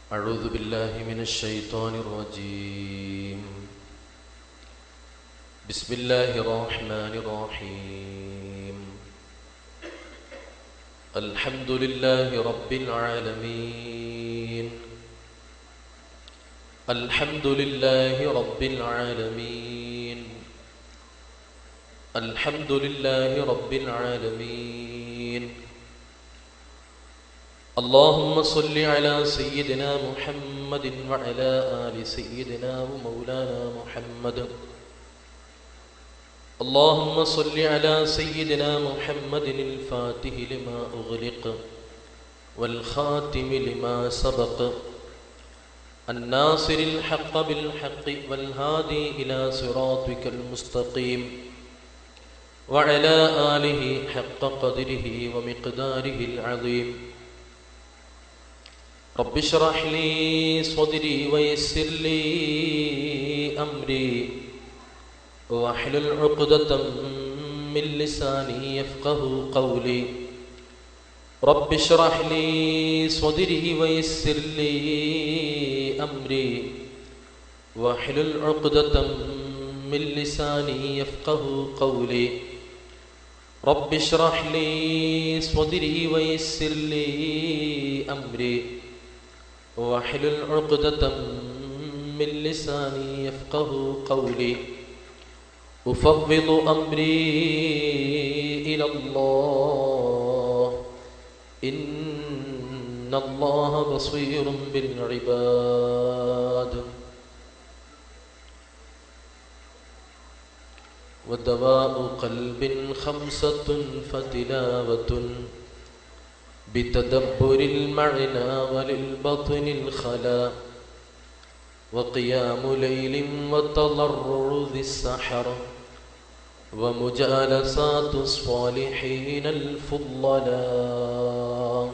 أعوذ بالله من الشيطان الرجيم بسم الله الرحمن الرحيم الحمد لله رب العالمين الحمد لله رب العالمين الحمد لله رب العالمين اللهم صل على سيدنا محمد وعلى آل سيدنا ومولانا محمد اللهم صل على سيدنا محمد الفاتح لما أغلق والخاتم لما سبق الناصر الحق بالحق والهادي إلى صراطك المستقيم وعلى آله حق قدره ومقداره العظيم رب اشرح لي صدري ويسر لي أمري واحلل عقدة من لساني يفقه قولي رب اشرح لي صدري ويسر لي أمري واحلل عقدة من لساني يفقه قولي رب اشرح لي صدري ويسر لي أمري واحلل عقدة من لساني يفقه قولي أفوض أمري إلى الله إن الله بصير بالعباد ودواء قلب خمسة فتلاوة بتدبر المعنى وللبطن الخلا وقيام ليل وتضرع ذي السحر ومجالسات الصالحين الفضلاء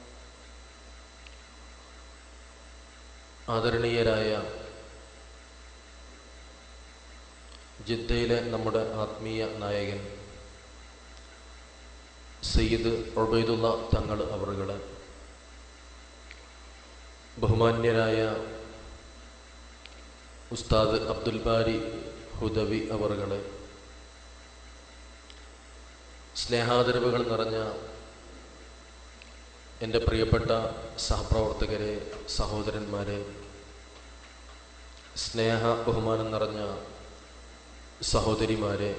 ആദരണീയരായ ജിദ്ദയിലെ നമ്മുടെ ആത്മീയ നായകൻ സയ്യിദ് ഒബൈദുള്ള തങ്ങൾ അവറുകളെ ബഹുമാന്യരായ ഉസ്താദ് അബ്ദുൽ ബാരി ഹുദവി അവറുകളെ സ്നേഹാദരവുകൾ നിറഞ്ഞ എൻ്റെ പ്രിയപ്പെട്ട സഹപ്രവർത്തകരെ സഹോദരന്മാരെ സ്നേഹ ബഹുമാനം നിറഞ്ഞ സഹോദരിമാരെ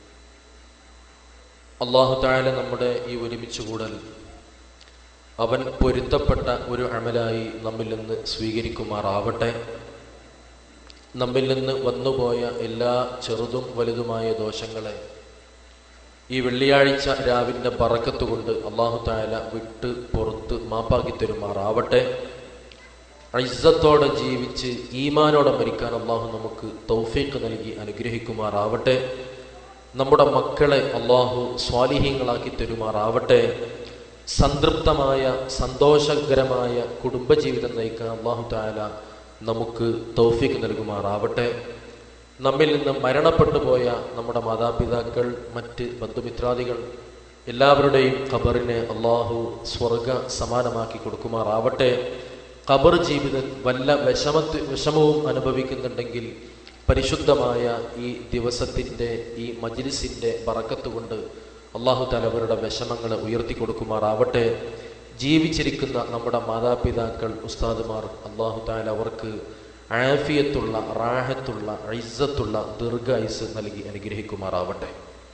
അള്ളാഹു താല നമ്മുടെ ഈ ഒരുമിച്ച് കൂടൽ അവൻ പൊരുത്തപ്പെട്ട ഒരു അമലായി നമ്മിൽ നിന്ന് സ്വീകരിക്കുമാറാവട്ടെ നമ്മിൽ നിന്ന് വന്നുപോയ എല്ലാ ചെറുതും വലുതുമായ ദോഷങ്ങളെ ഈ വെള്ളിയാഴ്ച രാവിൻ്റെ പറക്കത്ത് കൊണ്ട് അള്ളാഹു താല വിട്ട് പുറത്ത് മാപ്പാക്കി തരുമാറാവട്ടെ ഐസത്തോടെ ജീവിച്ച് ഈമാനോടെ മരിക്കാൻ അള്ളാഹു നമുക്ക് തൗഫീഖ് നൽകി അനുഗ്രഹിക്കുമാറാവട്ടെ നമ്മുടെ മക്കളെ അള്ളാഹു സ്വാലിഹ്യങ്ങളാക്കി തരുമാറാവട്ടെ സംതൃപ്തമായ സന്തോഷകരമായ കുടുംബജീവിതം നയിക്കാൻ അള്ളാഹു താല നമുക്ക് തൗഫീഖ് നൽകുമാറാവട്ടെ നമ്മിൽ നിന്ന് മരണപ്പെട്ടു പോയ നമ്മുടെ മാതാപിതാക്കൾ മറ്റ് ബന്ധുമിത്രാദികൾ എല്ലാവരുടെയും ഖബറിനെ അള്ളാഹു സ്വർഗ സമാനമാക്കി കൊടുക്കുമാറാവട്ടെ ഖബർ ജീവിതം വല്ല വിഷമത്ത് വിഷമവും അനുഭവിക്കുന്നുണ്ടെങ്കിൽ പരിശുദ്ധമായ ഈ ദിവസത്തിൻ്റെ ഈ മജിലിസിൻ്റെ ബറക്കത്ത് കൊണ്ട് അള്ളാഹു താല അവരുടെ വിഷമങ്ങളെ ഉയർത്തി കൊടുക്കുമാറാവട്ടെ ജീവിച്ചിരിക്കുന്ന നമ്മുടെ മാതാപിതാക്കൾ ഉസ്താദുമാർ അള്ളാഹു താല അവർക്ക് ആഫിയത്തുള്ള റാഹത്തുള്ള ഐസത്തുള്ള ദീർഘായുസ് നൽകി അനുഗ്രഹിക്കുമാറാവട്ടെ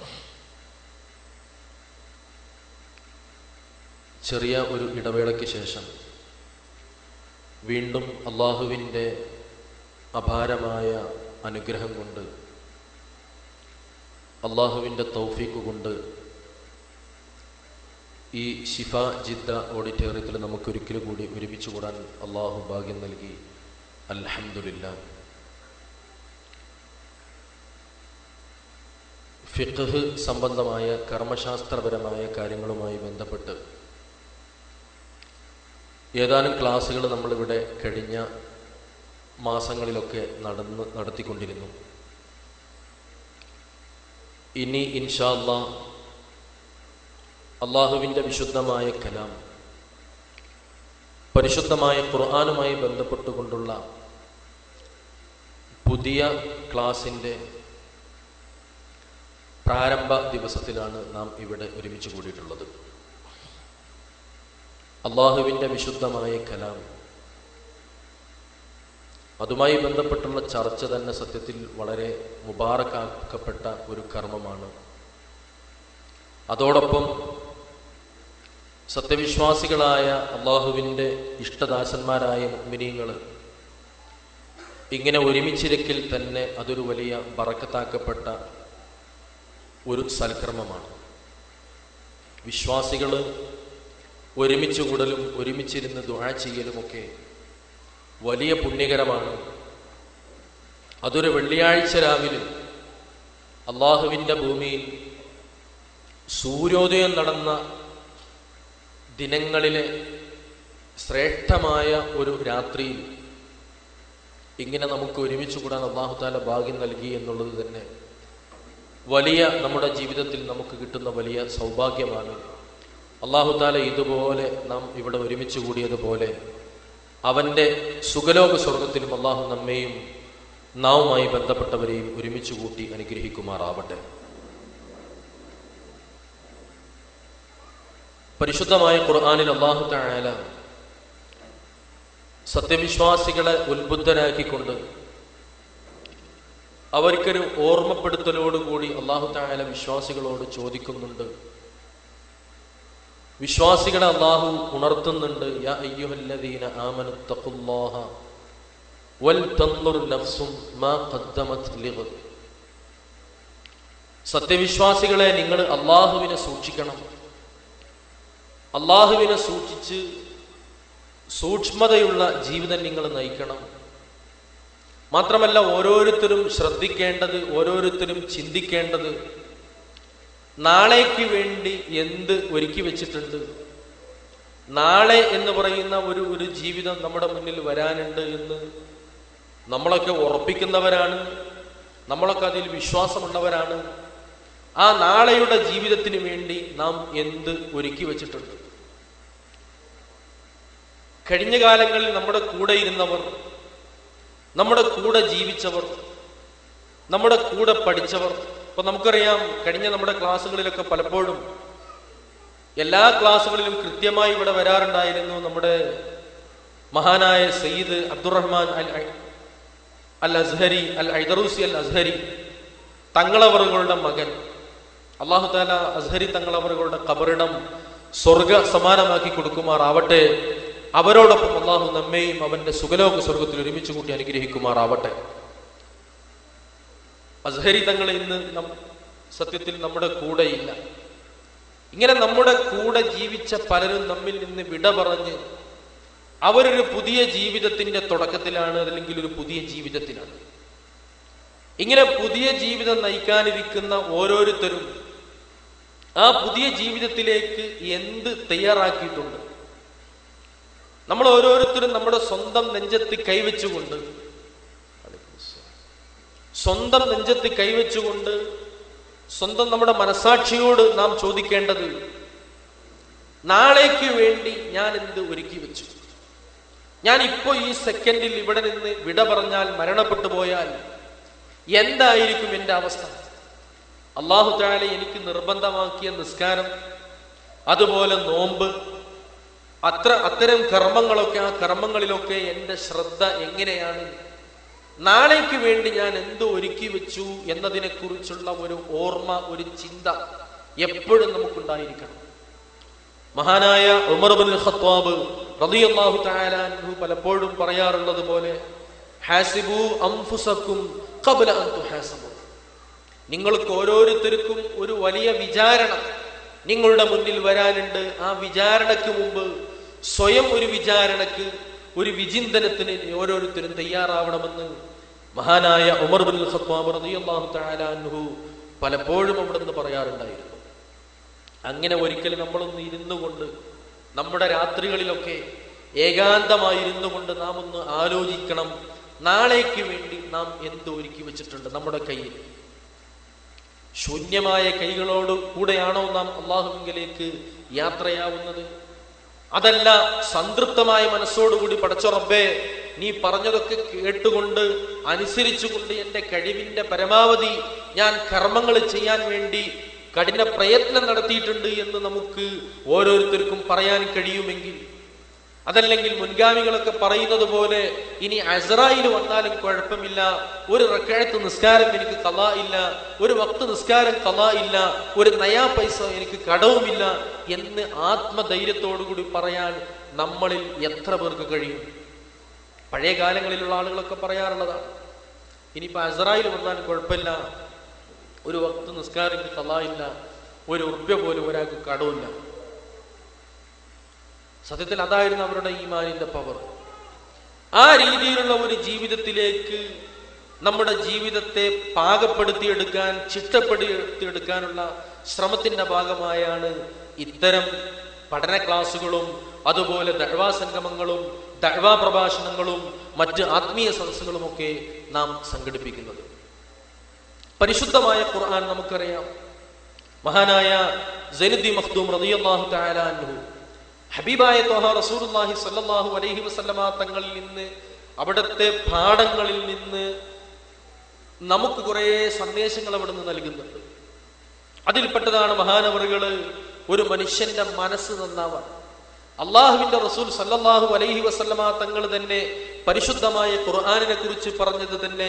ചെറിയ ഒരു ഇടവേളയ്ക്ക് ശേഷം വീണ്ടും അള്ളാഹുവിൻ്റെ അപാരമായ അനുഗ്രഹം കൊണ്ട് അള്ളാഹുവിൻ്റെ തൗഫീക്ക് കൊണ്ട് ഈ ഷിഫ ജിദ്ദ ഓഡിറ്റോറിയത്തിൽ നമുക്കൊരിക്കലും കൂടി ഒരുമിച്ച് കൂടാൻ അള്ളാഹു ഭാഗ്യം നൽകി അൽഹംദുലില്ല ഫിഖ് സംബന്ധമായ കർമ്മശാസ്ത്രപരമായ കാര്യങ്ങളുമായി ബന്ധപ്പെട്ട് ഏതാനും ക്ലാസ്സുകൾ നമ്മളിവിടെ കഴിഞ്ഞ മാസങ്ങളിലൊക്കെ നടന്ന് നടത്തിക്കൊണ്ടിരുന്നു ഇനി ഇൻഷാല്ല അള്ളാഹുവിൻ്റെ വിശുദ്ധമായ കലാം പരിശുദ്ധമായ ഖുർആാനുമായി ബന്ധപ്പെട്ടുകൊണ്ടുള്ള പുതിയ ക്ലാസിൻ്റെ പ്രാരംഭ ദിവസത്തിലാണ് നാം ഇവിടെ ഒരുമിച്ച് കൂടിയിട്ടുള്ളത് അള്ളാഹുവിൻ്റെ വിശുദ്ധമായ കലാം അതുമായി ബന്ധപ്പെട്ടുള്ള ചർച്ച തന്നെ സത്യത്തിൽ വളരെ മുബാറക്കാക്കപ്പെട്ട ഒരു കർമ്മമാണ് അതോടൊപ്പം സത്യവിശ്വാസികളായ അള്ളാഹുവിൻ്റെ ഇഷ്ടദാസന്മാരായ മിനിങ്ങൾ ഇങ്ങനെ ഒരുമിച്ചിരിക്കൽ തന്നെ അതൊരു വലിയ ബറക്കത്താക്കപ്പെട്ട ഒരു സൽക്കർമ്മമാണ് വിശ്വാസികൾ ഒരുമിച്ച് കൂടലും ഒരുമിച്ചിരുന്ന് ദുആ ചെയ്യലുമൊക്കെ വലിയ പുണ്യകരമാണ് അതൊരു വെള്ളിയാഴ്ച രാവിലെ അള്ളാഹുവിൻ്റെ ഭൂമിയിൽ സൂര്യോദയം നടന്ന ദിനങ്ങളിലെ ശ്രേഷ്ഠമായ ഒരു രാത്രിയിൽ ഇങ്ങനെ നമുക്ക് ഒരുമിച്ച് കൂടാൻ അള്ളാഹുത്താല ഭാഗ്യം നൽകി എന്നുള്ളത് തന്നെ വലിയ നമ്മുടെ ജീവിതത്തിൽ നമുക്ക് കിട്ടുന്ന വലിയ സൗഭാഗ്യമാണ് അള്ളാഹുത്താല ഇതുപോലെ നാം ഇവിടെ ഒരുമിച്ച് കൂടിയതുപോലെ അവൻ്റെ സുഖലോക സ്വർഗത്തിലും അള്ളാഹു നമ്മെയും നാവുമായി ബന്ധപ്പെട്ടവരെയും ഒരുമിച്ച് കൂട്ടി അനുഗ്രഹിക്കുമാറാവട്ടെ പരിശുദ്ധമായ ഖുർആാനിൽ അള്ളാഹു തായാല സത്യവിശ്വാസികളെ ഉത്ബുദ്ധരാക്കിക്കൊണ്ട് അവർക്കൊരു ഓർമ്മപ്പെടുത്തലോടുകൂടി അള്ളാഹു തായാല വിശ്വാസികളോട് ചോദിക്കുന്നുണ്ട് വിശ്വാസികളെ അള്ളാഹു ഉണർത്തുന്നുണ്ട് യാ അയ്യുഹല്ലദീന ആമനു തഖുല്ലാഹ വൽ തൻദുർ നഫ്സും മാ ഖദ്ദമത് ലിഗദ് സത്യവിശ്വാസികളെ നിങ്ങൾ അള്ളാഹുവിനെ സൂക്ഷിക്കണം അള്ളാഹുവിനെ സൂക്ഷിച്ച് സൂക്ഷ്മതയുള്ള ജീവിതം നിങ്ങൾ നയിക്കണം മാത്രമല്ല ഓരോരുത്തരും ശ്രദ്ധിക്കേണ്ടത് ഓരോരുത്തരും ചിന്തിക്കേണ്ടത് നാളേക്ക് വേണ്ടി എന്ത് ഒരുക്കി വെച്ചിട്ടുണ്ട് നാളെ എന്ന് പറയുന്ന ഒരു ഒരു ജീവിതം നമ്മുടെ മുന്നിൽ വരാനുണ്ട് എന്ന് നമ്മളൊക്കെ ഉറപ്പിക്കുന്നവരാണ് നമ്മളൊക്കെ അതിൽ വിശ്വാസമുള്ളവരാണ് ആ നാളെയുടെ ജീവിതത്തിന് വേണ്ടി നാം എന്ത് ഒരുക്കി വെച്ചിട്ടുണ്ട് കഴിഞ്ഞ കാലങ്ങളിൽ നമ്മുടെ കൂടെ ഇരുന്നവർ നമ്മുടെ കൂടെ ജീവിച്ചവർ നമ്മുടെ കൂടെ പഠിച്ചവർ ഇപ്പൊ നമുക്കറിയാം കഴിഞ്ഞ നമ്മുടെ ക്ലാസ്സുകളിലൊക്കെ പലപ്പോഴും എല്ലാ ക്ലാസ്സുകളിലും കൃത്യമായി ഇവിടെ വരാറുണ്ടായിരുന്നു നമ്മുടെ മഹാനായ സയ്യിദ് അബ്ദുറഹ്മാൻ അൽ അൽ അസ്ഹരി അൽ ഐദറൂസി അൽ അസ്ഹരി തങ്ങളവറുകളുടെ മകൻ അള്ളാഹു താല അസ്ഹരി തങ്ങളവറുകളുടെ കബറിടം സ്വർഗ സമാനമാക്കി കൊടുക്കുമാറാവട്ടെ അവരോടൊപ്പം അള്ളാഹു നമ്മെയും അവന്റെ സുഖലോക സ്വർഗത്തിൽ ഒരുമിച്ച് കൂട്ടി അനുഗ്രഹിക്കുമാറാവട്ടെ അസ്ഹരി തങ്ങൾ ഇന്ന് നം സത്യത്തിൽ നമ്മുടെ കൂടെയില്ല ഇങ്ങനെ നമ്മുടെ കൂടെ ജീവിച്ച പലരും നമ്മിൽ നിന്ന് വിട പറഞ്ഞ് അവരൊരു പുതിയ ജീവിതത്തിന്റെ തുടക്കത്തിലാണ് അല്ലെങ്കിൽ ഒരു പുതിയ ജീവിതത്തിലാണ് ഇങ്ങനെ പുതിയ ജീവിതം നയിക്കാനിരിക്കുന്ന ഓരോരുത്തരും ആ പുതിയ ജീവിതത്തിലേക്ക് എന്ത് തയ്യാറാക്കിയിട്ടുണ്ട് നമ്മൾ ഓരോരുത്തരും നമ്മുടെ സ്വന്തം നെഞ്ചത്ത് കൈവച്ചുകൊണ്ട് സ്വന്തം നെഞ്ചത്ത് കൈവച്ചുകൊണ്ട് സ്വന്തം നമ്മുടെ മനസാക്ഷിയോട് നാം ചോദിക്കേണ്ടത് നാളേക്ക് വേണ്ടി ഞാൻ എന്ത് ഒരുക്കി വെച്ചു ഞാൻ ഇപ്പോ ഈ സെക്കൻഡിൽ ഇവിടെ നിന്ന് വിട പറഞ്ഞാൽ മരണപ്പെട്ടു പോയാൽ എന്തായിരിക്കും എൻ്റെ അവസ്ഥ അള്ളാഹു താല എനിക്ക് നിർബന്ധമാക്കിയ നിസ്കാരം അതുപോലെ നോമ്പ് അത്ര അത്തരം കർമ്മങ്ങളൊക്കെ ആ കർമ്മങ്ങളിലൊക്കെ എൻ്റെ ശ്രദ്ധ എങ്ങനെയാണ് നാളേക്ക് വേണ്ടി ഞാൻ എന്ത് ഒരുക്കി വെച്ചു എന്നതിനെ കുറിച്ചുള്ള ഒരു ഓർമ്മ ഒരു ചിന്ത എപ്പോഴും നമുക്കുണ്ടായിരിക്കണം മഹാനായ ഉമർ ബിൻ ഖത്താബ് റളിയല്ലാഹു തആല അൻഹു പലപ്പോഴും പറയാറുള്ളത് പോലെ ഹാസിബു അംഫുസക്കും ഖബ്ല അൻ തുഹാസബു നിങ്ങൾക്ക് ഓരോരുത്തർക്കും ഒരു വലിയ വിചാരണ നിങ്ങളുടെ മുന്നിൽ വരാനുണ്ട് ആ വിചാരണയ്ക്ക് മുമ്പ് സ്വയം ഒരു വിചാരണക്ക് ഒരു വിചിന്തനത്തിന് ഓരോരുത്തരും തയ്യാറാവണമെന്ന് മഹാനായ ഉമർ ബിൻ ഖത്താബ് റളിയല്ലാഹു തആല അൻഹു പലപ്പോഴും അവിടെ നിന്ന് പറയാറുണ്ടായിരുന്നു അങ്ങനെ ഒരിക്കൽ നമ്മളൊന്ന് ഇരുന്നു കൊണ്ട് നമ്മുടെ രാത്രികളിലൊക്കെ ഏകാന്തമായിരുന്നു കൊണ്ട് നാം ഒന്ന് ആലോചിക്കണം നാളേക്ക് വേണ്ടി നാം എന്ത് ഒരുക്കി വെച്ചിട്ടുണ്ട് നമ്മുടെ കയ്യിൽ ശൂന്യമായ കൈകളോട് കൂടെയാണോ നാം അള്ളാഹുവിലേക്ക് യാത്രയാവുന്നത് അതല്ല സംതൃപ്തമായ മനസ്സോടുകൂടി പടച്ച റബ്ബേ നീ പറഞ്ഞതൊക്കെ കേട്ടുകൊണ്ട് അനുസരിച്ചുകൊണ്ട് എൻ്റെ കഴിവിൻ്റെ പരമാവധി ഞാൻ കർമ്മങ്ങൾ ചെയ്യാൻ വേണ്ടി കഠിന പ്രയത്നം നടത്തിയിട്ടുണ്ട് എന്ന് നമുക്ക് ഓരോരുത്തർക്കും പറയാൻ കഴിയുമെങ്കിൽ അതല്ലെങ്കിൽ മുൻഗാമികളൊക്കെ പറയുന്നത് പോലെ ഇനി അസറായിൽ വന്നാലും കുഴപ്പമില്ല ഒരു റക്കാഴത്ത് നിസ്കാരം എനിക്ക് കലാ ഇല്ല ഒരു വക്ത് നിസ്കാരം കലാ ഇല്ല ഒരു നയാ പൈസ എനിക്ക് കടവുമില്ല എന്ന് ആത്മധൈര്യത്തോടുകൂടി പറയാൻ നമ്മളിൽ എത്ര പേർക്ക് കഴിയും പഴയ കാലങ്ങളിലുള്ള ആളുകളൊക്കെ പറയാറുള്ളതാണ് ഇനിയിപ്പോൾ അസറായിൽ വന്നാലും കുഴപ്പമില്ല ഒരു വക്ത് നിസ്കാരം എനിക്ക് കലാ ഇല്ല ഒരു ഉറുപ്യ പോലും ഒരാൾക്ക് കടവില്ല സത്യത്തിൽ അതായിരുന്നു അവരുടെ ഈമാനിന്റെ പവർ ആ രീതിയിലുള്ള ഒരു ജീവിതത്തിലേക്ക് നമ്മുടെ ജീവിതത്തെ പാകപ്പെടുത്തിയെടുക്കാൻ ചിട്ടപ്പെടുത്തിയെടുക്കാനുള്ള ശ്രമത്തിന്റെ ഭാഗമായാണ് ഇത്തരം പഠന ക്ലാസ്സുകളും അതുപോലെ ദഴവാ സംഗമങ്ങളും ദഴവാ പ്രഭാഷണങ്ങളും മറ്റ് ആത്മീയ സദസ്സുകളുമൊക്കെ നാം സംഘടിപ്പിക്കുന്നത് പരിശുദ്ധമായ ഖുർആൻ നമുക്കറിയാം മഹാനായ ജനുദ്ദി മഖ്ദൂം റളിയല്ലാഹു തആല അൻഹു ഹബീബായ ത്വഹ റസൂലുള്ളാഹി സ്വല്ലല്ലാഹു അലൈഹി വസല്ലമ തങ്ങളിൽ നിന്ന് അവിടുത്തെ പാഠങ്ങളിൽ നിന്ന് നമുക്ക് കുറേ സന്ദേശങ്ങൾ അവിടെ നിന്ന് നൽകുന്നുണ്ട് അതിൽപ്പെട്ടതാണ് മഹാനവറുകള് ഒരു മനുഷ്യന്റെ മനസ്സ് നന്നാവാൻ അള്ളാഹുവിന്റെ റസൂൽ സല്ലല്ലാഹു അലൈഹി വസല്ലമ തങ്ങൾ തന്നെ പരിശുദ്ധമായ ഖുർആാനിനെ കുറിച്ച് പറഞ്ഞത് തന്നെ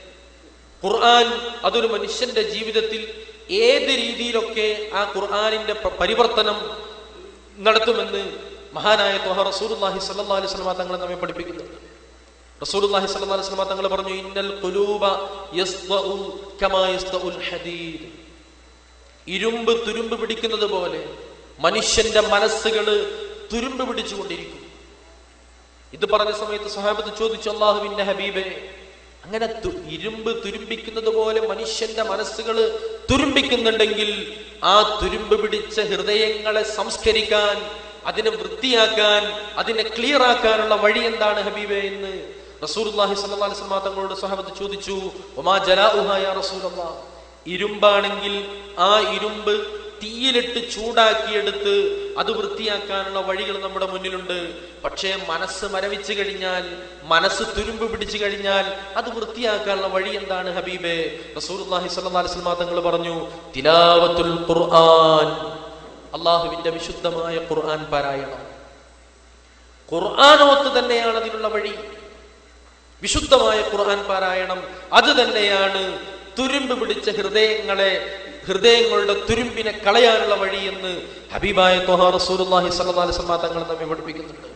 ഖുർആൻ അതൊരു മനുഷ്യന്റെ ജീവിതത്തിൽ ഏത് രീതിയിലൊക്കെ ആ ഖുർആാനിന്റെ പ- പരിവർത്തനം നടത്തുമെന്ന് മഹാനായ ത്വഹ റസൂലുള്ളാഹി സ്വല്ലല്ലാഹു അലൈഹി വസല്ലമ തങ്ങൾ നമ്മെ പഠിപ്പിക്കുന്നുണ്ട് റസൂലുള്ളാഹി സ്വല്ലല്ലാഹു അലൈഹി വസല്ലമ തങ്ങൾ പറഞ്ഞു ഇന്നൽ ഖുലൂബ യസ്ദഉ കമാ യസ്ദഉൽ ഹദീദ് ഇരുമ്പ് തുരുമ്പ് പിടിക്കുന്നത് പോലെ മനുഷ്യന്റെ മനസ്സുകള് തുരുമ്പ് പിടിച്ചുകൊണ്ടിരിക്കും ഇത് പറഞ്ഞ സമയത്ത് സഹാബത്ത് ചോദിച്ചു അള്ളാഹുവിന്റെ ഹബീബെ അങ്ങനെ തു- ഇരുമ്പ് തുരുമ്പിക്കുന്നത് പോലെ മനുഷ്യന്റെ മനസ്സുകൾ തുരുമ്പിക്കുന്നുണ്ടെങ്കിൽ ആ തുരുമ്പ് പിടിച്ച ഹൃദയങ്ങളെ സംസ്കരിക്കാൻ അതിനെ വൃത്തിയാക്കാൻ അതിനെ ക്ലിയർ ആക്കാനുള്ള വഴി എന്താണ് ഹബീബെ എന്ന് റസൂലുള്ളാഹി സ്വല്ലല്ലാഹു അലൈഹി വസല്ലം തങ്ങളോട് സഹാബത്ത് ചോദിച്ചു ഒമാ ജലാഉഹ യാ റസൂലല്ലാഹ് ഇരുമ്പാണെങ്കിൽ ആ ഇരുമ്പ് തീയിലിട്ട് ചൂടാക്കിയെടുത്ത് അത് വൃത്തിയാക്കാനുള്ള വഴികൾ നമ്മുടെ മുന്നിലുണ്ട് പക്ഷേ മനസ്സ് മരവിച്ചു കഴിഞ്ഞാൽ മനസ്സ് തുരുമ്പ് പിടിച്ചു കഴിഞ്ഞാൽ അത് വൃത്തിയാക്കാനുള്ള വഴി എന്താണ് ഹബീബെ റസൂലുള്ളാഹി സ്വല്ലല്ലാഹു അലൈഹി വസല്ലം തങ്ങൾ പറഞ്ഞു തിലാവത്തുൽ ഖുർആൻ അള്ളാഹുവിന്റെ വിശുദ്ധമായ ഖുർആൻ പാരായണം ഖുർആാനോത്ത് തന്നെയാണ് അതിനുള്ള വഴി വിശുദ്ധമായ ഖുർആൻ പാരായണം അത് തന്നെയാണ് തുരുമ്പ് പിടിച്ച ഹൃദയങ്ങളെ ഹൃദയങ്ങളുടെ തുരുമ്പിനെ കളയാനുള്ള വഴി എന്ന് ഹബീബായ ത്വഹാ റസൂലുള്ളാഹി സ്വല്ലല്ലാഹു അലൈഹി വസല്ലം തങ്ങൾ നമ്മെ പഠിപ്പിക്കുന്നുണ്ട്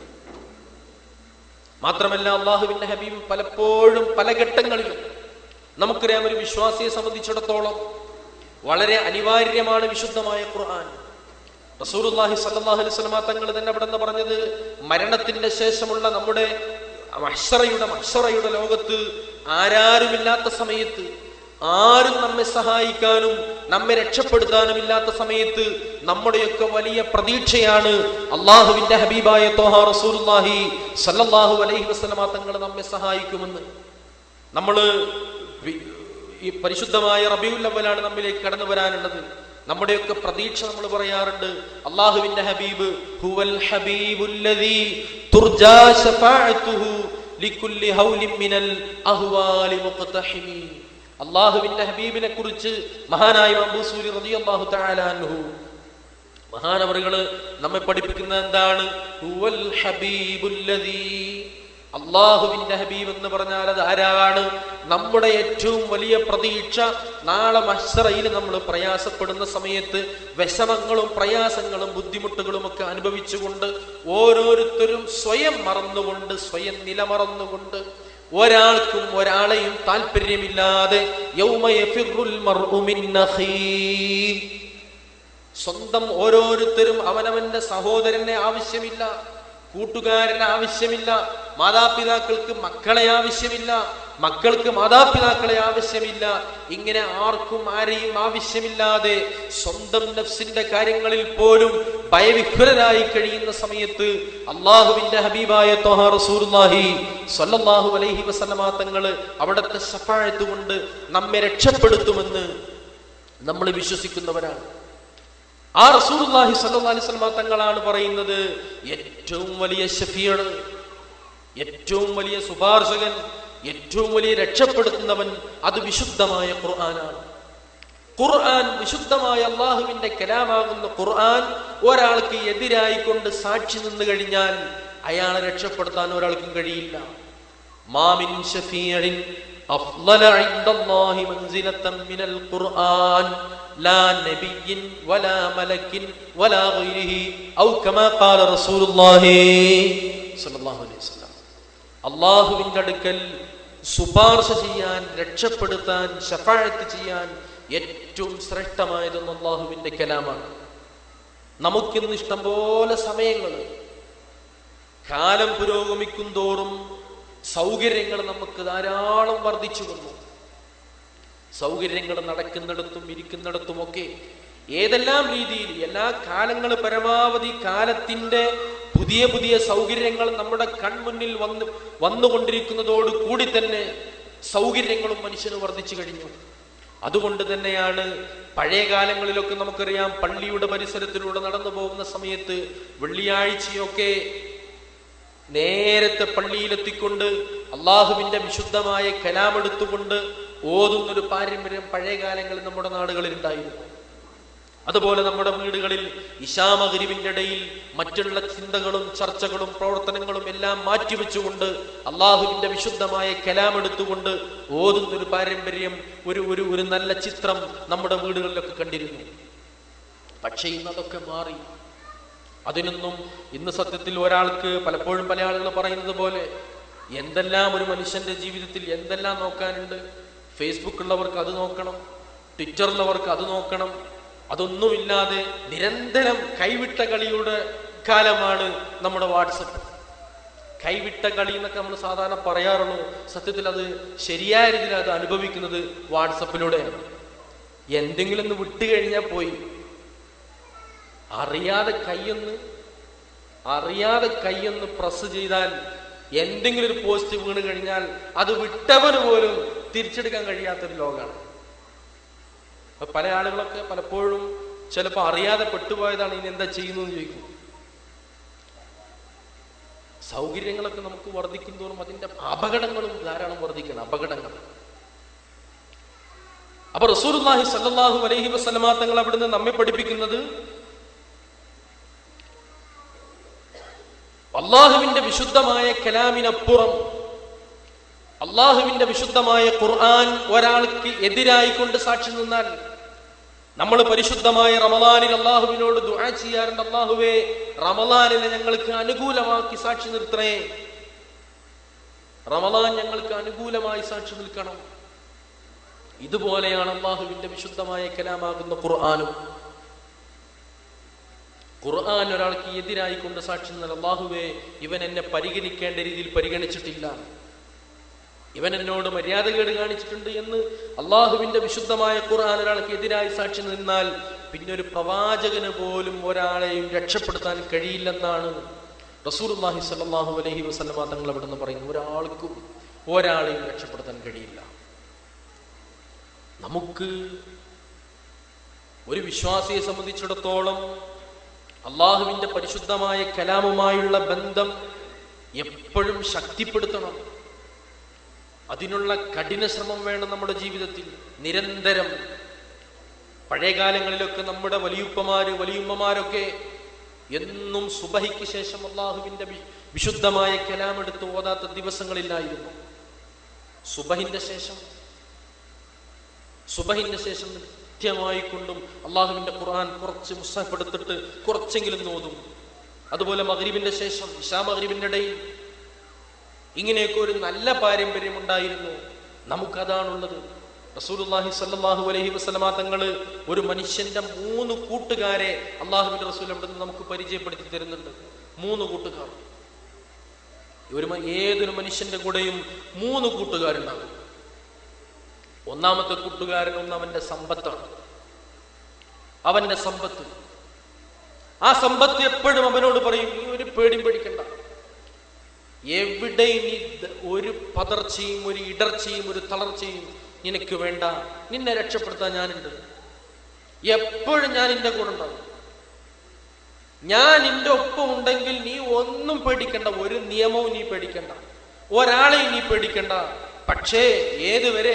മാത്രമല്ല അള്ളാഹുവിന്റെ ഹബീബ് പലപ്പോഴും പല ഘട്ടങ്ങളിലും നമുക്കറിയാം ഒരു വിശ്വാസിയെ സംബന്ധിച്ചിടത്തോളം വളരെ അനിവാര്യമാണ് വിശുദ്ധമായ ഖുർആൻ റസൂലുള്ളാഹി സ്വല്ലല്ലാഹു അലൈഹി വസല്ലമ തങ്ങൾ തന്നെ അവിടെ നിന്ന് പറഞ്ഞത് മരണത്തിന്റെ ശേഷമുള്ള നമ്മുടെ മഹ്ശറയുടെ മഹ്ശറയുടെ ലോകത്ത് ആരാരുമില്ലാത്ത സമയത്ത് ആരും നമ്മെ സഹായിക്കാനും നമ്മെ രക്ഷപ്പെടുത്താനും ഇല്ലാത്ത സമയത്ത് നമ്മുടെയൊക്കെ വലിയ പ്രതീക്ഷയാണ് അള്ളാഹുവിന്റെ ഹബീബായ തോഹ റസൂലുള്ളാഹി സല്ലല്ലാഹു അലൈഹി വസല്ലമ തങ്ങൾ നമ്മെ സഹായിക്കുമെന്ന് നമ്മള് വി- ഈ പരിശുദ്ധമായ റബിയുൽ അവലാണ് നമ്മിലേക്ക് കടന്നു വരാനുള്ളത് നമ്മുടെയൊക്കെ പ്രതീക്ഷ നമ്മൾ പറയാറുണ്ട് അള്ളാഹുവിന്റെ ഹബീബ് ഹുവൽ ഹബീബുല്ലദീ തുർജാ ശഫാഅത്തുഹു ലികുല്ലി ഹൗലിൻ മിനൽ അഹ്വാലി മുഖ്തഹിമി അള്ളാഹുവിന്റെ ഹബീബിനെ കുറിച്ച് മഹാനായ അബൂസൂരി റളിയല്ലാഹു തആല അൻഹു മഹാനവറുകള് നമ്മെ പഠിപ്പിക്കുന്ന എന്താണ് ഹുവൽ ഹബീബുല്ലദീ അള്ളാഹുവിന്റെ ഹബീബ് എന്ന് പറഞ്ഞാൽ അത് ആരാണ് നമ്മുടെ ഏറ്റവും വലിയ പ്രതീക്ഷ നാളെ മത്സറയിൽ നമ്മൾ പ്രയാസപ്പെടുന്ന സമയത്ത് വിഷമങ്ങളും പ്രയാസങ്ങളും ബുദ്ധിമുട്ടുകളും ഒക്കെ അനുഭവിച്ചുകൊണ്ട് ഓരോരുത്തരും സ്വയം മറന്നുകൊണ്ട് സ്വയം നിലമറന്നുകൊണ്ട് ഒരാൾക്കും ഒരാളെയും താല്പര്യമില്ലാതെ യൗമ യഫിറുൽ മർഉ മിൻ അഖീ സ്വന്തം ഓരോരുത്തരും അവനവന്റെ സഹോദരനെ ആവശ്യമില്ല കൂട്ടുകാരനെ ആവശ്യമില്ല മാതാപിതാക്കൾക്ക് മക്കളെ ആവശ്യമില്ല മക്കൾക്ക് മാതാപിതാക്കളെ ആവശ്യമില്ല ഇങ്ങനെ ആർക്കും ആരെയും ആവശ്യമില്ലാതെ സ്വന്തം നഫ്സിന്റെ കാര്യങ്ങളിൽ പോലും ഭയവിഹ്വലരായി കഴിയുന്ന സമയത്ത് അള്ളാഹുവിന്റെ ഹബീബായ ത്വഹാ റസൂലുള്ളാഹി സ്വല്ലല്ലാഹു അലൈഹി വസല്ലമ തങ്ങള് അവിടുത്തെ ശഫാഴത്ത് കൊണ്ട് നമ്മെ രക്ഷപ്പെടുത്തുമെന്ന് നമ്മൾ വിശ്വസിക്കുന്നവരാണ് ആ റസൂലുള്ളാഹി സ്വല്ലല്ലാഹി അലൈഹി വസല്ലമ തങ്ങളാണ് പറയുന്നത് ഏറ്റവും വലിയ ഷഫീണ് ഏറ്റവും വലിയ ശുപാർശകൻ ഏറ്റവും വലിയ രക്ഷപ്പെടുത്തുന്നവൻ അത് വിശുദ്ധമായ ഖുർആനാണ് ഖുർആൻ വിശുദ്ധമായ അള്ളാഹുവിന്റെ കലാമാകുന്ന ഖുർആൻ ഒരാൾക്ക് എതിരായിക്കൊണ്ട് സാക്ഷി നിന്ന് കഴിഞ്ഞാൽ അയാളെ രക്ഷപ്പെടുത്താൻ ഒരാൾക്കും കഴിയില്ല മാമിൻ ഷഫീഇൻ അഫ്ളല ഇൻദല്ലാഹി മൻസിലത്തൻ മിനൽ ഖുർആൻ ലാ നബിയ്യിൻ വലാ മലക്കിൻ വലാ ഗൈരിഹി ഔ കമാ ഖാല റസൂലുള്ളാഹി സ്വല്ലല്ലാഹു അലൈഹി വസല്ലം അള്ളാഹുവിന്റെ അടുക്കൽ ശുപാർശ ചെയ്യാൻ രക്ഷപ്പെടുത്താൻ ഷഫാഴത്ത് ചെയ്യാൻ ഏറ്റവും ശ്രേഷ്ഠമായതെന്ന് അള്ളാഹുവിന്റെ കലാമാണ് നമുക്കിന്ന് ഇഷ്ടംപോലെ സമയങ്ങൾ കാലം പുരോഗമിക്കും തോറും സൗകര്യങ്ങൾ നമുക്ക് ധാരാളം വർദ്ധിച്ചു വന്നു സൗകര്യങ്ങൾ നടക്കുന്നിടത്തും ഇരിക്കുന്നിടത്തുമൊക്കെ ഏതെല്ലാം രീതിയിൽ എല്ലാ കാലങ്ങൾ പരമാവധി കാലത്തിന്റെ പുതിയ പുതിയ സൗകര്യങ്ങൾ നമ്മുടെ കൺമുന്നിൽ വന്ന് വന്നുകൊണ്ടിരിക്കുന്നതോട് കൂടി തന്നെ സൗകര്യങ്ങളും മനുഷ്യന് വർദ്ധിച്ചു കഴിഞ്ഞു അതുകൊണ്ട് തന്നെയാണ് പഴയ കാലങ്ങളിലൊക്കെ നമുക്കറിയാം പള്ളിയുടെ പരിസരത്തിലൂടെ നടന്നു പോകുന്ന സമയത്ത് വെള്ളിയാഴ്ചയൊക്കെ നേരത്തെ പള്ളിയിലെത്തിക്കൊണ്ട് അള്ളാഹുവിന്റെ വിശുദ്ധമായ കലാമെടുത്തുകൊണ്ട് ഓതുന്നൊരു പാരമ്പര്യം പഴയ കാലങ്ങളിൽ നമ്മുടെ നാടുകളിൽ ഉണ്ടായിരുന്നു അതുപോലെ നമ്മുടെ വീടുകളിൽ ഇശാമഗരിവിന്റെ ഇടയിൽ മറ്റുള്ള ചിന്തകളും ചർച്ചകളും പ്രവർത്തനങ്ങളും എല്ലാം മാറ്റിവെച്ചുകൊണ്ട് അള്ളാഹുവിന്റെ വിശുദ്ധമായ കലാമെടുത്തുകൊണ്ട് ഓതുന്നൊരു പാരമ്പര്യം ഒരു ഒരു ഒരു നല്ല ചിത്രം നമ്മുടെ വീടുകളിലൊക്കെ കണ്ടിരുന്നു പക്ഷേ ഇന്ന് അതൊക്കെ മാറി അതിനൊന്നും ഇന്ന് സത്യത്തിൽ ഒരാൾക്ക് പലപ്പോഴും പല ആളുകൾ പറയുന്നത് പോലെ എന്തെല്ലാം ഒരു മനുഷ്യന്റെ ജീവിതത്തിൽ എന്തെല്ലാം നോക്കാനുണ്ട് ഫേസ്ബുക്ക് ഉള്ളവർക്ക് അത് നോക്കണം ട്വിറ്ററിലുള്ളവർക്ക് അത് നോക്കണം അതൊന്നുമില്ലാതെ നിരന്തരം കൈവിട്ട കളിയുടെ കാലമാണ് നമ്മുടെ വാട്സപ്പ് കൈവിട്ട കളി എന്നൊക്കെ നമ്മൾ സാധാരണ പറയാറുള്ളൂ സത്യത്തിൽ അത് ശരിയായ രീതിയിൽ അത് അനുഭവിക്കുന്നത് വാട്സപ്പിലൂടെയാണ് എന്തെങ്കിലും ഒന്ന് വിട്ടു കഴിഞ്ഞാൽ പോയി അറിയാതെ കൈയൊന്ന് അറിയാതെ കൈയൊന്ന് പ്രസ് ചെയ്താൽ എന്തെങ്കിലും ഒരു പോസ്റ്റ് വീണ് കഴിഞ്ഞാൽ അത് വിട്ടവന് പോലും തിരിച്ചെടുക്കാൻ കഴിയാത്തൊരു ലോകമാണ് അപ്പൊ പല ആളുകളൊക്കെ പലപ്പോഴും ചിലപ്പോൾ അറിയാതെ പെട്ടുപോയതാണ് ഇനി എന്താ ചെയ്യുന്നു എന്ന് ചോദിക്കും സൗകര്യങ്ങളൊക്കെ നമുക്ക് വർദ്ധിക്കും തോറും അതിന്റെ അപകടങ്ങളും ധാരാളം വർദ്ധിക്കണം അപകടങ്ങൾ അപ്പൊ റസൂലുള്ളാഹി സല്ലല്ലാഹു അലൈഹി വസല്ലമ തങ്ങൾ അവിടുന്ന് നമ്മെ പഠിപ്പിക്കുന്നത് അള്ളാഹുവിന്റെ വിശുദ്ധമായ കലാമിനപ്പുറം അള്ളാഹുവിന്റെ വിശുദ്ധമായ ഖുർആൻ ഒരാൾക്ക് എതിരായിക്കൊണ്ട് സാക്ഷി നിന്നാൽ നമ്മൾ പരിശുദ്ധമായ റമദാനിൽ അള്ളാഹുവിനോട് ദുആ ചെയ്യാറുണ്ട് അള്ളാഹുവേ റമദാനിനെ ഞങ്ങൾക്ക് അനുകൂലമാക്കി സാക്ഷി നിർത്തണേ റമദാൻ ഞങ്ങൾക്ക് അനുകൂലമായി സാക്ഷി നിൽക്കണം ഇതുപോലെയാണ് അള്ളാഹുവിന്റെ വിശുദ്ധമായ കലാമാകുന്ന ഖുർആാനും ഖുർആൻ ഒരാൾക്ക് എതിരായിക്കൊണ്ട് സാക്ഷി നിന്നാൽ അള്ളാഹുവേ ഇവൻ എന്നെ പരിഗണിക്കേണ്ട രീതിയിൽ പരിഗണിച്ചിട്ടില്ല ഇവൻ എന്നോട് മര്യാദകേട് കാണിച്ചിട്ടുണ്ട് എന്ന് അള്ളാഹുവിന്റെ വിശുദ്ധമായ ഖുർആൻ ഒരാൾക്ക് എതിരായി സാക്ഷി നിന്നാൽ പിന്നെ ഒരു പ്രവാചകന് പോലും ഒരാളെയും രക്ഷപ്പെടുത്താൻ കഴിയില്ലെന്നാണ് റസൂർഹി സല്ലാഹു അലഹി വസ്ലമ തങ്ങൾ അവിടെ നിന്ന് പറയുന്നു ഒരാൾക്കും ഒരാളെയും രക്ഷപ്പെടുത്താൻ കഴിയില്ല നമുക്ക് ഒരു വിശ്വാസിയെ സംബന്ധിച്ചിടത്തോളം അള്ളാഹുവിന്റെ പരിശുദ്ധമായ കലാമുമായുള്ള ബന്ധം എപ്പോഴും ശക്തിപ്പെടുത്തണം അതിനുള്ള കഠിന ശ്രമം വേണം നമ്മുടെ ജീവിതത്തിൽ നിരന്തരം പഴയ കാലങ്ങളിലൊക്കെ നമ്മുടെ വലിയുപ്പമാര് വലിയുമ്മമാരൊക്കെ എന്നും സുബഹിക്ക് ശേഷം അള്ളാഹുവിന്റെ വി- വിശുദ്ധമായ കലാമെടുത്ത് ഓതാത്ത ദിവസങ്ങളില്ലായിരുന്നു സുബഹിന്റെ ശേഷം സുബഹിന്റെ ശേഷം നിത്യമായി കൊണ്ടും അള്ളാഹുവിന്റെ ഖുർആൻ കുറച്ച് മുസ്തപ്പെടുത്തിട്ട് കുറച്ചെങ്കിലും നോതും അതുപോലെ മഗ്രിബിന്റെ ശേഷം ഇഷാ മഗ്രിബിന്റെ ഇടയിൽ ഇങ്ങനെയൊക്കെ ഒരു നല്ല പാരമ്പര്യം ഉണ്ടായിരുന്നു നമുക്കതാണുള്ളത് റസൂലുള്ളാഹി സ്വല്ലല്ലാഹു അലൈഹി വസല്ലമ തങ്ങള് ഒരു മനുഷ്യന്റെ മൂന്ന് കൂട്ടുകാരെ അള്ളാഹുവിന്റെ റസൂൽ അവിടെ നിന്ന് നമുക്ക് പരിചയപ്പെടുത്തി തരുന്നുണ്ട് മൂന്ന് കൂട്ടുകാർ ഒരു മ- ഏതൊരു മനുഷ്യന്റെ കൂടെയും മൂന്ന് കൂട്ടുകാരുണ്ടാകും ഒന്നാമത്തെ കൂട്ടുകാരൻ ഒന്ന് അവന്റെ സമ്പത്താണ് അവന്റെ സമ്പത്ത് ആ സമ്പത്ത് എപ്പോഴും അവനോട് പറയും നീ ഒരു പേടിയും പേടിക്കണ്ട എവിടെയും നീ ദ- ഒരു പതർച്ചയും ഒരു ഇടർച്ചയും ഒരു തളർച്ചയും നിനക്ക് വേണ്ട നിന്നെ രക്ഷപ്പെടുത്താൻ ഞാനുണ്ട് എപ്പോഴും ഞാൻ നിന്റെ കൂടെ ഉണ്ടാവും ഞാൻ നിന്റെ ഒപ്പം ഉണ്ടെങ്കിൽ നീ ഒന്നും പേടിക്കണ്ട ഒരു നിയമവും നീ പേടിക്കണ്ട ഒരാളെയും നീ പേടിക്കണ്ട പക്ഷേ ഏതുവരെ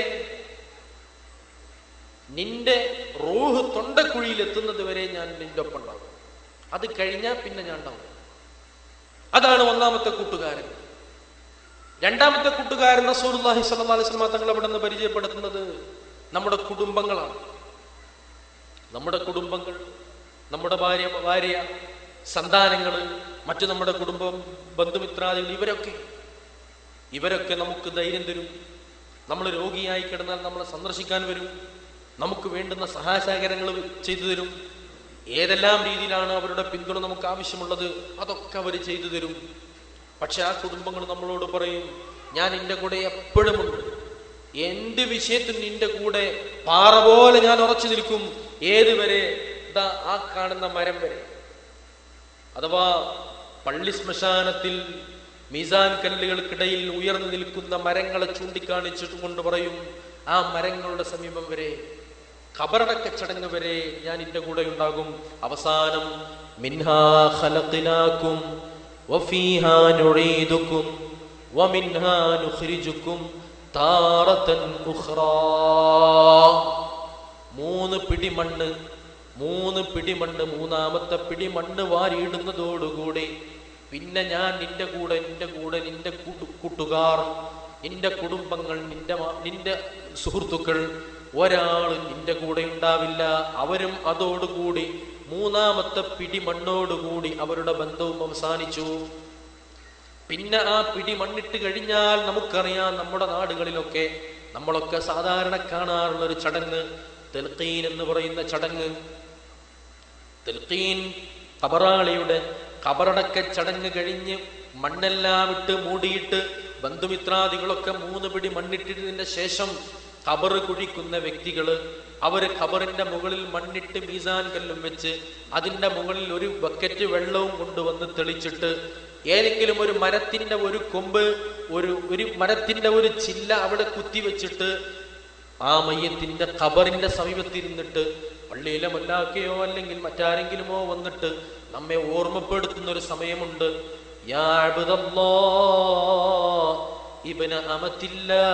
നിന്റെ റൂഹ് തൊണ്ടക്കുഴിയിൽ എത്തുന്നത് വരെ ഞാൻ നിന്റെ ഒപ്പം ഉണ്ടാവും അത് കഴിഞ്ഞാൽ പിന്നെ ഞാൻ ഉണ്ടാവും അതാണ് ഒന്നാമത്തെ കൂട്ടുകാരൻ രണ്ടാമത്തെ കൂട്ടുകാരൻ റസൂലുള്ളാഹി സ്വല്ലല്ലാഹി അലൈഹി വസല്ലം തങ്ങൾ അവിടെ നിന്ന് പരിചയപ്പെടുത്തുന്നത് നമ്മുടെ കുടുംബങ്ങളാണ് നമ്മുടെ കുടുംബങ്ങൾ നമ്മുടെ ഭാര്യ ഭാര്യ സന്താനങ്ങൾ മറ്റു നമ്മുടെ കുടുംബം ബന്ധുമിത്രാദികൾ ഇവരൊക്കെ ഇവരൊക്കെ നമുക്ക് ധൈര്യം തരും നമ്മൾ രോഗിയായി കിടന്നാൽ നമ്മളെ സന്ദർശിക്കാൻ വരും നമുക്ക് വേണ്ടുന്ന സഹായ സഹകരണങ്ങൾ ചെയ്തു തരും ഏതെല്ലാം രീതിയിലാണ് അവരുടെ പിന്തുണ നമുക്ക് ആവശ്യമുള്ളത് അതൊക്കെ അവർ ചെയ്തു തരും പക്ഷെ ആ കുടുംബങ്ങൾ നമ്മളോട് പറയും ഞാൻ നിന്റെ കൂടെ എപ്പോഴുമുണ്ട് എന്ത് വിഷയത്തിൽ നിന്റെ കൂടെ പാറ പോലെ ഞാൻ ഉറച്ചു നിൽക്കും ഏതുവരെ ഇതാ ആ കാണുന്ന മരം വരെ അഥവാ പള്ളി ശ്മശാനത്തിൽ മീസാൻ കല്ലുകൾക്കിടയിൽ ഉയർന്നു നിൽക്കുന്ന മരങ്ങളെ ചൂണ്ടിക്കാണിച്ചിട്ട് കൊണ്ട് പറയും ആ മരങ്ങളുടെ സമീപം വരെ ഖബറടക്ക ചടങ്ങ് വരെ ഞാൻ എന്റെ കൂടെ ഉണ്ടാകും അവസാനം മിൻഹാ ഖലഖ്നാകും വഫീഹാ നുഈദുകും വമിൻഹാ നുഖ്രിജുകും താറതൻ ഉഖ്റാ മൂന്ന് പിടി മണ്ണ് മൂന്ന് പിടി മണ്ണ് മൂന്നാമത്തെ പിടി മണ്ണ് വാരിയിടുന്നതോടുകൂടി പിന്നെ ഞാൻ നിന്റെ കൂടെ നിന്റെ കൂടെ നിന്റെ കൂട്ടു കൂട്ടുകാർ നിന്റെ കുടുംബങ്ങൾ നിന്റെ മാ- നിന്റെ സുഹൃത്തുക്കൾ ഒരാളും നിന്റെ കൂടെ ഉണ്ടാവില്ല അവരും അതോടുകൂടി മൂന്നാമത്തെ പിടി മണ്ണോടുകൂടി അവരുടെ ബന്ധവും അവസാനിച്ചു പിന്നെ ആ പിടി മണ്ണിട്ട് കഴിഞ്ഞാൽ നമുക്കറിയാം നമ്മുടെ നാടുകളിലൊക്കെ നമ്മളൊക്കെ സാധാരണ കാണാറുള്ള ഒരു ചടങ്ങ് തെൽക്കീൻ എന്ന് പറയുന്ന ചടങ്ങ് തെൽക്കീൻ കബറാളിയുടെ കബറടക്ക ചടങ്ങ് കഴിഞ്ഞ് മണ്ണെല്ലാം ഇട്ട് മൂടിയിട്ട് ബന്ധുമിത്രാദികളൊക്കെ മൂന്ന് പിടി മണ്ണിട്ടതിന്റെ ശേഷം ഖബറ് കുഴിക്കുന്ന വ്യക്തികള് അവര് ഖബറിന്റെ മുകളിൽ മണ്ണിട്ട് മീസാൻ കല്ലും വെച്ച് അതിന്റെ മുകളിൽ ഒരു ബക്കറ്റ് വെള്ളവും കൊണ്ടുവന്ന് തെളിച്ചിട്ട് ഏതെങ്കിലും ഒരു മരത്തിന്റെ ഒരു കൊമ്പ് ഒരു ഒരു മരത്തിന്റെ ഒരു ചില്ല അവിടെ കുത്തി വെച്ചിട്ട് ആ മയ്യത്തിന്റെ ഖബറിന്റെ സമീപത്തിരുന്നിട്ട് പള്ളിയിലെ മല്ലാക്കയോ അല്ലെങ്കിൽ മറ്റാരെങ്കിലുമോ വന്നിട്ട് നമ്മെ ഓർമ്മപ്പെടുത്തുന്ന ഒരു സമയമുണ്ട് യാ അബ്ദല്ലാ ഇബ്ന അമത്തില്ലാ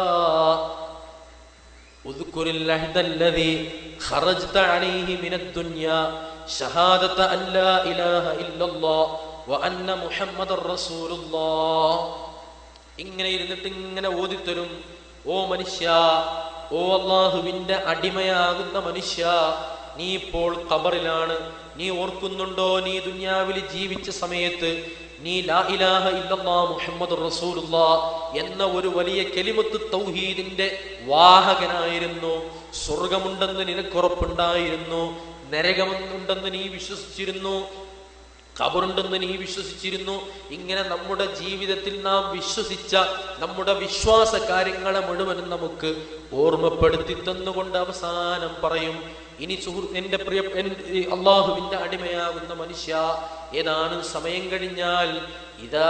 اذكر العهد الذي خرجت عليه من الدنيا شهادة أن لا إله إلا الله وأن محمد رسول الله ഇങ്ങനെ ഇരുന്നിട്ട് ഇങ്ങനെ ഓതിത്തരും ഓ മനുഷ്യ ഓ അള്ളാഹുവിന്റെ അടിമയാകുന്ന മനുഷ്യ നീ ഇപ്പോൾ ഖബറിലാണ് നീ ഓർക്കുന്നുണ്ടോ നീ ദുനിയാവിൽ ജീവിച്ച സമയത്ത് നീ ലാ ഇലാഹ ഇല്ലല്ലാ മുഹമ്മദ് റസൂലുള്ള എന്ന ഒരു വലിയ കെലിമത്ത് തൗഹീദിന്റെ വാഹകനായിരുന്നു സ്വർഗമുണ്ടെന്ന് നിനക്കുറപ്പുണ്ടായിരുന്നു നരകമുണ്ടെന്ന് നീ വിശ്വസിച്ചിരുന്നു ഖബറുണ്ടെന്ന് നീ വിശ്വസിച്ചിരുന്നു ഇങ്ങനെ നമ്മുടെ ജീവിതത്തിൽ നാം വിശ്വസിച്ച നമ്മുടെ വിശ്വാസ കാര്യങ്ങളെ മുഴുവനും നമുക്ക് ഓർമ്മപ്പെടുത്തി തന്നുകൊണ്ട് അവസാനം പറയും ഇനി സുഹൃത്ത് എന്റെ പ്രിയ എൻ- ഈ അള്ളാഹുവിന്റെ അടിമയാകുന്ന മനുഷ്യ ഏതാണ് സമയം കഴിഞ്ഞാൽ ഇതാ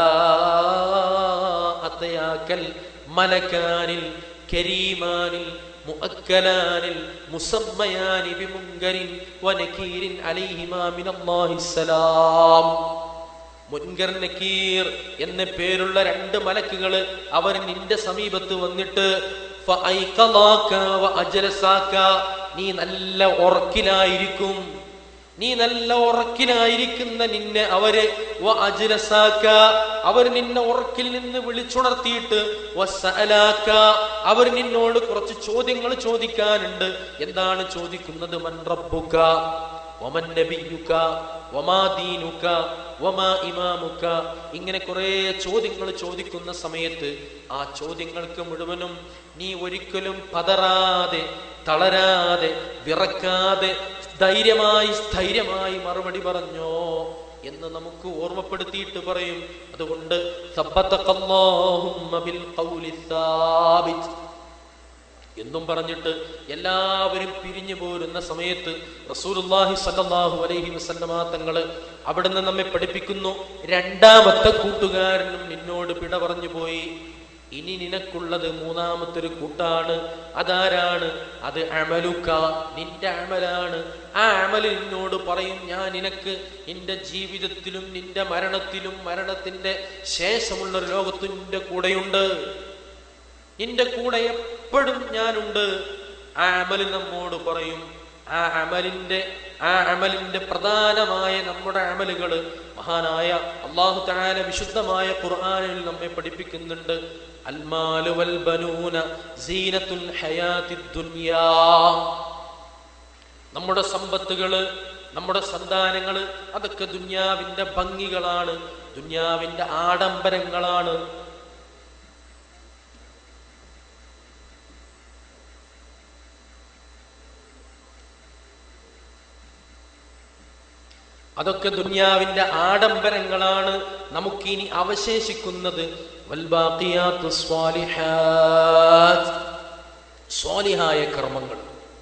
അത്തയാക്കൽ മലക്കാനിൽ കരീമാനിൽ مؤكلان مسميان بمنكر ونكير عليهما من الله السلام മുൻകർ നക്കീർ എന്ന പേരുള്ള രണ്ട് മലക്കുകള് അവർ നിന്റെ സമീപത്ത് വന്നിട്ട് ഫഅയ്ഖലാക വഅജ്ലസാക. നീ നല്ല ഉറക്കിലായിരിക്കും നീ നല്ല ഉറക്കിലായിരിക്കുന്ന നിന്നെ അവര് വഅജ്ലസാക. അവർ നിന്നെ ഉറക്കിൽ നിന്ന് വിളിച്ചുണർത്തിയിട്ട് വസഅലാക. അവർ നിന്നോട് കുറച്ച് ചോദ്യങ്ങൾ ചോദിക്കാനുണ്ട് എന്താണ് ചോദിക്കുന്നത് മൻ റബ്ബുക വമൻ നബിയുക വമാ ദീനുക വമാ ഇമാമുക ഇങ്ങനെ കുറെ ചോദ്യങ്ങൾ ചോദിക്കുന്ന സമയത്ത് ആ ചോദ്യങ്ങൾക്ക് മുഴുവനും നീ ഒരിക്കലും പതറാതെ തളരാതെ വിറക്കാതെ ധൈര്യമായി സ്ഥൈര്യമായി മറുപടി പറഞ്ഞോ എന്ന് നമുക്ക് ഓർമ്മപ്പെടുത്തിയിട്ട് പറയും അതുകൊണ്ട് സബ്ബത്തക്കല്ലാഹുമ്മ ബിൽ ഖൗലി സാബിത്ത് എന്നും പറഞ്ഞിട്ട് എല്ലാവരും പിരിഞ്ഞു പോരുന്ന സമയത്ത് റസൂലുള്ളാഹി സല്ലല്ലാഹു അലൈഹി വസല്ലമ തങ്ങള് അവിടുന്ന് നമ്മെ പഠിപ്പിക്കുന്നു രണ്ടാമത്തെ കൂട്ടുകാരനും നിന്നോട് പിട പറഞ്ഞു പോയി ഇനി നിനക്കുള്ളത് മൂന്നാമത്തെ ഒരു കൂട്ടാണ് അതാരാണ് അത് അമലുക്ക നിന്റെ അമലാണ് ആ അമൽ നിന്നോട് പറയും ഞാൻ നിനക്ക് നിന്റെ ജീവിതത്തിലും നിന്റെ മരണത്തിലും മരണത്തിന്റെ ശേഷമുള്ള ഒരു ലോകത്തും നിന്റെ കൂടെയുണ്ട് നിന്റെ കൂടെ എപ്പോഴും ഞാനുണ്ട് ആ അമൽ നമ്മോട് പറയും ആ അമലിന്റെ ആ അമലിന്റെ പ്രധാനമായ നമ്മുടെ അമലുകള് മഹാനായ അള്ളാഹു തആല വിശുദ്ധമായ ഖുർആനിൽ നമ്മെ പഠിപ്പിക്കുന്നുണ്ട് അൽമാലു വൽ ബനൂന സീനത്തുൽ ഹയാത്തിദ് ദുനിയാ നമ്മുടെ സമ്പത്തുകള് നമ്മുടെ സന്താനങ്ങള് അതൊക്കെ ദുന്യാവിന്റെ ഭംഗികളാണ് ദുന്യാവിന്റെ ആഡംബരങ്ങളാണ് അതൊക്കെ ദുന്യാവിന്റെ ആഡംബരങ്ങളാണ് നമുക്കിനി അവശേഷിക്കുന്നത് വൽബാഖിയാത്തു സ്വാലിഹാത്ത് സ്വാലിഹായ കർമ്മങ്ങൾ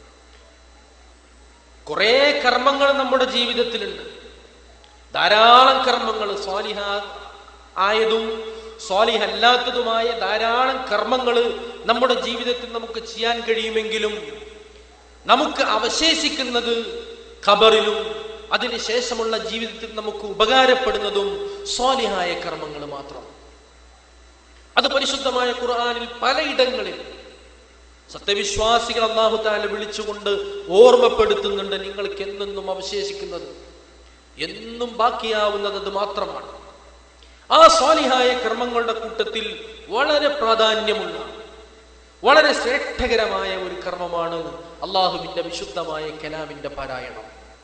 കുറേ കർമ്മങ്ങൾ നമ്മുടെ ജീവിതത്തിലുണ്ട് ധാരാളം കർമ്മങ്ങൾ സ്വാലിഹ ആയതും സ്വാലിഹല്ലാത്തതുമായ ധാരാളം കർമ്മങ്ങൾ നമ്മുടെ ജീവിതത്തിൽ നമുക്ക് ചെയ്യാൻ കഴിയുമെങ്കിലും നമുക്ക് അവശേഷിക്കുന്നത് ഖബറിലും അതിനുശേഷമുള്ള ജീവിതത്തിൽ നമുക്ക് ഉപകാരപ്പെടുന്നതും സ്വാലിഹായ കർമ്മങ്ങൾ മാത്രം അത് പരിശുദ്ധമായ ഖുർആനിൽ പലയിടങ്ങളിൽ സത്യവിശ്വാസികൾ അള്ളാഹു താല വിളിച്ചുകൊണ്ട് ഓർമ്മപ്പെടുത്തുന്നുണ്ട് നിങ്ങൾക്ക് എന്നെന്നും അവശേഷിക്കുന്നത് എന്നും ബാക്കിയാവുന്നത് അത് മാത്രമാണ് ആ സ്വാലിഹായ കർമ്മങ്ങളുടെ കൂട്ടത്തിൽ വളരെ പ്രാധാന്യമുള്ള വളരെ ശ്രേഷ്ഠകരമായ ഒരു കർമ്മമാണ് അള്ളാഹുവിന്റെ വിശുദ്ധമായ കലാമിന്റെ പാരായണം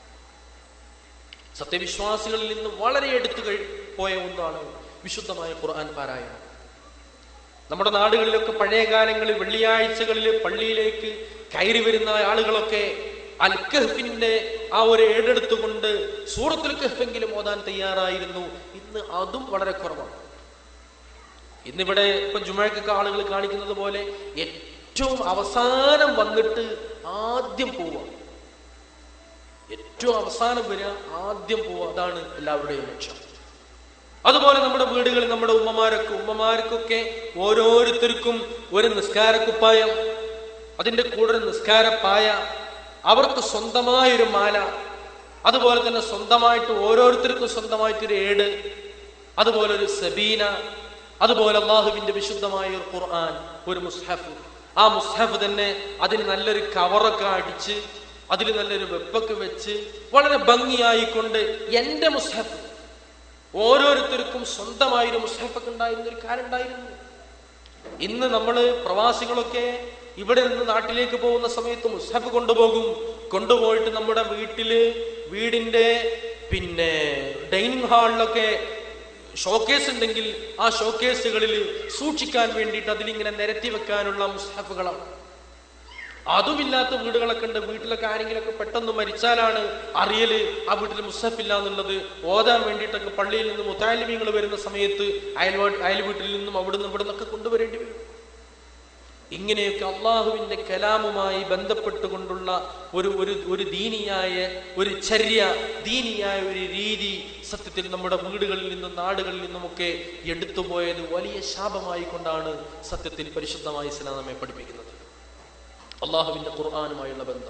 സത്യവിശ്വാസികളിൽ നിന്ന് വളരെ എടുത്തു കഴി പോയ ഒന്നാണ് വിശുദ്ധമായ ഖുർആൻ പാരായണം നമ്മുടെ നാടുകളിലൊക്കെ പഴയ കാലങ്ങളിൽ വെള്ളിയാഴ്ചകളിൽ പള്ളിയിലേക്ക് കയറി വരുന്ന ആളുകളൊക്കെ അൽ കഹ്ഫിന്റെ ആ ഒരു ഏടെടുത്തുകൊണ്ട് സൂറത്തുൽ കഹ്ഫെങ്കിലും ഓതാൻ തയ്യാറായിരുന്നു ഇന്ന് അതും വളരെ കുറവാണ് ഇന്നിവിടെ ഇപ്പൊ ജുമഴക്കൊക്കെ ആളുകൾ കാണിക്കുന്നത് പോലെ ഏറ്റവും അവസാനം വന്നിട്ട് ആദ്യം പോവുക ഏറ്റവും അവസാനം വരിക ആദ്യം പോവുക അതാണ് എല്ലാവരുടെയും ലക്ഷ്യം അതുപോലെ നമ്മുടെ വീടുകളിൽ നമ്മുടെ ഉമ്മമാരൊക്കെ ഉമ്മമാർക്കൊക്കെ ഓരോരുത്തർക്കും ഒരു നിസ്കാരക്കുപ്പായം അതിന്റെ കൂടെ ഒരു നിസ്കാരപ്പായ അവർക്ക് സ്വന്തമായൊരു മാല അതുപോലെ തന്നെ സ്വന്തമായിട്ട് ഓരോരുത്തർക്കും സ്വന്തമായിട്ടൊരു ഏട് അതുപോലെ ഒരു സബീന അതുപോലെ അള്ളാഹുവിന്റെ വിശുദ്ധമായ ഒരു ഖുർആൻ ഒരു മുസ്ഹഫ് ആ മുസ്ഹഫ് തന്നെ അതിന് നല്ലൊരു കവറൊക്കെ അടിച്ച് അതിൽ നല്ലൊരു വെപ്പൊക്കെ വെച്ച് വളരെ ഭംഗിയായിക്കൊണ്ട് എന്റെ മുസ്ഹഫ് ഓരോരുത്തർക്കും സ്വന്തമായൊരു മുസ്ഹഫൊക്കെ ഉണ്ടായിരുന്ന ഒരു കാര്യം ഉണ്ടായിരുന്നു ഇന്ന് നമ്മൾ പ്രവാസികളൊക്കെ ഇവിടെ നിന്ന് നാട്ടിലേക്ക് പോകുന്ന സമയത്ത് മുസ്ഹഫ് കൊണ്ടുപോകും കൊണ്ടുപോയിട്ട് നമ്മുടെ വീട്ടില് വീടിന്റെ പിന്നെ ഡൈനിങ് ഹാളിലൊക്കെ ഷോക്കേസ് ഉണ്ടെങ്കിൽ ആ ഷോക്കേസുകളിൽ സൂക്ഷിക്കാൻ വേണ്ടിയിട്ട് അതിലിങ്ങനെ നിരത്തി വെക്കാനുള്ള മുസ്ഹഫുകളാണ് അതുമില്ലാത്ത വീടുകളൊക്കെ ഉണ്ട് വീട്ടിലൊക്കെ ആരെങ്കിലുമൊക്കെ പെട്ടെന്ന് മരിച്ചാലാണ് അറിയല് ആ വീട്ടിൽ മുസ്ഹഫില്ല എന്നുള്ളത് ഓതാൻ വേണ്ടിയിട്ടൊക്കെ പള്ളിയിൽ നിന്ന് മുത്താലിമീങ്ങൾ വരുന്ന സമയത്ത് അയൽവാ അയൽ വീട്ടിൽ നിന്നും അവിടുന്ന് ഇവിടെ നിന്നൊക്കെ കൊണ്ടുവരേണ്ടി വരും ഇങ്ങനെയൊക്കെ അള്ളാഹുവിന്റെ കലാമുമായി ബന്ധപ്പെട്ടുകൊണ്ടുള്ള ഒരു ഒരു ഒരു ദീനിയായ ഒരു ചര്യ ദീനിയായ ഒരു രീതി സത്യത്തിൽ നമ്മുടെ വീടുകളിൽ നിന്നും നാടുകളിൽ നിന്നുമൊക്കെ എടുത്തുപോയത് വലിയ ശാപമായി കൊണ്ടാണ് സത്യത്തിൽ പരിശുദ്ധമായ ഇസ്ലാം നമ്മെ പഠിപ്പിക്കുന്നത് അള്ളാഹുവിന്റെ ഖുർആാനുമായുള്ള ബന്ധം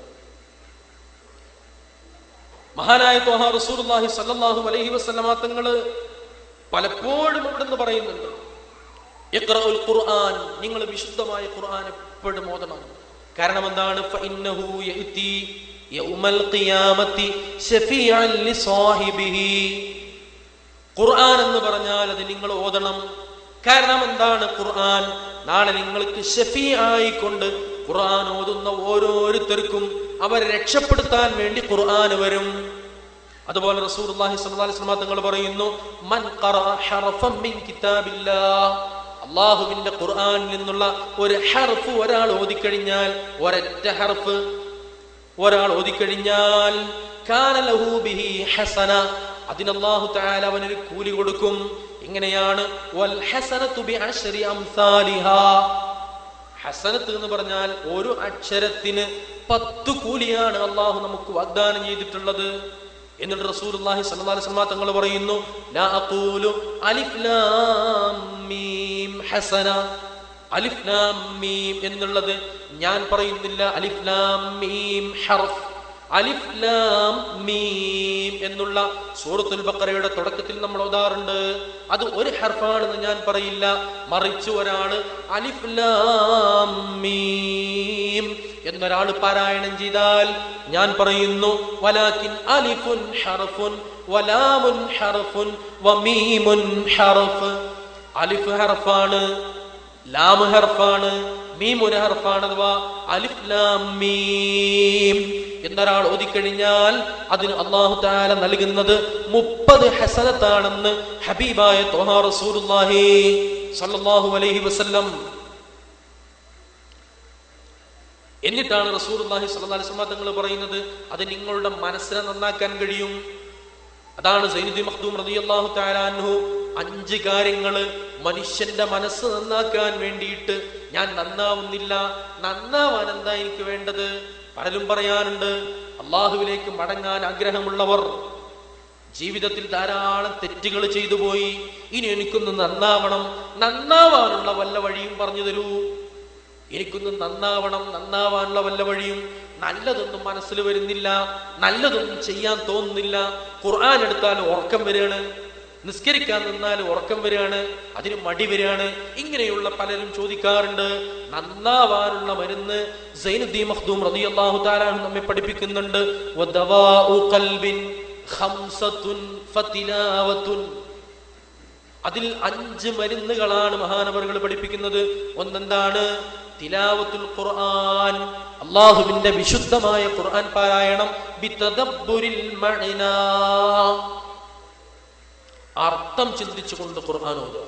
മഹാനായ തോഹ റസൂർഹി സല്ലാഹു അലൈഹി വസ്ലമാ തങ്ങള് പലപ്പോഴും ഇവിടുന്ന് പറയുന്നുണ്ട് ഇഖ്റഉൽ ഖുർആൻ നിങ്ങൾ വിശുദ്ധമായ ഖുർആൻ എപ്പോഴും ഓതണം കാരണം എന്താണ് ഫഇന്നഹു യഅതി യൗമൽ ഖിയാമത്തി ശഫീഅൻ ലിസാഹിബിഹി ഖുർആൻ എന്ന് പറഞ്ഞാൽ അത് നിങ്ങൾ ഓതണം കാരണം എന്താണ് ഖുർആൻ നാളെ നിങ്ങൾക്ക് ഷഫീ ആയിക്കൊണ്ട് ഖുർആൻ ഓതുന്ന ഓരോരുത്തർക്കും അവരെ രക്ഷപ്പെടുത്താൻ വേണ്ടി ഖുർആൻ വരും അതുപോലെ റസൂലുള്ളാഹി സ്വല്ലല്ലാഹി അലൈഹി വസല്ലം തങ്ങൾ പറയുന്നു മൻ ഖറഅ ഹറഫൻ മിൻ കിതാബില്ലാഹ് അള്ളാഹുവിന്റെ ഖുർആനിൽ നിന്നുള്ള ഒരു ഹർഫ് ഒരാൾ ഓതിക്കഴിഞ്ഞാൽ ഒരൊറ്റ ഹർഫ് ഒരാൾ ഓതിക്കഴിഞ്ഞാൽ കാന ലഹു ബിഹി ഹസന അതിന് അല്ലാഹു തആല അവനൊരു കൂലി കൊടുക്കും ഇങ്ങനെയാണ് വൽ ഹസനതു ബിഅശ്രി അംസാലിഹാ ഹസനത്ത് എന്ന് പറഞ്ഞാൽ ഒരു അക്ഷരത്തിന് പത്ത് കൂലിയാണ് അള്ളാഹു നമുക്ക് വാഗ്ദാനം ചെയ്തിട്ടുള്ളത് എന്നിട്ട് റസൂലുള്ളാഹി സ്വല്ലല്ലാഹി അലൈഹി വസല്ലം തങ്ങൾ പറയുന്നു ലാ അഖൂലു അലിഫ് ലാം മീം ഹസന അലിഫ് ലാം മീം എന്നുള്ളത് ഞാൻ പറയുന്നില്ല അലിഫ് ലാം മീം ഹർഫ് അലിഫ് ലാം മീം എന്നുള്ള സൂറത്തുൽ ബക്കറയുടെ തുടക്കത്തിൽ നമ്മൾ ഓതാറുണ്ട് അത് ഒരു ഹർഫാണെന്ന് ഞാൻ പറയില്ല മറിച്ച് ഒരാള് അലിഫ് ലാം മീം എന്നൊരാൾ പാരായണം ചെയ്താൽ ഞാൻ പറയുന്നു വലാക്കിൻ അലിഫുൻ ഹർഫുൻ വലാമുൻ ഹർഫുൻ വമീമുൻ ഹർഫ് അലിഫ് ഹർഫാണ് ലാം ഹർഫാണ് മീം ഒരു ഹർഫാണ് അഥവാ അലിഫ് ലാം മീം എന്നൊരാൾ ഓതിക്കഴിഞ്ഞാൽ അതിന് അള്ളാഹു താല നൽകുന്നത് മുപ്പത് ഹസനത്താണെന്ന് ഹബീബായ തോഹാ റസൂലുള്ളാഹി സല്ലല്ലാഹു അലൈഹി വസല്ലം എന്നിട്ടാണ് റസൂലുള്ളാഹി സ്വല്ലല്ലാഹി അലൈഹി വസല്ലം തങ്ങൾ പറയുന്നത് അത് നിങ്ങളുടെ മനസ്സിനെ നന്നാക്കാൻ കഴിയും അതാണ് സൈനുദ്ദീൻ മഖ്ദൂം റളിയല്ലാഹു തആല അൻഹു അഞ്ച് കാര്യങ്ങള് മനുഷ്യന്റെ മനസ്സ് നന്നാക്കാൻ വേണ്ടിയിട്ട് ഞാൻ നന്നാവുന്നില്ല നന്നാവാൻ എന്താ എനിക്ക് വേണ്ടത് പലരും പറയാനുണ്ട് അള്ളാഹുവിലേക്ക് മടങ്ങാൻ ആഗ്രഹമുള്ളവർ ജീവിതത്തിൽ ധാരാളം തെറ്റുകൾ ചെയ്തു പോയി ഇനി എനിക്കൊന്ന് നന്നാവണം നന്നാവാനുള്ള വല്ല വഴിയും പറഞ്ഞു തരൂ എനിക്കൊന്ന് നന്നാവണം നന്നാവാനുള്ള വല്ല വഴിയും നല്ലതൊന്നും മനസ്സിൽ വരുന്നില്ല നല്ലതൊന്നും ചെയ്യാൻ തോന്നുന്നില്ല ഖുർആൻ എടുത്താൽ ഉറക്കം വരികയാണ് നിസ്കരിക്കാൻ നിന്നാൽ ഉറക്കം വരികയാണ് അതിന് മടി വരികയാണ് ഇങ്ങനെയുള്ള പലരും ചോദിക്കാറുണ്ട് നന്നാവാനുള്ള മരുന്ന് സൈനുദ്ദീൻ മഖ്ദൂം റളിയല്ലാഹു തആല നമ്മെ പഠിപ്പിക്കുന്നുണ്ട് വദവാഉ ഖൽബിൻ ഖംസത്തുൻ ഫതിലാവത്തുൻ അതിൽ അഞ്ച് മരുന്നുകളാണ് മഹാനവറുകൾ പഠിപ്പിക്കുന്നത് ഒന്നെന്താണ് തിലാവത്തുൽ ഖുർആൻ അള്ളാഹുവിന്റെ വിശുദ്ധമായ ഖുർആൻ പാരായണം ബിതദബ്ബുരിൽ മഅനാ അർത്ഥം ചിന്തിച്ചുകൊണ്ട് ഖുർആൻ ഓതുക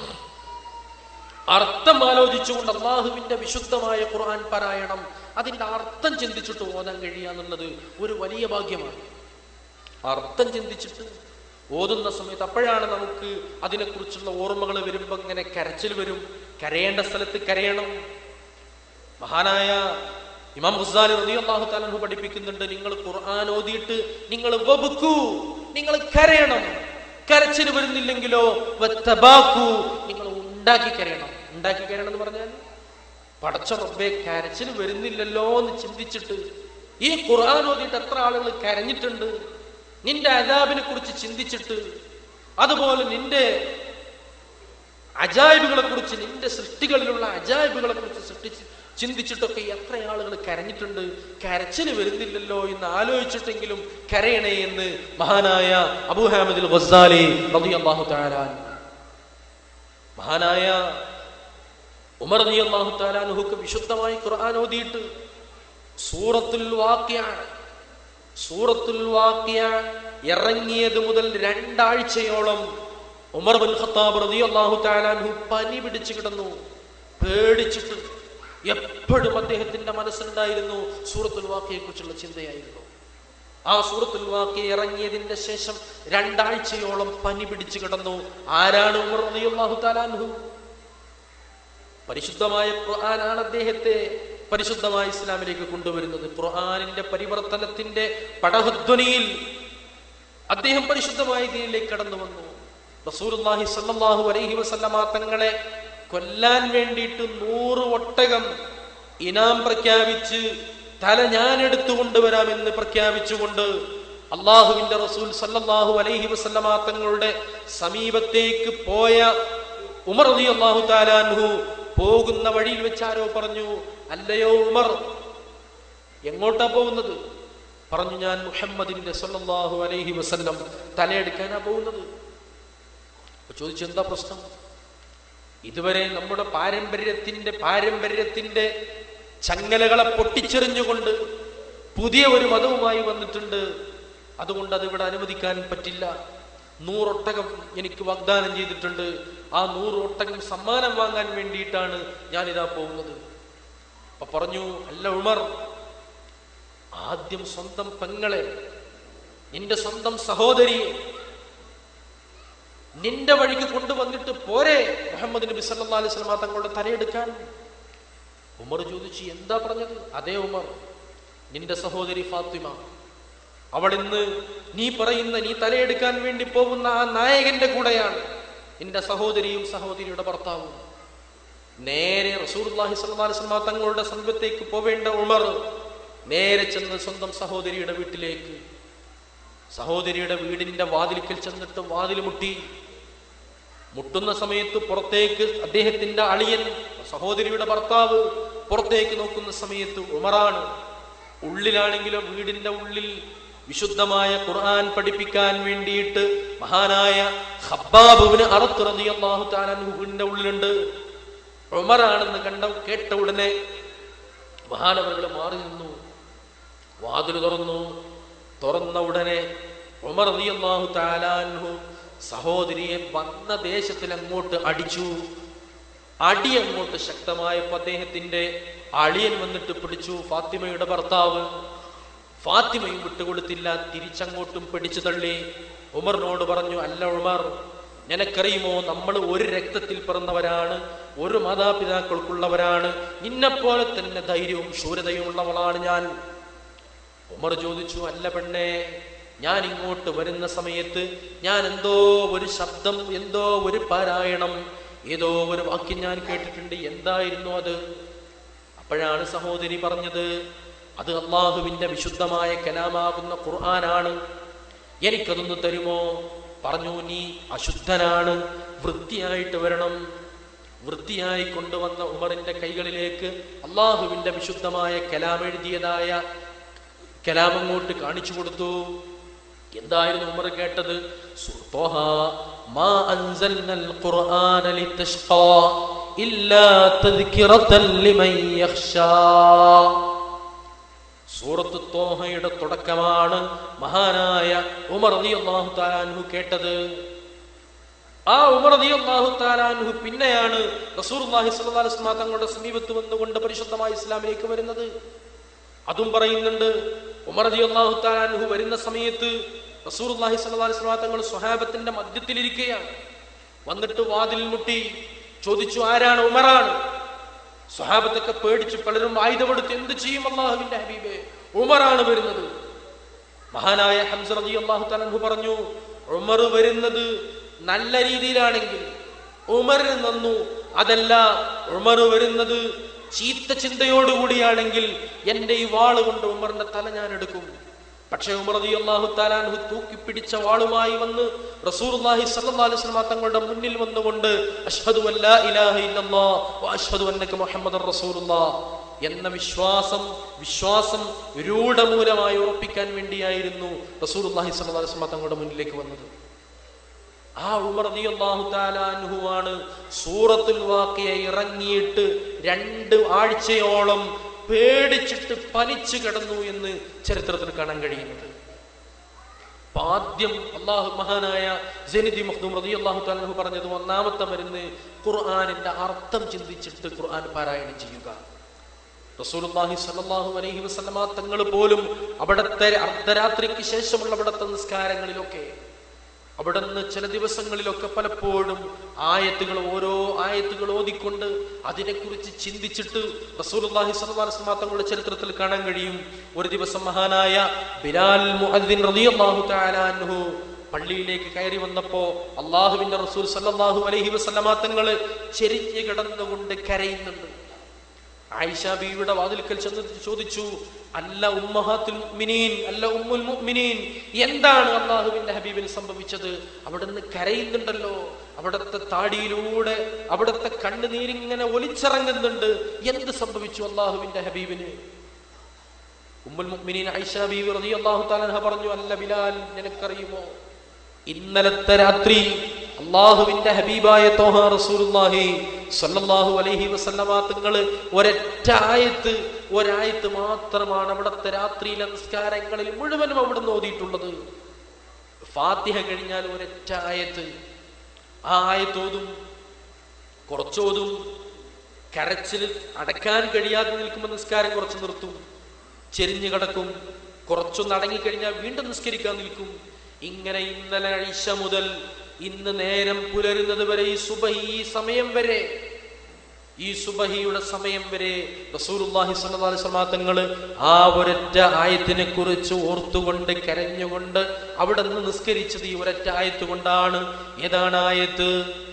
അർത്ഥം ആലോചിച്ചുകൊണ്ട് അള്ളാഹുവിന്റെ വിശുദ്ധമായ ഖുർആൻ പാരായണം അതിന്റെ അർത്ഥം ചിന്തിച്ചിട്ട് ഓതാൻ കഴിയുക എന്നുള്ളത് ഒരു വലിയ ഭാഗ്യമാണ് അർത്ഥം ചിന്തിച്ചിട്ട് ഓതുന്ന സമയത്ത് അപ്പോഴാണ് നമുക്ക് അതിനെക്കുറിച്ചുള്ള ഓർമ്മകൾ വരുമ്പോൾ ഇങ്ങനെ കരച്ചിൽ വരും കരയേണ്ട സ്ഥലത്ത് കരയണം മഹാനായ ഇമാം ഹുസാലി റളിയല്ലാഹു തആല പഠിപ്പിക്കുന്നുണ്ട് നിങ്ങൾ ഖുർആൻ ഓതിയിട്ട് നിങ്ങൾ വബുക്കൂ നിങ്ങൾ കരയണം കരച്ചിൽ വരുന്നില്ലെങ്കിലോ വത്തബാക്കൂ നിങ്ങൾ ഉണ്ടാക്കി കരയണം ഉണ്ടാക്കി കരയണം എന്ന് പറഞ്ഞാൽ പടച്ച റബ്ബെ കരച്ചിൽ വരുന്നില്ലല്ലോ എന്ന് ചിന്തിച്ചിട്ട് ഈ ഖുർആൻ ഓതിയിട്ട് എത്ര ആളുകൾ കരഞ്ഞിട്ടുണ്ട് നിന്റെ അജാബിനെ കുറിച്ച് ചിന്തിച്ചിട്ട് അതുപോലെ നിന്റെ അജായിബുകളെ കുറിച്ച് നിന്റെ സൃഷ്ടികളിലുള്ള അജായിബുകളെ കുറിച്ച് സൃഷ്ടിച്ച് ചിന്തിച്ചിട്ടൊക്കെ എത്ര ആളുകൾ കരഞ്ഞിട്ടുണ്ട് കരച്ചില് വരുന്നില്ലല്ലോ എന്ന് ആലോചിച്ചിട്ടെങ്കിലും കരയണേ എന്ന് മഹാനായ അബൂ ഹാമിദുൽ ഗസാലി റളിയല്ലാഹു തആല അൻഹു. മഹാനായ ഉമർ റളിയല്ലാഹു തആല അൻഹുക്ക് വിശുദ്ധമായി ഖുർആൻ ഓതിയിട്ട് സൂറത്തുൽ വാഖിയ സൂറത്തുൽ വാഖിയ ഇറങ്ങിയത് മുതൽ രണ്ടാഴ്ചയോളം ഉമർ ബിൻ ഖത്താബ് റളിയല്ലാഹു തആല അൻഹു പനി പിടിച്ചു കിടന്നു പേടിച്ചിട്ട് എപ്പോഴും അദ്ദേഹത്തിന്റെ മനസ്സിലുണ്ടായിരുന്നു സൂറത്തുൽ വാഖിയെ കുറിച്ചുള്ള ചിന്തയായിരുന്നു ആ സൂറത്തുൽ വാഖിയ ഇറങ്ങിയതിന്റെ ശേഷം രണ്ടാഴ്ചയോളം പനി പിടിച്ചു കിടന്നു ആരാണ് ഉമർ റളിയല്ലാഹു തആല അൻഹു പരിശുദ്ധമായ ഖുർആനാണ് അദ്ദേഹത്തെ പരിശുദ്ധമായ ഇസ്ലാമിലേക്ക് കൊണ്ടുവരുന്നത് ഖുർആനിന്റെ പരിവർത്തനത്തിന്റെ പടഹധ്വനിയിൽ അദ്ദേഹം പരിശുദ്ധമായ ദീനിലേക്ക് കടന്നു വന്നു റസൂലുള്ളാഹി സ്വല്ലല്ലാഹു അലൈഹി വസല്ലമ തങ്ങളെ കൊല്ലാൻ വേണ്ടിയിട്ട് നൂറ് ഒട്ടകം ഇനാം പ്രഖ്യാപിച്ച് തല ഞാൻ എടുത്തു കൊണ്ടുവരാമെന്ന് പ്രഖ്യാപിച്ചുകൊണ്ട് അള്ളാഹുവിന്റെ റസൂൽ സല്ലല്ലാഹു അലൈഹി വസല്ലമ തങ്ങളുടെ സമീപത്തേക്ക് പോയ ഉമർ റളിയല്ലാഹു താലാൻഹു പോകുന്ന വഴിയിൽ വെച്ച് ആരോ പറഞ്ഞു അല്ലയോ ഉമർ എങ്ങോട്ടാ പോകുന്നത് പറഞ്ഞു ഞാൻ മുഹമ്മദിന്റെ സല്ലല്ലാഹു അലൈഹി വസല്ലം തലയെടുക്കാനാ പോകുന്നത് അപ്പൊ ചോദിച്ചു എന്താ പ്രശ്നം ഇതുവരെ നമ്മുടെ പാരമ്പര്യത്തിന്റെ പാരമ്പര്യത്തിന്റെ ചങ്ങലകളെ പൊട്ടിച്ചെറിഞ്ഞുകൊണ്ട് പുതിയ ഒരു മതവുമായി വന്നിട്ടുണ്ട് അതുകൊണ്ട് അത് ഇവിടെ അനുവദിക്കാൻ പറ്റില്ല നൂറൊട്ടകം എനിക്ക് വാഗ്ദാനം ചെയ്തിട്ടുണ്ട് ആ നൂറ് ഒട്ടകം സമ്മാനം വാങ്ങാൻ വേണ്ടിയിട്ടാണ് ഞാനിതാ പോകുന്നത് അപ്പൊ പറഞ്ഞു അല്ല ഉമർ ആദ്യം സ്വന്തം പെങ്ങളെ നിന്റെ സ്വന്തം സഹോദരിയെ നിന്റെ വഴിക്ക് കൊണ്ടുവന്നിട്ട് പോരെ മുഹമ്മദ് നബി സല്ലല്ലാഹു അലൈഹി വസല്ലമ തങ്ങളുടെ തലയെടുക്കാൻ ഉമർ ചോദിച്ചു എന്താ പറഞ്ഞത് അതേ ഉമർ നിന്റെ സഹോദരി ഫാത്തിമ അവൾ ഇന്ന് നീ പറയുന്ന നീ തലയെടുക്കാൻ വേണ്ടി പോകുന്ന ആ നായകന്റെ കൂടെയാണ് നിന്റെ സഹോദരിയും സഹോദരിയുടെ ഭർത്താവും നേരെ റസൂർഹി സ്വല്ലാസ്ലമ തങ്ങളുടെ സമീപത്തേക്ക് പോവേണ്ട ഉമർ നേരെ ചെന്ന് സ്വന്തം സഹോദരിയുടെ വീട്ടിലേക്ക് സഹോദരിയുടെ വീടിന്റെ വാതിലിക്കൽ ചെന്നിട്ട് വാതിൽ മുട്ടി മുട്ടുന്ന സമയത്ത് പുറത്തേക്ക് അദ്ദേഹത്തിന്റെ അളിയൻ സഹോദരിയുടെ ഭർത്താവ് പുറത്തേക്ക് നോക്കുന്ന സമയത്ത് ഉമറാണ് ഉള്ളിലാണെങ്കിലോ വീടിന്റെ ഉള്ളിൽ വിശുദ്ധമായ ഖുർആൻ പഠിപ്പിക്കാൻ വേണ്ടിയിട്ട് മഹാനായ ഹബ്ബാബുവിന് അറുത്തുറതിയാഹു താലാൻഹുവിന്റെ ഉള്ളിലുണ്ട് ഉമറാണെന്ന് കണ്ട കേട്ട ഉടനെ മഹാനവറുകൾ മാറി നിന്നു വാതിൽ തുറന്നു തുറന്ന ഉടനെ ഉമർ റളിയല്ലാഹു താലാൻഹു സഹോദരിയെ വന്ന ദേശത്തിൽ അങ്ങോട്ട് അടിച്ചു അടി അങ്ങോട്ട് ശക്തമായപ്പോ അദ്ദേഹത്തിന്റെ അളിയൻ വന്നിട്ട് പിടിച്ചു ഫാത്തിമയുടെ ഭർത്താവ് ഫാത്തിമയും വിട്ടുകൊടുത്തില്ല തിരിച്ചങ്ങോട്ടും പിടിച്ചു തള്ളി ഉമറിനോട് പറഞ്ഞു അല്ല ഉമർ നിനക്കറിയുമോ നമ്മൾ ഒരു രക്തത്തിൽ പിറന്നവരാണ് ഒരു മാതാപിതാക്കൾക്കുള്ളവരാണ് നിന്നെപ്പോലെ തന്നെ ധൈര്യവും ശൂരതയും ഉള്ളവളാണ് ഞാൻ ഉമർ ചോദിച്ചു അല്ല പെണ്ണേ ഞാൻ ഇങ്ങോട്ട് വരുന്ന സമയത്ത് ഞാൻ എന്തോ ഒരു ശബ്ദം എന്തോ ഒരു പാരായണം ഏതോ ഒരു വാക്യം ഞാൻ കേട്ടിട്ടുണ്ട് എന്തായിരുന്നു അത് അപ്പോഴാണ് സഹോദരി പറഞ്ഞത് അത് അള്ളാഹുവിന്റെ വിശുദ്ധമായ കലാമാകുന്ന ഖുർആനാണ് എനിക്കതൊന്ന് തരുമോ പറഞ്ഞു നീ അശുദ്ധനാണ് വൃത്തിയായിട്ട് വരണം വൃത്തിയായി കൊണ്ടുവന്ന ഉമറിന്റെ കൈകളിലേക്ക് അള്ളാഹുവിന്റെ വിശുദ്ധമായ കലാം എഴുതിയതായ കലാം അങ്ങോട്ട് കാണിച്ചു കൊടുത്തു എന്തായിരുന്നു ഉമർ കേട്ടത് സുർത്തോഹ മാ അൻസൽനൽ ഖുർആന ലിതഷ്ഖാ ഇല്ലാ തദ്കിറതൻ ലിമൻ യഖ്ശാ സൂറത്ത് തോഹയുടെ തുടക്കമാണ് മഹാനായ ഉമർ റളിയല്ലാഹു തആലാൻഹു കേട്ടത് ആ ഉമർ റളിയല്ലാഹു തആലാൻഹു പിന്നെയാണ് റസൂലുള്ളാഹി സ്വല്ലല്ലാഹു അലൈഹി വസല്ലം തങ്ങളുടെ സമീപത്ത് വന്നുകൊണ്ട് പരിശുദ്ധമായ ഇസ്ലാമിലേക്ക് വരുന്നത് അതും പറയുന്നുണ്ട് ഉമർ റളിയല്ലാഹു തആലാൻഹു വരുന്ന സമയത്ത് റസൂലുള്ളാഹി സ്വല്ലല്ലാഹു അലൈഹി വസല്ലം തങ്ങൾ സ്വഹാബത്തിന്റെ മധ്യത്തിലിരിക്കുകയാണ് വന്നിട്ട് വാതിൽ മുട്ടി ചോദിച്ചു ആരാണ് ഉമറാണ് സ്വഹാബത്തൊക്കെ പേടിച്ച് പലരും ആയുധമെടുത്ത് എന്ത് ചെയ്യും അള്ളാഹുവിന്റെ ഹബീബെ ഉമറാണ് വരുന്നത് മഹാനായ ഹംസ റതി അള്ളാഹു തലഹു പറഞ്ഞു ഉമർ വരുന്നത് നല്ല രീതിയിലാണെങ്കിൽ ഉമറിന് നന്നു അതല്ല ഉമർ വരുന്നത് ചീത്ത ചിന്തയോടുകൂടിയാണെങ്കിൽ എന്റെ ഈ വാള് കൊണ്ട് ഉമറിന്റെ തല ഞാൻ എടുക്കും പക്ഷേ ഉമർ റതി അള്ളാഹു താലാൻഹു തൂക്കിപ്പിടിച്ച വാളുമായി വന്ന് റസൂർഹി സല്ലാസ്ലമ തങ്ങളുടെ മുന്നിൽ വന്നുകൊണ്ട് അഷ്ഹദു അല്ലാ ഇലാഹ ഇല്ലല്ലാഹ് വ അഷ്ഹദു അന്നക മുഹമ്മദ് റസൂലുള്ളാഹ് എന്ന വിശ്വാസം വിശ്വാസം രൂഢമൂലമായി ഉറപ്പിക്കാൻ വേണ്ടിയായിരുന്നു റസൂർഹി സല്ലാസ്ലമ തങ്ങളുടെ മുന്നിലേക്ക് വന്നത് ആ ഉമർ റളിയല്ലാഹു തആല അൻഹുവാണ് സൂറത്തുൽ വാഖിയ ഇറങ്ങിയിട്ട് രണ്ട് ആഴ്ചയോളം പേടിച്ചിട്ട് പനിച്ചു കിടന്നു എന്ന് ചരിത്രത്തിൽ കാണാൻ കഴിയുന്നത് അപ്പൊ ആദ്യം അള്ളാഹു മഹാനായ ജനിദി മഖ്ദൂം റളിയല്ലാഹു തആല അൻഹു പറഞ്ഞത് ഒന്നാമത്തെ മരുന്ന് ഖുർആനിന്റെ അർത്ഥം ചിന്തിച്ചിട്ട് ഖുർആൻ പാരായണം ചെയ്യുക റസൂലുള്ളാഹി സ്വല്ലല്ലാഹു അലൈഹി വസല്ലമ തങ്ങൾ പോലും അവിടുത്തെ അർദ്ധരാത്രിക്ക് ശേഷമുള്ള അവിടുത്തെ നിസ്കാരങ്ങളിലൊക്കെ അവിടുന്ന് ചില ദിവസങ്ങളിലൊക്കെ പലപ്പോഴും ആയത്തുകൾ ഓരോ ആയത്തുകൾ ഓതിക്കൊണ്ട് അതിനെക്കുറിച്ച് ചിന്തിച്ചിട്ട് റസൂലുള്ളാഹി സ്വല്ലല്ലാഹു അലൈഹി വസല്ലം തങ്ങളുടെ ചരിത്രത്തിൽ കാണാൻ കഴിയും ഒരു ദിവസം മഹാനായ ബിലാൽ മുഅദ്ദിൻ റളിയല്ലാഹു തആല അൻഹു പള്ളിയിലേക്ക് കയറി വന്നപ്പോ അള്ളാഹുവിന്റെ റസൂൽ സല്ലല്ലാഹു അലൈഹി വസല്ലമ തങ്ങൾ ചെരിഞ്ഞ് കിടന്നുകൊണ്ട് കരയുന്നുണ്ട് ആയിഷ ബീവിയുടെ വാതിൽക്കൽ ചെന്ന് ചോദിച്ചു അല്ല ഉമ്മഹാത്തുൽ മുഅ്മിനീൻ അല്ല ഉമ്മുൽ മുഅ്മിനീൻ എന്താണ് അള്ളാഹുവിന്റെ ഹബീബിന് സംഭവിച്ചത് അവിടുന്ന് കരയുന്നുണ്ടല്ലോ അവിടുത്തെ താടിയിലൂടെ അവിടുത്തെ കണ്ണുനീരിങ്ങനെ ഒലിച്ചിറങ്ങുന്നുണ്ട് എന്ത് സംഭവിച്ചു അള്ളാഹുവിന്റെ ഹബീബിന് ഉമ്മുൽ മുഅ്മിനീൻ ആയിഷ ബീവി റളിയല്ലാഹു തആല പറഞ്ഞു അല്ല ബിലാൽ നിനക്കറിയുമോ ഇന്നലത്തെ രാത്രി അള്ളാഹുവിന്റെ ഹബീബായ തോഹ റസൂലുള്ളാഹി സല്ലല്ലാഹു അലൈഹി വസല്ലമ തങ്ങൾ ഒരൊറ്റ ആയത്ത് ഒരായത്ത് മാത്രമാണ് അവിടുത്തെ രാത്രിയിലെ നിസ്കാരങ്ങളിൽ മുഴുവനും അവിടുന്ന് ഓതിയിട്ടുള്ളത് ഫാത്തിഹ കഴിഞ്ഞാൽ ഒരൊറ്റ ആയത്ത് ആ ആയത്തോതും കുറച്ചോതും കരച്ചിൽ അടക്കാൻ കഴിയാതെ നിൽക്കുമ്പോൾ നിസ്കാരം കുറച്ച് നിർത്തും ചെരിഞ്ഞു കിടക്കും കുറച്ചൊന്ന് അടങ്ങിക്കഴിഞ്ഞാൽ വീണ്ടും നിസ്കരിക്കാൻ നിൽക്കും ഇങ്ങനെ ഇന്നലെ അഴിശ മുതൽ ഇന്ന് നേരം പുലരുന്നത് വരെ ഈ സുബഹി ഈ സമയം വരെ ഈ സുബഹിയുടെ സമയം വരെ റസൂലുള്ളാഹി സ്വല്ലല്ലാഹു അലൈഹി വസല്ലം തങ്ങൾ ആ ഒരൊറ്റ ആയത്തിനെ കുറിച്ച് ഓർത്തുകൊണ്ട് കരഞ്ഞുകൊണ്ട് അവിടെ നിന്ന് നിസ്കരിച്ചത് ഈ ഒരൊറ്റ ആയത്ത് കൊണ്ടാണ് ഏതാണ് ആയത്ത്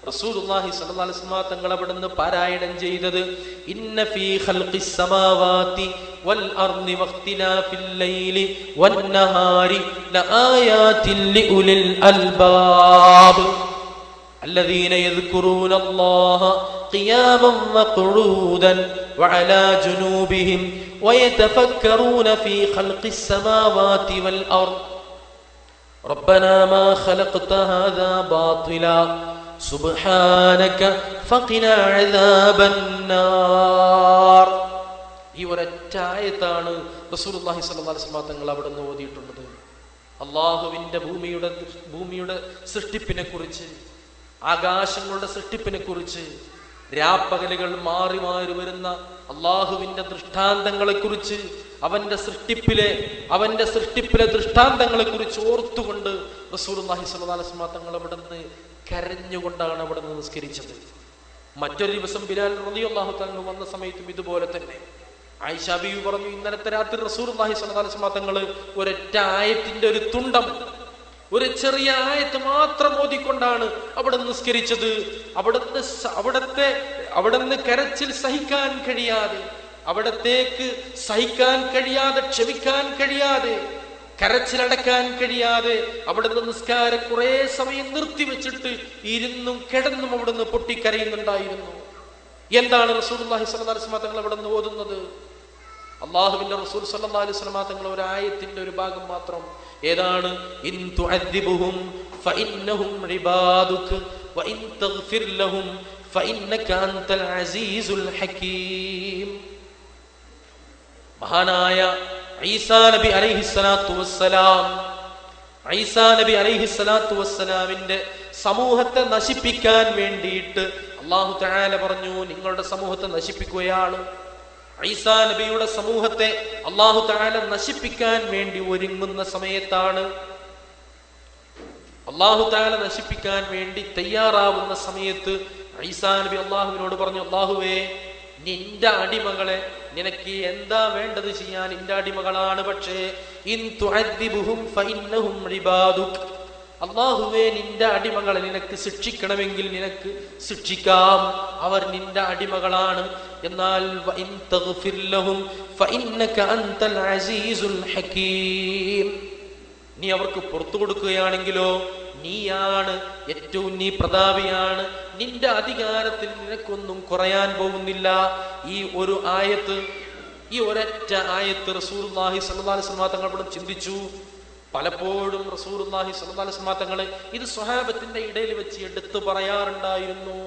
റസൂലുള്ളാഹി സ്വല്ലല്ലാഹു അലൈഹി വസല്ലം തങ്ങൾ അവിടുന്ന് പാരായണം ചെയ്തത് ഇന്ന ഫീ ഖൽഖിസ് സമാവാതി വൽ അർളി വഖ്തിലാഫിൽ ലൈലി വൻ നഹാരി ലആയാതിൻ ലിഉലിൽ അൽബാബ് الذين يذكرون الله قياما وقعودا وعلى جنوبهم ويتفكرون في خلق السماوات والأرض ربنا ما خلقت هذا باطلا سبحانك فقنا عذاب النار ഈ ഒരൊറ്റ ആയത്താണ് റസൂലുള്ളാഹി സ്വല്ലല്ലാഹു അലൈഹി വസല്ലം തങ്ങൾ അവിടെ നിന്ന് ഓതിയിട്ടുള്ളത് അള്ളാഹുവിന്റെ ഭൂമിയുടെ ഭൂമിയുടെ സൃഷ്ടിപ്പിനെ കുറിച്ച് ആകാശങ്ങളുടെ സൃഷ്ടിപ്പിനെ കുറിച്ച് രാപ്പകലുകൾ മാറി മാറി വരുന്ന അള്ളാഹുവിന്റെ ദൃഷ്ടാന്തങ്ങളെ കുറിച്ച് അവന്റെ സൃഷ്ടിപ്പിലെ അവന്റെ സൃഷ്ടിപ്പിലെ ദൃഷ്ടാന്തങ്ങളെ കുറിച്ച് ഓർത്തുകൊണ്ട് റസൂലുള്ളാഹി സ്വല്ലല്ലാഹു അലൈഹി വസല്ലം തങ്ങൾ അവിടെ നിന്ന് കരഞ്ഞുകൊണ്ടാണ് അവിടെ നിന്ന് നിസ്കരിച്ചത് മറ്റൊരു ദിവസം ബിലാൽ റളിയല്ലാഹു തങ്ങൾ വന്ന സമയത്തും ഇതുപോലെ തന്നെ ആയിഷ ബീവി പറഞ്ഞു ഇന്നലത്തെ രാത്രി റസൂലുള്ളാഹി സ്വല്ലല്ലാഹു അലൈഹി വസല്ലം തങ്ങൾ ഒരൊറ്റ ആയത്തിന്റെ ഒരു തുണ്ടം ഒരു ചെറിയ ആയത്ത് മാത്രം ഓതിക്കൊണ്ടാണ് അവിടെ നിസ്കരിച്ചത് അവിടുന്ന് സ- അവിടത്തെ അവിടുന്ന് കരച്ചിൽ സഹിക്കാൻ കഴിയാതെ അവിടത്തേക്ക് സഹിക്കാൻ കഴിയാതെ ക്ഷമിക്കാൻ കഴിയാതെ കരച്ചിലടക്കാൻ കഴിയാതെ അവിടുന്ന് നിസ്കാരം കുറെ സമയം നിർത്തിവെച്ചിട്ട് ഇരുന്നും കിടന്നും അവിടുന്ന് പൊട്ടിക്കരയുന്നുണ്ടായിരുന്നു എന്താണ് റസൂലുള്ളാഹി സ്വല്ലല്ലാഹു അലൈഹി വസല്ലം തങ്ങൾ അവിടെ നിന്ന് ഓതുന്നത് അള്ളാഹുവിന്റെ റസൂൽ സല്ലല്ലാഹു അലൈഹി വസല്ലം തങ്ങൾ ഒരു ആയത്തിന്റെ ഒരു ഭാഗം മാത്രം ഏതാണ് ഇൻ തുഅദ്ദിബുഹും ഫഇന്നഹും ഇബാദുക വഇൻ തഗ്ഫിർ ലഹും ഫഇന്നക അൻതൽ അസീസുൽ ഹകീം മഹാനായ ഈസാ നബി അലൈഹിസ്സലാത്തു വസ്സലാം ഈസാ നബി അലൈഹിസ്സലാത്തു വസ്സലാമിന്റെ സമൂഹത്തെ നശിപ്പിക്കാൻ വേണ്ടിയിട്ട് അള്ളാഹു തആല പറഞ്ഞു നിങ്ങളുടെ സമൂഹത്തെ നശിപ്പിക്കുകയാണ് ഈസാ നബിയുടെ സമൂഹത്തെ അള്ളാഹു തആല നശിപ്പിക്കാൻ വേണ്ടി ഒരുങ്ങുന്ന സമയത്താണ് അള്ളാഹു താല നശിപ്പിക്കാൻ വേണ്ടി തയ്യാറാവുന്ന സമയത്ത് ഈസാ നബി അള്ളാഹുവിനോട് പറഞ്ഞു അള്ളാഹുവേ നിന്റെ അടിമകളെ നിനക്ക് എന്താ വേണ്ടത് ചെയ്യാൻ നിന്റെ അടിമകളാണ് പക്ഷേ ഇൻ തുഅദ്ദിബുഹും ഫഇന്നഹും ഇബാദുക് അള്ളാഹുവേ നിന്റെ അടിമകളെ നിനക്ക് ശിക്ഷിക്കണമെങ്കിൽ നിനക്ക് ശിക്ഷിക്കാം അവർ നിന്റെ അടിമകളാണ് എന്നാൽ വഇൻ തഗ്ഫിർ ലഹും ഫഇന്നക അൻതൽ അസീസുൽ ഹകീം നീ അവർക്ക് പുറത്തു കൊടുക്കുകയാണെങ്കിലോ നീയാണ് ഏറ്റവും നീ പ്രതാപിയാണ് നിന്റെ അധികാരത്തിൽ നിനക്കൊന്നും കുറയാൻ പോകുന്നില്ല ഈ ഒരു ആയത്ത് ഈ ഒരൊറ്റ ആയത്ത് റസൂർഹി സല്ലാസ്ലമാ തങ്ങൾ ഇവിടെ ചിന്തിച്ചു പലപ്പോഴും റസൂർഹി സല്ലാസ്ലമാ തങ്ങൾ ഇത് സ്വഹാബത്തിന്റെ ഇടയിൽ വെച്ച് എടുത്തു പറയാറുണ്ടായിരുന്നു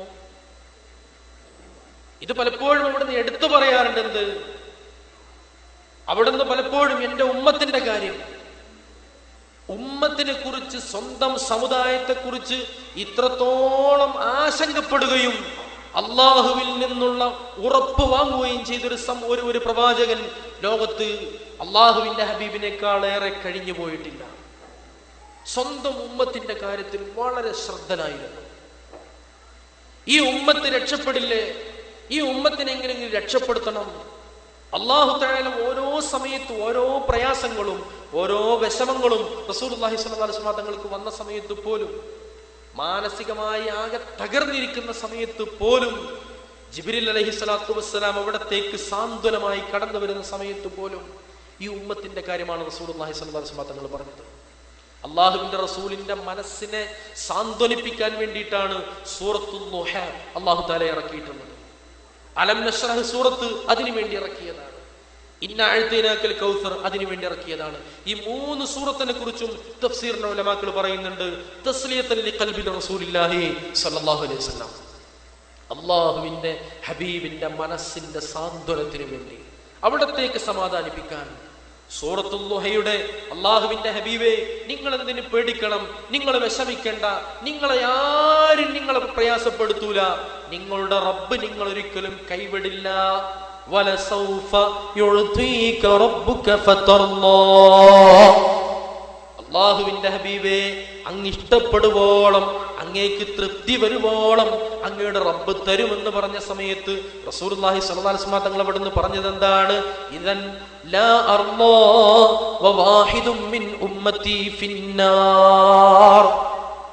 ഇത് പലപ്പോഴും അവിടുന്ന് എടുത്തു പറയാറുണ്ട് എന്ത് അവിടുന്ന് പലപ്പോഴും എന്റെ ഉമ്മത്തിന്റെ കാര്യം ഉമ്മത്തിനെ കുറിച്ച് സ്വന്തം സമുദായത്തെ കുറിച്ച് ഇത്രത്തോളം ആശങ്കപ്പെടുകയും അള്ളാഹുവിൽ നിന്നുള്ള ഉറപ്പ് വാങ്ങുകയും ചെയ്തൊരു സം ഒരു ഒരു പ്രവാചകൻ ലോകത്ത് അള്ളാഹുവിന്റെ ഹബീബിനേക്കാൾ ഏറെ കഴിഞ്ഞു പോയിട്ടില്ല സ്വന്തം ഉമ്മത്തിന്റെ കാര്യത്തിൽ വളരെ ശ്രദ്ധനായിരുന്നു ഈ ഉമ്മത്ത് രക്ഷപ്പെടില്ലേ ഈ ഉമ്മത്തിനെ എങ്ങനെയെങ്കിലും രക്ഷപ്പെടുത്തണം അള്ളാഹു തായാലും ഓരോ സമയത്തും ഓരോ പ്രയാസങ്ങളും ഓരോ വിഷമങ്ങളും റസൂലുള്ളാഹി സ്വല്ലല്ലാഹു അലൈഹി വസല്ലം തങ്ങൾക്ക് വന്ന സമയത്ത് പോലും മാനസികമായി ആകെ തകർന്നിരിക്കുന്ന സമയത്ത് പോലും ജിബിരിൽ അലൈഹി സ്വലാത്തു വസ്സലാം അവിടത്തേക്ക് സാന്ത്വനമായി കടന്നു വരുന്ന സമയത്ത് പോലും ഈ ഉമ്മത്തിന്റെ കാര്യമാണ് റസൂലുള്ളാഹി സ്വല്ലല്ലാഹു അലൈഹി വസല്ലം തങ്ങൾ പറഞ്ഞത് അള്ളാഹുവിന്റെ റസൂലിന്റെ മനസ്സിനെ സാന്ത്വനിപ്പിക്കാൻ വേണ്ടിയിട്ടാണ് സൂറത്തുൽ ളുഹ അള്ളാഹു താല ഇറക്കിയിട്ടുള്ളത് അലം നഷ്റഹ് സൂറത്ത് അതിനു വേണ്ടി ഇറക്കിയതാണ് ഇന്ന അഴുത്തേനാക്കൽ കൗസർ അതിനു വേണ്ടി ഇറക്കിയതാണ് ഈ മൂന്ന് സൂറത്തിനെ കുറിച്ചും തഫ്സീറിന്റെ ഉലമാക്കൾ പറയുന്നുണ്ട് തസ്ലിയത്തൻ ലിഖൽബി റസൂലില്ലാഹി സല്ലല്ലാഹു അലൈഹി വസല്ലം അള്ളാഹുവിന്റെ ഹബീബിന്റെ മനസ്സിന്റെ സാന്ത്വനത്തിന് വേണ്ടി അവിടത്തേക്ക് സമാധാനിപ്പിക്കാൻ സൂറത്തുൽ ലുഹയുടെ അള്ളാഹുവിന്റെ ഹബീബെ നിങ്ങൾ എന്തിനു പേടിക്കണം നിങ്ങൾ വിഷമിക്കേണ്ട നിങ്ങളെ ആരും നിങ്ങളെ പ്രയാസപ്പെടുത്തൂല നിങ്ങളുടെ റബ്ബ് നിങ്ങൾ ഒരിക്കലും കൈവിടില്ല വലസൗഫ യുഅ്തീക റബ്ബുക ഫതർലാ അള്ളാഹുവിന്റെ ഹബീബെ അങ്ങ് ഇഷ്ടപ്പെടുവോളം അങ്ങേക്ക് തൃപ്തി വരുവോളം അങ്ങയുടെ റബ്ബ് തരുമെന്ന് പറഞ്ഞ സമയത്ത് റസൂലുള്ളാഹി സ്വല്ലല്ലാഹു അലൈഹി വസല്ലം തങ്ങൾ അവിടുന്ന് പറഞ്ഞത് എന്താണ് ഇദൻ ലാ അർളാ വവാഹിദും മിൻ ഉമ്മത്തി ഫിന്നാർ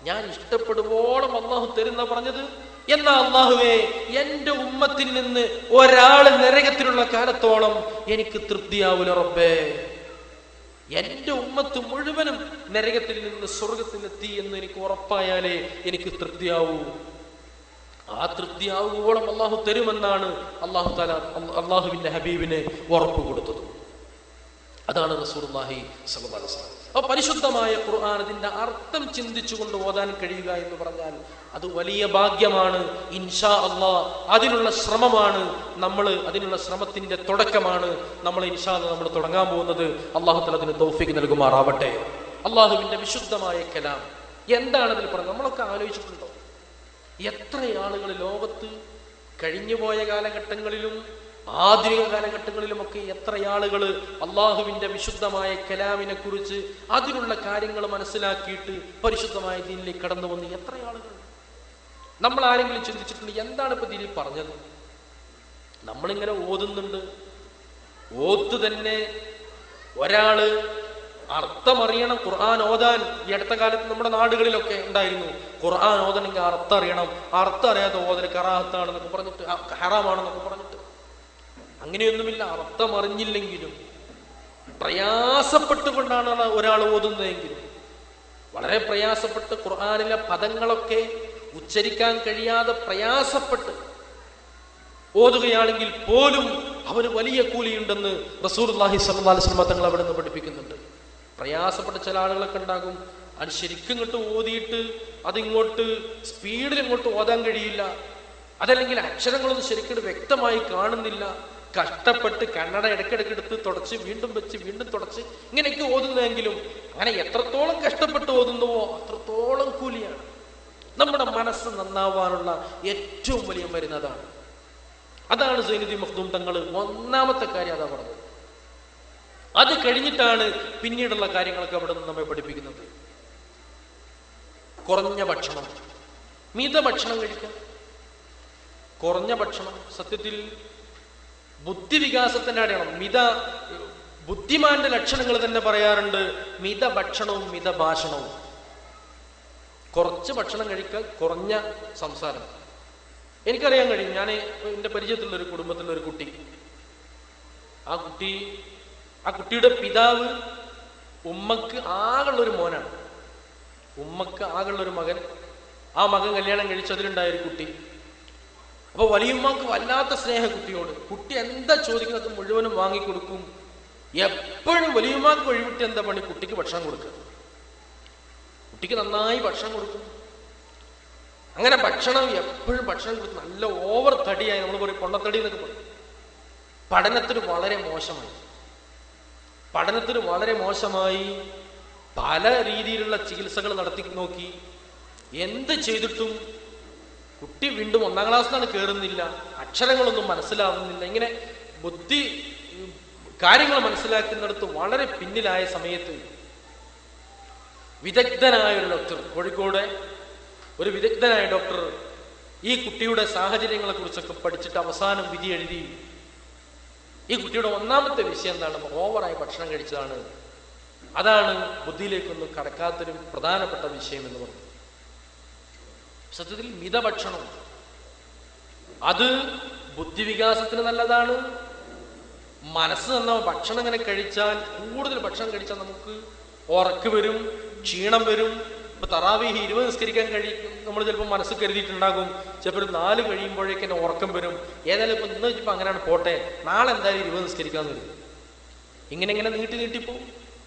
ഞാൻ ഇഷ്ടപ്പെടുവോളം അള്ളാഹു തരുന്ന പറഞ്ഞത് എന്നാ അള്ളാഹുവേ എന്റെ ഉമ്മത്തിൽ നിന്ന് ഒരാള് നരകത്തിലുള്ള കാലത്തോളം എനിക്ക് തൃപ്തിയാവൂല റബ്ബേ എന്റെ ഉമ്മത്ത് മുഴുവനും നരകത്തിൽ നിന്ന് സ്വർഗത്തിലെത്തി എന്ന് എനിക്ക് ഉറപ്പായാലേ എനിക്ക് തൃപ്തിയാവൂ ആ തൃപ്തിയാവുകോളം അള്ളാഹു തരുമെന്നാണ് അള്ളാഹു താല അള്ളാഹുവിന്റെ ഹബീബിന് ഉറപ്പ് കൊടുത്തത് അതാണ് റസൂർഹി സലഹ് അപ്പൊ പരിശുദ്ധമായ ഖുർആൻ അതിന്റെ അർത്ഥം ചിന്തിച്ചുകൊണ്ട് ഓതാൻ കഴിയുക എന്ന് പറഞ്ഞാൽ അത് വലിയ ഭാഗ്യമാണ് ഇൻഷാ അള്ളാ അതിനുള്ള ശ്രമമാണ് നമ്മൾ അതിനുള്ള ശ്രമത്തിന്റെ തുടക്കമാണ് നമ്മൾ ഇൻഷാ അല്ലാ നമ്മൾ തുടങ്ങാൻ പോകുന്നത് അള്ളാഹു തല അതിന് തൗഫിക്ക് നൽകുമാറാവട്ടെ അള്ളാഹുവിന്റെ വിശുദ്ധമായ കലാം എന്താണ് അതിൽ പറഞ്ഞത് നമ്മളൊക്കെ ആലോചിച്ചിട്ടുണ്ടോ എത്ര ആളുകൾ ലോകത്ത് കഴിഞ്ഞുപോയ കാലഘട്ടങ്ങളിലും ആധുനിക കാലഘട്ടങ്ങളിലുമൊക്കെ എത്ര ആളുകൾ അള്ളാഹുവിന്റെ വിശുദ്ധമായ കലാമിനെ കുറിച്ച് അതിലുള്ള കാര്യങ്ങൾ മനസ്സിലാക്കിയിട്ട് പരിശുദ്ധമായ ദീനിലേക്ക് കടന്നു വന്ന് എത്ര ആളുകൾ നമ്മൾ ആരെങ്കിലും ചിന്തിച്ചിട്ടുണ്ട് എന്താണ് ഇപ്പൊ ദീനിൽ പറഞ്ഞത് നമ്മളിങ്ങനെ ഓതുന്നുണ്ട് ഓത്ത് തന്നെ ഒരാള് അർത്ഥമറിയണം ഖുർആൻ ഓതാൻ ഈ അടുത്ത കാലത്ത് നമ്മുടെ നാടുകളിലൊക്കെ ഉണ്ടായിരുന്നു ഖുർആൻ ഓതണമെങ്കിൽ അർത്ഥം അറിയണം അർത്ഥം അറിയാതെ ഓതൽ കറാഹത്താണെന്നൊക്കെ പറഞ്ഞിട്ട് ഹറാമാണെന്നൊക്കെ പറഞ്ഞിട്ട് അങ്ങനെയൊന്നുമില്ല അർത്ഥം അറിഞ്ഞില്ലെങ്കിലും പ്രയാസപ്പെട്ടുകൊണ്ടാണ് ഒരാൾ ഓതുന്നതെങ്കിലും വളരെ പ്രയാസപ്പെട്ട് ഖുർആാനിലെ പദങ്ങളൊക്കെ ഉച്ചരിക്കാൻ കഴിയാതെ പ്രയാസപ്പെട്ട് ഓതുകയാണെങ്കിൽ പോലും അവന് വലിയ കൂലിയുണ്ടെന്ന് റസൂർ അള്ളാഹി സ്വല്ലാസ്ലമ തങ്ങൾ അവിടെ നിന്ന് പഠിപ്പിക്കുന്നുണ്ട് പ്രയാസപ്പെട്ട ചില ആളുകളൊക്കെ ഉണ്ടാകും അത് ശരിക്കും ഇങ്ങോട്ട് ഓതിയിട്ട് അതിങ്ങോട്ട് സ്പീഡിൽ ഇങ്ങോട്ട് ഓതാൻ കഴിയില്ല അതല്ലെങ്കിൽ അക്ഷരങ്ങളൊന്നും ശരിക്കും വ്യക്തമായി കാണുന്നില്ല കഷ്ടപ്പെട്ട് കണ്ണട ഇടയ്ക്കിടയ്ക്ക് എടുത്ത് തുടച്ച് വീണ്ടും വെച്ച് വീണ്ടും തുടച്ച് ഇങ്ങനെയൊക്കെ ഓതുന്നതെങ്കിലും അങ്ങനെ എത്രത്തോളം കഷ്ടപ്പെട്ട് ഓതുന്നുവോ അത്രത്തോളം കൂലിയാണ് നമ്മുടെ മനസ്സ് നന്നാവാനുള്ള ഏറ്റവും വലിയ മരുന്ന് അതാണ് അതാണ് സൈനുദ്ദീൻ മഖ്ദൂം തങ്ങൾ ഒന്നാമത്തെ കാര്യം അതാ പറഞ്ഞത് അത് കഴിഞ്ഞിട്ടാണ് പിന്നീടുള്ള കാര്യങ്ങളൊക്കെ അവിടെ നിന്ന് നമ്മെ പഠിപ്പിക്കുന്നത് കുറഞ്ഞ ഭക്ഷണം മിത ഭക്ഷണം കഴിക്കാം കുറഞ്ഞ ഭക്ഷണം സത്യത്തിൽ ബുദ്ധിവികാസത്തിന്റെ അടയാളം മിത ബുദ്ധിമാന്റെ ലക്ഷണങ്ങൾ തന്നെ പറയാറുണ്ട് മിത ഭക്ഷണവും മിത ഭാഷണവും കുറച്ച് ഭക്ഷണം കഴിക്കാൻ കുറഞ്ഞ സംസാരം എനിക്കറിയാൻ കഴിയും ഞാൻ എൻ്റെ പരിചയത്തിലുള്ള ഒരു കുടുംബത്തിലുള്ള ഒരു കുട്ടി ആ കുട്ടി ആ കുട്ടിയുടെ പിതാവ് ഉമ്മക്ക് ആകുള്ള ഒരു മോനാണ് ഉമ്മക്ക് ആകുള്ള ഒരു മകൻ ആ മകൻ കല്യാണം കഴിച്ചതിലുണ്ടായ ഒരു കുട്ടി അപ്പൊ വലിയമ്മക്ക് വല്ലാത്ത സ്നേഹ കുട്ടിയോട് കുട്ടി എന്താ ചോദിക്കുന്നത് മുഴുവനും വാങ്ങിക്കൊടുക്കും എപ്പോഴും വലിയമ്മക്ക് ഒഴിവിട്ട് എന്താ പണി കുട്ടിക്ക് ഭക്ഷണം കൊടുക്കുക കുട്ടിക്ക് നന്നായി ഭക്ഷണം കൊടുക്കും അങ്ങനെ ഭക്ഷണം എപ്പോഴും ഭക്ഷണം കൊടുത്ത് നല്ല ഓവർ തടിയായി നമ്മൾ പറയും പൊണ്ണത്തടി എന്നൊക്കെ പറയും പഠനത്തിന് വളരെ മോശമായി പഠനത്തിന് വളരെ മോശമായി പല രീതിയിലുള്ള ചികിത്സകൾ നടത്തി നോക്കി എന്ത് ചെയ്തിട്ടും കുട്ടി വീണ്ടും ഒന്നാം ക്ലാസ്സിലാണ് കയറുന്നില്ല അക്ഷരങ്ങളൊന്നും മനസ്സിലാവുന്നില്ല ഇങ്ങനെ ബുദ്ധി കാര്യങ്ങൾ മനസ്സിലാക്കുന്നിടത്ത് വളരെ പിന്നിലായ സമയത്ത് വിദഗ്ധനായ ഒരു ഡോക്ടർ കോഴിക്കോട് ഒരു വിദഗ്ധനായ ഡോക്ടർ ഈ കുട്ടിയുടെ സാഹചര്യങ്ങളെ കുറിച്ചൊക്കെ പഠിച്ചിട്ട് അവസാനം വിധി എഴുതി ഈ കുട്ടിയുടെ ഒന്നാമത്തെ വിഷയം എന്താണ് ഓവറായി ഭക്ഷണം കഴിച്ചതാണ് അതാണ് ബുദ്ധിയിലേക്കൊന്നും കടക്കാത്തൊരു പ്രധാനപ്പെട്ട വിഷയം എന്ന് പറഞ്ഞു സത്യത്തിൽ മിതഭക്ഷണം അത് ബുദ്ധിവികാസത്തിന് നല്ലതാണ് മനസ്സ് നന്ന ഭക്ഷണം ഇങ്ങനെ കഴിച്ചാൽ കൂടുതൽ ഭക്ഷണം കഴിച്ചാൽ നമുക്ക് ഉറക്ക് വരും ക്ഷീണം വരും ഇപ്പൊ തറാവീഹ് ഇരുപത് നിസ്കരിക്കാൻ കഴിയും നമ്മൾ ചിലപ്പോൾ മനസ്സ് കരുതിയിട്ടുണ്ടാകും ചിലപ്പോൾ ഒരു നാല് കഴിയുമ്പോഴേക്ക് തന്നെ ഉറക്കം വരും ഏതായാലും ഇപ്പൊ ഇന്ന് ഇപ്പൊ അങ്ങനെയാണ് പോട്ടെ നാളെ എന്തായാലും ഇരുപത് നിസ്കരിക്കാന്ന് വരും ഇങ്ങനെ ഇങ്ങനെ നീട്ടി നീട്ടിപ്പോവും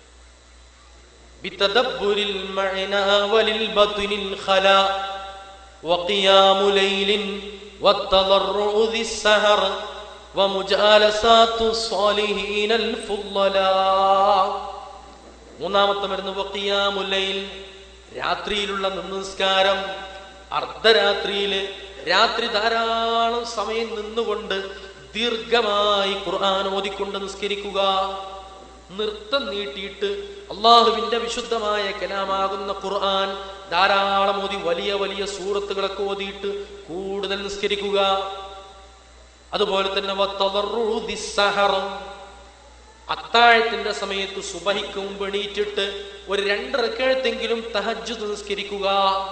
بتدبر المعنى وللبطن الخلا وقيام ليل والتضرع ذي السهر ومجالسات الصالحين الفضلاء മൂന്നാമത്തെ മരുന്ന് വക്കിയാമുല്ലയിൽ രാത്രിയിലുള്ള നിസ്കാരം അർദ്ധരാത്രിയില് രാത്രി ധാരാളം സമയം നിന്നുകൊണ്ട് ദീർഘമായി ഖുർആൻ ഓതിക്കൊണ്ട് നിസ്കരിക്കുക നൃത്തം നീട്ടിയിട്ട് അള്ളാഹുവിന്റെ വിശുദ്ധമായ കലാമാകുന്ന ഖുർആൻ ധാരാളം ഓതി വലിയ വലിയ സൂറത്തുകളൊക്കെ ഓതിയിട്ട് കൂടുതൽ നിസ്കരിക്കുക അതുപോലെ തന്നെ വത്തദർറു ദിസ്സഹർ അത്താഴത്തിന്റെ സമയത്ത് സുബഹിക്ക് മുമ്പ് എണീറ്റിട്ട് ഒരു രണ്ട് റെക്കേഴത്തെങ്കിലും തഹജ്ജുദ് നിസ്കരിക്കുക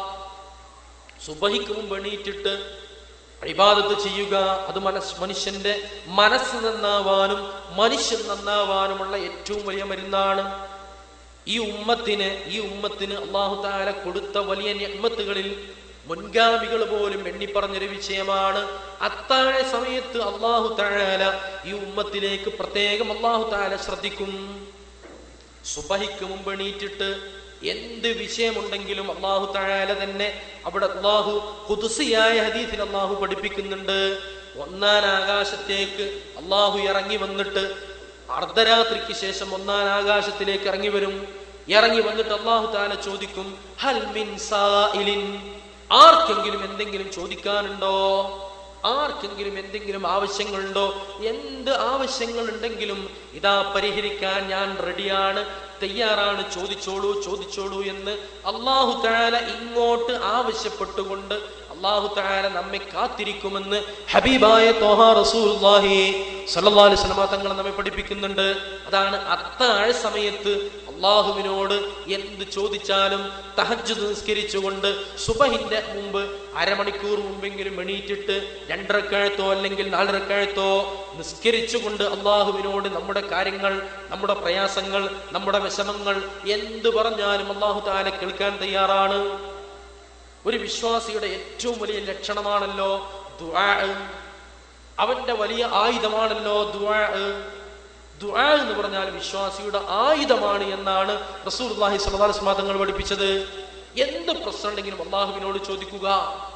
സുബഹിക്ക് മുമ്പ് എണീറ്റിട്ട് ഇബാദത്ത് ചെയ്യുക അത് മനസ് മനുഷ്യന്റെ മനസ്സ് നന്നാവാനും മനുഷ്യൻ നന്നാവാനുമുള്ള ഏറ്റവും വലിയ മരുന്നാണ് ഈ ഉമ്മത്തിന് ഈ ഉമ്മത്തിന് അള്ളാഹു താല കൊടുത്ത വലിയ ഞമ്മത്തുകളിൽ മുൻഗാമികൾ പോലും എണ്ണിപ്പറഞ്ഞൊരു വിഷയമാണ് അത്താഴ സമയത്ത് അള്ളാഹു താല ഈ ഉമ്മത്തിലേക്ക് പ്രത്യേകം അള്ളാഹു താല ശ്രദ്ധിക്കും സുബഹിക്ക് മുമ്പ് എണീറ്റിട്ട് എന്ത് വിഷയമുണ്ടെങ്കിലും അള്ളാഹു താല തന്നെ അവിടെ അള്ളാഹു കുതുസിയായ ഹദീസിൽ അള്ളാഹു പഠിപ്പിക്കുന്നുണ്ട് ഒന്നാം ആകാശത്തേക്ക് അള്ളാഹു ഇറങ്ങി വന്നിട്ട് അർദ്ധരാത്രിക്ക് ശേഷം ഒന്നാം ആകാശത്തിലേക്ക് ഇറങ്ങി വരും ഇറങ്ങി വന്നിട്ട് അള്ളാഹു താല ചോദിക്കും ഹൽ മിൻ സായിലിൻ ആർക്കെങ്കിലും എന്തെങ്കിലും ചോദിക്കാനുണ്ടോ ആർക്കെങ്കിലും എന്തെങ്കിലും ആവശ്യങ്ങളുണ്ടോ എന്ത് ആവശ്യങ്ങൾ ഉണ്ടെങ്കിലും ഇതാ പരിഹരിക്കാൻ ഞാൻ റെഡിയാണ് തയ്യാറാണ് ചോദിച്ചോളൂ ചോദിച്ചോളൂ എന്ന് അള്ളാഹു താല ഇങ്ങോട്ട് ആവശ്യപ്പെട്ടുകൊണ്ട് അള്ളാഹു താല നമ്മെ കാത്തിരിക്കുമെന്ന് ഹബീബായ തോഹ റസൂലുള്ളാഹി സല്ലല്ലാഹു അലൈഹി വസല്ലമ തങ്ങൾ നമ്മെ പഠിപ്പിക്കുന്നുണ്ട് അതാണ് അത്താഴ സമയത്ത് അള്ളാഹുവിനോട് എന്ത് ചോദിച്ചാലും തഹജ്ജുദ് നിസ്കരിച്ചുകൊണ്ട് സുബഹിന്റെ മുമ്പ് അരമണിക്കൂർ മുമ്പെങ്കിലും എണീറ്റിട്ട് രണ്ടരക്കഴത്തോ അല്ലെങ്കിൽ നാലരക്കഴത്തോ നിസ്കരിച്ചുകൊണ്ട് അള്ളാഹുവിനോട് നമ്മുടെ കാര്യങ്ങൾ നമ്മുടെ പ്രയാസങ്ങൾ നമ്മുടെ വിഷമങ്ങൾ എന്ത് പറഞ്ഞാലും അള്ളാഹു താല കേൾക്കാൻ തയ്യാറാണ് ഒരു വിശ്വാസിയുടെ ഏറ്റവും വലിയ ലക്ഷണമാണല്ലോ ദുആ അവന്റെ വലിയ ആയുധമാണല്ലോ ദുആ ദുആ എന്ന് പറഞ്ഞാൽ വിശ്വാസിയുടെ ആയുധമാണ് എന്നാണ് റസൂലുള്ളാഹി സ്വല്ലല്ലാഹു അലൈഹി വസല്ലം തങ്ങൾ പഠിപ്പിച്ചത് എന്ത് പ്രശ്നം ഉണ്ടെങ്കിലും അള്ളാഹുവിനോട് ചോദിക്കുക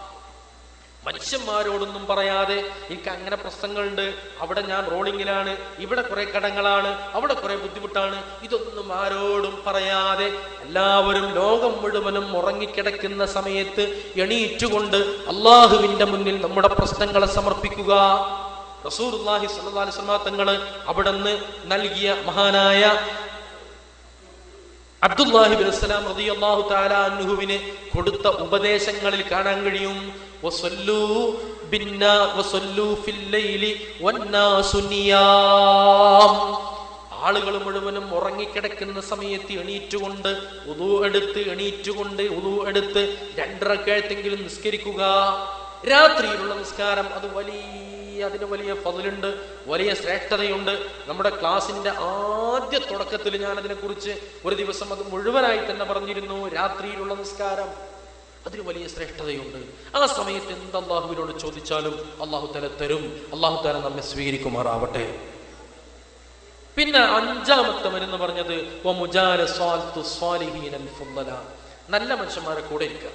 മനുഷ്യന്മാരോടൊന്നും പറയാതെ എനിക്ക് അങ്ങനെ പ്രശ്നങ്ങളുണ്ട് അവിടെ ഞാൻ റോളിങ്ങിലാണ് ഇവിടെ കുറെ കടങ്ങളാണ് അവിടെ കുറെ ബുദ്ധിമുട്ടാണ് ഇതൊന്നും ആരോടും പറയാതെ എല്ലാവരും ലോകം മുഴുവനും ഉറങ്ങിക്കിടക്കുന്ന സമയത്ത് എണീറ്റുകൊണ്ട് അള്ളാഹുവിന്റെ മുന്നിൽ നമ്മുടെ പ്രശ്നങ്ങളെ സമർപ്പിക്കുക റസൂർഹി സല്ലാ തങ്ങള് അവിടുന്ന് നൽകിയ മഹാനായ അബ്ദുല്ലാഹിബിൻ അസ്സലാം റളിയല്ലാഹു തആല അൻഹുവിന് കൊടുത്ത ഉപദേശങ്ങളിൽ കാണാൻ കഴിയും വസല്ലൂ ബിന്നാ വസല്ലൂ ഫിൽ ലൈലി വന്നാസു നിയാം ആളുകൾ മുഴുവനും ഉറങ്ങിക്കിടക്കുന്ന സമയത്ത് എണീറ്റുകൊണ്ട് ഉദു എടുത്ത് എണീറ്റുകൊണ്ട് ഉദു എടുത്ത് രണ്ടരക്കഴത്തെങ്കിലും നിസ്കരിക്കുക രാത്രിയിലുള്ള നിസ്കാരം അത് വലിയ അതിന് വലിയ ഫതിലുണ്ട് വലിയ ശ്രേഷ്ഠതയുണ്ട് നമ്മുടെ ക്ലാസിന്റെ ആദ്യ തുടക്കത്തിൽ ഞാൻ അതിനെക്കുറിച്ച് ഒരു ദിവസം അത് മുഴുവനായി തന്നെ പറഞ്ഞിരുന്നു രാത്രിയിലുള്ള നിസ്കാരം അതിന് വലിയ ശ്രേഷ്ഠതയുണ്ട് ആ സമയത്ത് എന്ത് അള്ളാഹുവിനോട് ചോദിച്ചാലും അള്ളാഹു തല തരും അള്ളാഹു തല നമ്മെ സ്വീകരിക്കുമാറാവട്ടെ പിന്നെ അഞ്ചാമത്തെ മരുന്ന് പറഞ്ഞത് വമുജാല സ്വാൽത്തു സ്വാലിഹീനൽ ഫുദ്ദല. നല്ല മനുഷ്യന്മാരെ കൂടെ ഇരിക്കുക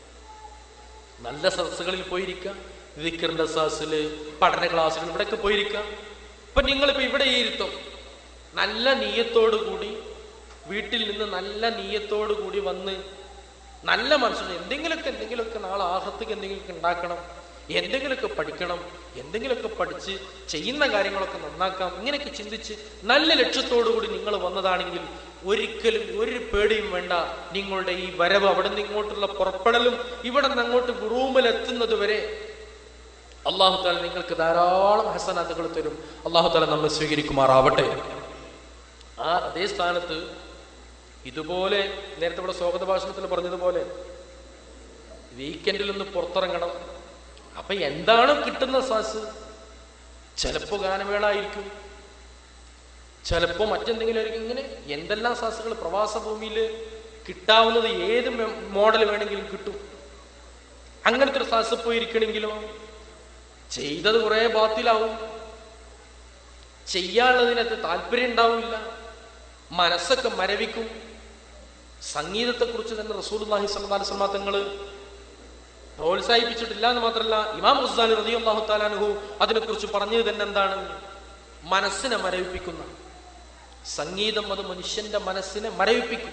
നല്ല സദസ്സുകളിൽ പോയിരിക്കുക വിക്കറിന്റെ സദസ്സില് പഠന ക്ലാസ്സുകൾ ഇവിടെയൊക്കെ പോയിരിക്കുക ഇപ്പൊ നിങ്ങളിപ്പോ ഇവിടെ ഇരുത്തും നല്ല നീയത്തോടു കൂടി വീട്ടിൽ നിന്ന് നല്ല നീയത്തോടു കൂടി വന്ന് നല്ല മനുഷ്യൻ എന്തെങ്കിലുമൊക്കെ എന്തെങ്കിലുമൊക്കെ നാളെ ആഹത്തേക്ക് എന്തെങ്കിലുമൊക്കെ ഉണ്ടാക്കണം എന്തെങ്കിലുമൊക്കെ പഠിക്കണം എന്തെങ്കിലുമൊക്കെ പഠിച്ച് ചെയ്യുന്ന കാര്യങ്ങളൊക്കെ നന്നാക്കാം ഇങ്ങനെയൊക്കെ ചിന്തിച്ച് നല്ല ലക്ഷ്യത്തോടു കൂടി നിങ്ങൾ വന്നതാണെങ്കിൽ ഒരിക്കലും ഒരു പേടിയും വേണ്ട നിങ്ങളുടെ ഈ വരവ് അവിടെ നിന്ന് ഇങ്ങോട്ടുള്ള പുറപ്പെടലും ഇവിടെ നിന്ന് അങ്ങോട്ട് റൂമിൽ എത്തുന്നത് വരെ അള്ളാഹു താല നിങ്ങൾക്ക് ധാരാളം ഹസനാത്തുകൾ തരും അള്ളാഹു താല നമ്മെ സ്വീകരിക്കുമാറാവട്ടെ ആ അതേ സ്ഥാനത്ത് ഇതുപോലെ നേരത്തെ ഇവിടെ സ്വാഗത ഭാഷണത്തിൽ പറഞ്ഞതുപോലെ വീക്കെൻഡിൽ ഒന്ന് പുറത്തിറങ്ങണം അപ്പൊ എന്താണ് കിട്ടുന്ന സാസ് ചിലപ്പോ ഗാനമേള ആയിരിക്കും ചിലപ്പോ മറ്റെന്തെങ്കിലും ആയിരിക്കും ഇങ്ങനെ എന്തെല്ലാം സാസുകൾ പ്രവാസ ഭൂമിയിൽ കിട്ടാവുന്നത് ഏത് മോഡൽ വേണമെങ്കിലും കിട്ടും അങ്ങനത്തെ ഒരു സാസ് പോയിരിക്കണെങ്കിലോ ചെയ്തത് കുറെ ബാത്തിലാവും ചെയ്യാനുള്ളതിനകത്ത് താല്പര്യം ഉണ്ടാവില്ല മനസ്സൊക്കെ മരവിക്കും സംഗീതത്തെക്കുറിച്ച് തന്നെ റസൂലുള്ളാഹി സ്വല്ലല്ലാഹി അലൈഹി വസല്ലം തങ്ങള് പ്രോത്സാഹിപ്പിച്ചിട്ടില്ല എന്ന് മാത്രമല്ല ഇമാം മുസ്താലി റളിയല്ലാഹു തആലാനുഹു അതിനെക്കുറിച്ച് പറഞ്ഞത് തന്നെ എന്താണ് മനസ്സിനെ മരവിപ്പിക്കുന്ന സംഗീതം അത് മനുഷ്യന്റെ മനസ്സിനെ മരവിപ്പിക്കും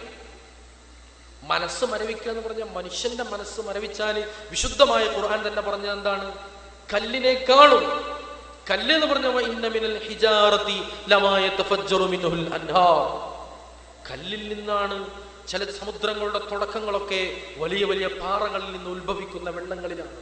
മനസ്സ് മരവിക്കുക എന്ന് പറഞ്ഞാൽ മനുഷ്യന്റെ മനസ്സ് മരവിച്ചാൽ വിശുദ്ധമായ ഖുർആൻ തന്നെ പറഞ്ഞത് എന്താണ് കല്ലിനേക്കാളും കല്ല് എന്ന് പറഞ്ഞ ഇന്നമിനൽ ഹിജാറത്തി ലമായ തഫജ്ജറു മിൻഹുൽ അൻഹാർ കല്ലിൽ നിന്നാണ് ചില സമുദ്രങ്ങളുടെ തുടക്കങ്ങളൊക്കെ വലിയ വലിയ പാറകളിൽ നിന്ന് ഉത്ഭവിക്കുന്ന വെള്ളങ്ങളിലാണ്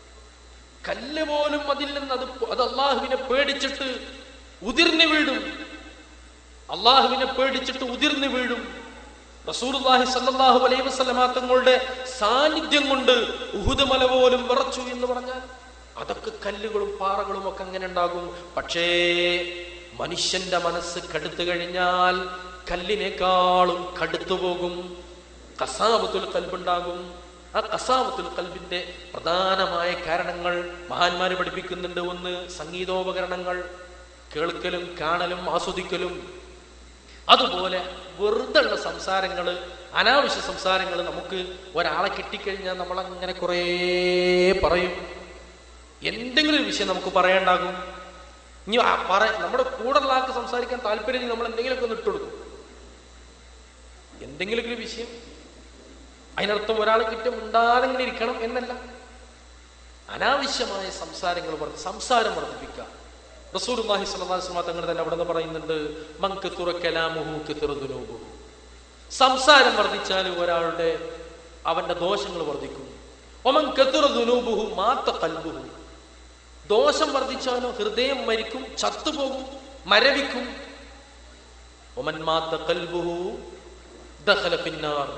കല്ല് പോലും അതിൽ നിന്ന് അത് അത് അള്ളാഹുവിനെ പേടിച്ചിട്ട് ഉതിർന്നു വീഴും അള്ളാഹുവിനെ പേടിച്ചിട്ട് ഉതിർന്നു വീഴും റസൂലുള്ളാഹി സല്ലല്ലാഹു അലൈഹി വസല്ലമ തങ്ങളുടെ സാന്നിധ്യം കൊണ്ട് ഉഹുദ് മല പോലും വിറച്ചു എന്ന് പറഞ്ഞാൽ അതൊക്കെ കല്ലുകളും പാറകളും ഒക്കെ അങ്ങനെ ഉണ്ടാകും പക്ഷേ മനുഷ്യന്റെ മനസ്സ് കടുത്തു കഴിഞ്ഞാൽ കല്ലിനേക്കാളും കടുത്തു പോകും കസാബത്തുൽ കൽബുണ്ടാകും ആ കസാവത്തുൽ കൽബിന്റെ പ്രധാനമായ കാരണങ്ങൾ മഹാന്മാര് പഠിപ്പിക്കുന്നുണ്ട് ഒന്ന് സംഗീതോപകരണങ്ങൾ കേൾക്കലും കാണലും ആസ്വദിക്കലും അതുപോലെ വെറുതെ ഉള്ള സംസാരങ്ങൾ അനാവശ്യ സംസാരങ്ങൾ നമുക്ക് ഒരാളെ കിട്ടിക്കഴിഞ്ഞാൽ നമ്മൾ അങ്ങനെ കുറേ പറയും എന്തെങ്കിലും ഒരു വിഷയം നമുക്ക് പറയാണ്ടാകും ഇനി ആ പറ നമ്മുടെ കൂടെ ഉള്ള ആൾക്ക് സംസാരിക്കാൻ താല്പര്യം നമ്മൾ എന്തെങ്കിലുമൊക്കെ ഒന്ന് ഇട്ടുകൊടുക്കും എന്തെങ്കിലുമൊക്കെ ഒരു വിഷയം അതിനർത്ഥം ഒരാൾ കിട്ടും ഉണ്ടാതെങ്ങനെ ഇരിക്കണം എന്നല്ല അനാവശ്യമായ സംസാരങ്ങൾ വർദ്ധ സംസാരം വർദ്ധിപ്പിക്കുക റസൂലുള്ളാഹി സ്വല്ലല്ലാഹു അലൈഹി വസല്ലം തങ്ങൾ തന്നെ അവിടെ നിന്ന് പറയുന്നുണ്ട് മങ്ക് തുറക്കലാമുഹു കിത്തുറുദുനൂബുഹു സംസാരം വർദ്ധിച്ചാൽ ഒരാളുടെ അവന്റെ ദോഷങ്ങൾ വർദ്ധിക്കും ഒമൻ കത്തുറുദുനൂബുഹു മാത്ത കൽബുഹു ദോഷം വർദ്ധിച്ചാലോ ഹൃദയം മരിക്കും ചത്തുപോകും മരവിക്കും ഒമൻ മാത്ത കൽബുഹു ദഖല ഫിന്നാർ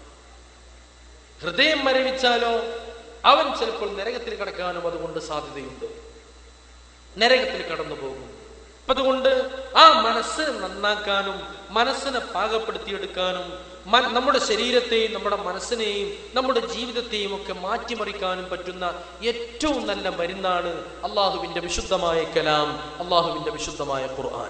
ഹൃദയം മരവിച്ചാലോ അവൻ ചിലപ്പോൾ നരകത്തിൽ കിടക്കാനും അതുകൊണ്ട് സാധ്യതയുണ്ട് നരകത്തിൽ കടന്നു പോകും അപ്പൊ അതുകൊണ്ട് ആ മനസ്സ് നന്നാക്കാനും മനസ്സിനെ പാകപ്പെടുത്തിയെടുക്കാനും മ- നമ്മുടെ ശരീരത്തെയും നമ്മുടെ മനസ്സിനെയും നമ്മുടെ ജീവിതത്തെയും ഒക്കെ മാറ്റിമറിക്കാനും പറ്റുന്ന ഏറ്റവും നല്ല മരുന്നാണ് അള്ളാഹുവിന്റെ വിശുദ്ധമായ കലാം അള്ളാഹുവിന്റെ വിശുദ്ധമായ ഖുർആൻ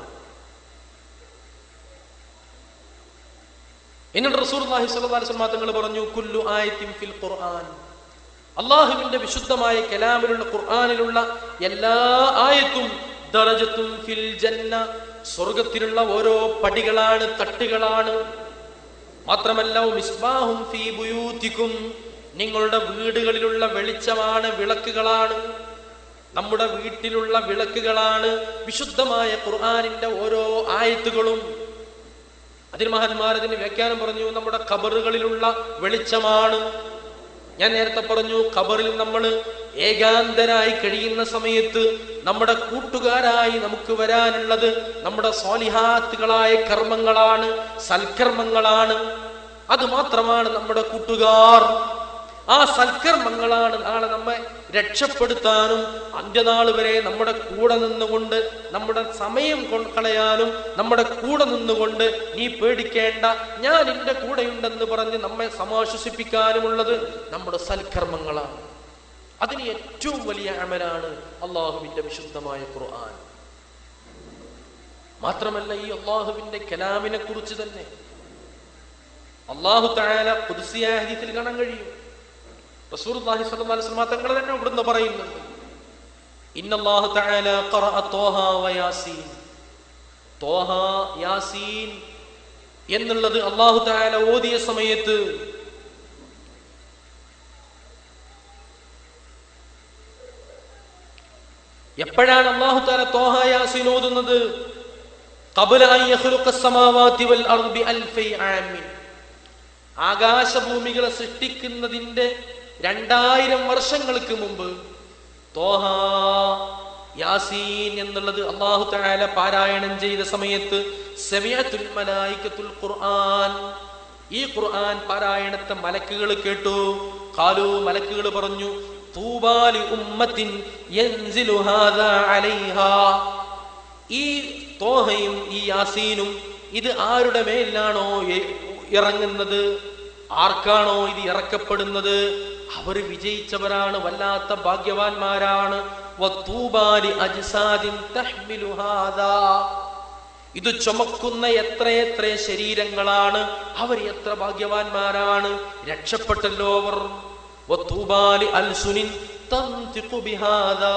എന്നിട്ട് റസൂലുള്ളാഹി സ്വല്ലല്ലാഹു അലൈഹി വസല്ലം തങ്ങൾ പറഞ്ഞു കുല്ലു ആയത്തിൻ ഫിൽ ഖുർആൻ അള്ളാഹുവിന്റെ വിശുദ്ധമായ കലാമിലുള്ള ഖുർആനിലുള്ള എല്ലാ ആയത്തും ദറജത്തും ഫിൽ ജന്ന സ്വർഗത്തിലുള്ള ഓരോ പടികളാണ് തട്ടുകളാണ് മാത്രമല്ല മിസ്ബാഹും ഫീ ബുയൂത്തിക്കും നിങ്ങളുടെ വീടുകളിലുള്ള വെളിച്ചമാണ് വിളക്കുകളാണ് നമ്മുടെ വീട്ടിലുള്ള വിളക്കുകളാണ് വിശുദ്ധമായ ഖുർആനിന്റെ ഓരോ ആയത്തുകളും അതിന് മഹാന്മാർ അതിന് വ്യാഖ്യാനം പറഞ്ഞു നമ്മുടെ ഖബറുകളിലുള്ള വെളിച്ചമാണ് ഞാൻ നേരത്തെ പറഞ്ഞു ഖബറിൽ നമ്മൾ ഏകാന്തരായി കഴിയുന്ന സമയത്ത് നമ്മുടെ കൂട്ടുകാരായി നമുക്ക് വരാനുള്ളത് നമ്മുടെ സ്വാലിഹാത്തുകളായ കർമ്മങ്ങളാണ് സൽക്കർമ്മങ്ങളാണ് അത് മാത്രമാണ് നമ്മുടെ കൂട്ടുകാർ ആ സൽക്കർമ്മങ്ങളാണ് നാളെ നമ്മെ രക്ഷപ്പെടുത്താനും അന്ത്യനാൾ വരെ നമ്മുടെ കൂടെ നിന്നുകൊണ്ട് നമ്മുടെ സമയം കൊ- കളയാനും നമ്മുടെ കൂടെ നിന്നുകൊണ്ട് നീ പേടിക്കേണ്ട ഞാൻ നിന്റെ കൂടെയുണ്ടെന്ന് പറഞ്ഞ് നമ്മെ സമാശ്വസിപ്പിക്കാനുമുള്ളത് നമ്മുടെ സൽക്കർമ്മങ്ങളാണ് അതിന് ഏറ്റവും വലിയ അമലാണ് അള്ളാഹുവിന്റെ വിശുദ്ധമായ ഖുർആൻ മാത്രമല്ല ഈ അള്ളാഹുവിന്റെ കലാമിനെ കുറിച്ച് തന്നെ അള്ളാഹു താല പുതുസിയായ ഹദീസിൽ കാണാൻ കഴിയും റസൂലുള്ളാഹി സ്വല്ലല്ലാഹു അലൈഹി വസല്ലം തങ്ങൾ തന്നെ ഇവിടുന്ന് പറയുന്നുണ്ട് ഇന്നല്ലാഹു തആല ഖറഅ തോഹ വയാസീൻ തോഹ യാസീൻ എന്നുള്ളത് അള്ളാഹു തആല ഓതിയ സമയത്ത് എപ്പോഴാണ് അള്ളാഹു തആല തോഹ യാസീൻ ഓതുന്നത് قبل أن يخلق السماوات والأرض بألفي عام ആകാശഭൂമികളെ സൃഷ്ടിക്കുന്നതിന്റെ രണ്ടായിരം വർഷങ്ങൾക്ക് മുമ്പ് തോഹ യാസീൻ എന്നുള്ളത് അള്ളാഹു തആല പാരായണം ചെയ്ത സമയത്ത് സമിഅത്തുൽ മലായികത്തുൽ ഖുർആൻ ഈ ഖുർആൻ പാരായണത്തെ മലക്കുകൾ കേട്ടു ഖാലു മലക്കുകൾ പറഞ്ഞു തൂബാലി ഉമ്മത്തിൻ യൻസിലു ഹാദാ അലൈഹാ ഈ തോഹയും ഈ യാസീനും ഇത് ആരുടെ മേലിലാണോ എ- ഇറങ്ങുന്നത് ആർക്കാണോ ഇത് ഇറക്കപ്പെടുന്നത് അവർ വിജയിച്ചവരാണ് വല്ലാത്ത ഭാഗ്യവാന്മാരാണ് വത്തൂബാലി അജ്സാദിൻ തഹ്മിലു ഹാദാ. ഇത് ചുമക്കുന്ന എത്രയെത്ര ശരീരങ്ങളാണ് അവർ എത്ര ഭാഗ്യവാന്മാരാണ് രക്ഷപ്പെട്ടല്ലോ അവർ വത്തൂബാലി അൽസുനിൻ തന്തിഖു ബിഹാദാ.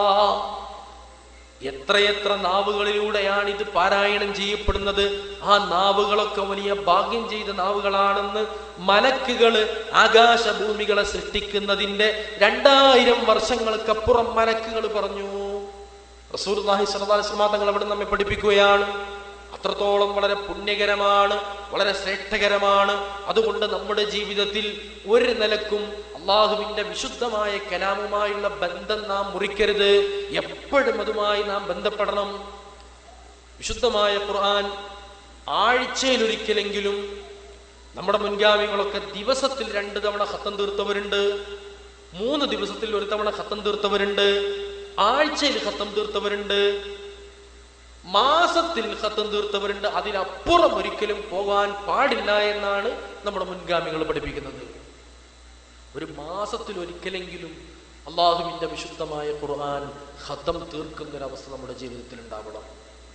എത്രയെത്ര നാവുകളിലൂടെയാണ് ഇത് പാരായണം ചെയ്യപ്പെടുന്നത് ആ നാവുകളൊക്കെ വലിയ ഭാഗ്യം ചെയ്ത നാവുകളാണെന്ന് മലക്കുകള് ആകാശഭൂമികളെ സൃഷ്ടിക്കുന്നതിന്റെ രണ്ടായിരം വർഷങ്ങൾക്കപ്പുറം മലക്കുകൾ പറഞ്ഞു റസൂർഹി സലഹുസ്ലാ തങ്ങൾ അവിടെ നമ്മെ പഠിപ്പിക്കുകയാണ് അത്രത്തോളം വളരെ പുണ്യകരമാണ് വളരെ ശ്രേഷ്ഠകരമാണ് അതുകൊണ്ട് നമ്മുടെ ജീവിതത്തിൽ ഒരു നിലക്കും അള്ളാഹുവിന്റെ വിശുദ്ധമായ കലാമുമായുള്ള ബന്ധം നാം മുറിക്കരുത് എപ്പോഴും അതുമായി നാം ബന്ധപ്പെടണം വിശുദ്ധമായ ഖുർആൻ ആഴ്ചയിലൊരിക്കലെങ്കിലും നമ്മുടെ മുൻഗാമികളൊക്കെ ദിവസത്തിൽ രണ്ട് തവണ ഖത്തം തീർത്തവരുണ്ട് മൂന്ന് ദിവസത്തിൽ ഒരു തവണ ഖത്തം തീർത്തവരുണ്ട് ആഴ്ചയിൽ ഖത്തം തീർത്തവരുണ്ട് മാസത്തിൽ ഖത്തം തീർത്തവരുണ്ട് അതിനപ്പുറം ഒരിക്കലും പോകാൻ പാടില്ല എന്നാണ് നമ്മുടെ മുൻഗാമികൾ പഠിപ്പിക്കുന്നത് ഒരു മാസത്തിൽ ഒരിക്കലെങ്കിലും അള്ളാഹുവിന്റെ വിശുദ്ധമായ ഖുർആൻ ഖത്തം തീർക്കുന്ന ഒരു അവസ്ഥ നമ്മുടെ ജീവിതത്തിൽ ഉണ്ടാവണം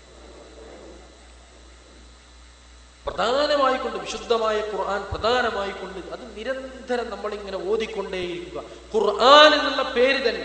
പ്രധാനമായിക്കൊണ്ട് വിശുദ്ധമായ ഖുർആൻ പ്രധാനമായിക്കൊണ്ട് അത് നിരന്തരം നമ്മളിങ്ങനെ ഓതിക്കൊണ്ടേയിരിക്കുക ഖുർആൻ എന്നുള്ള പേര് തന്നെ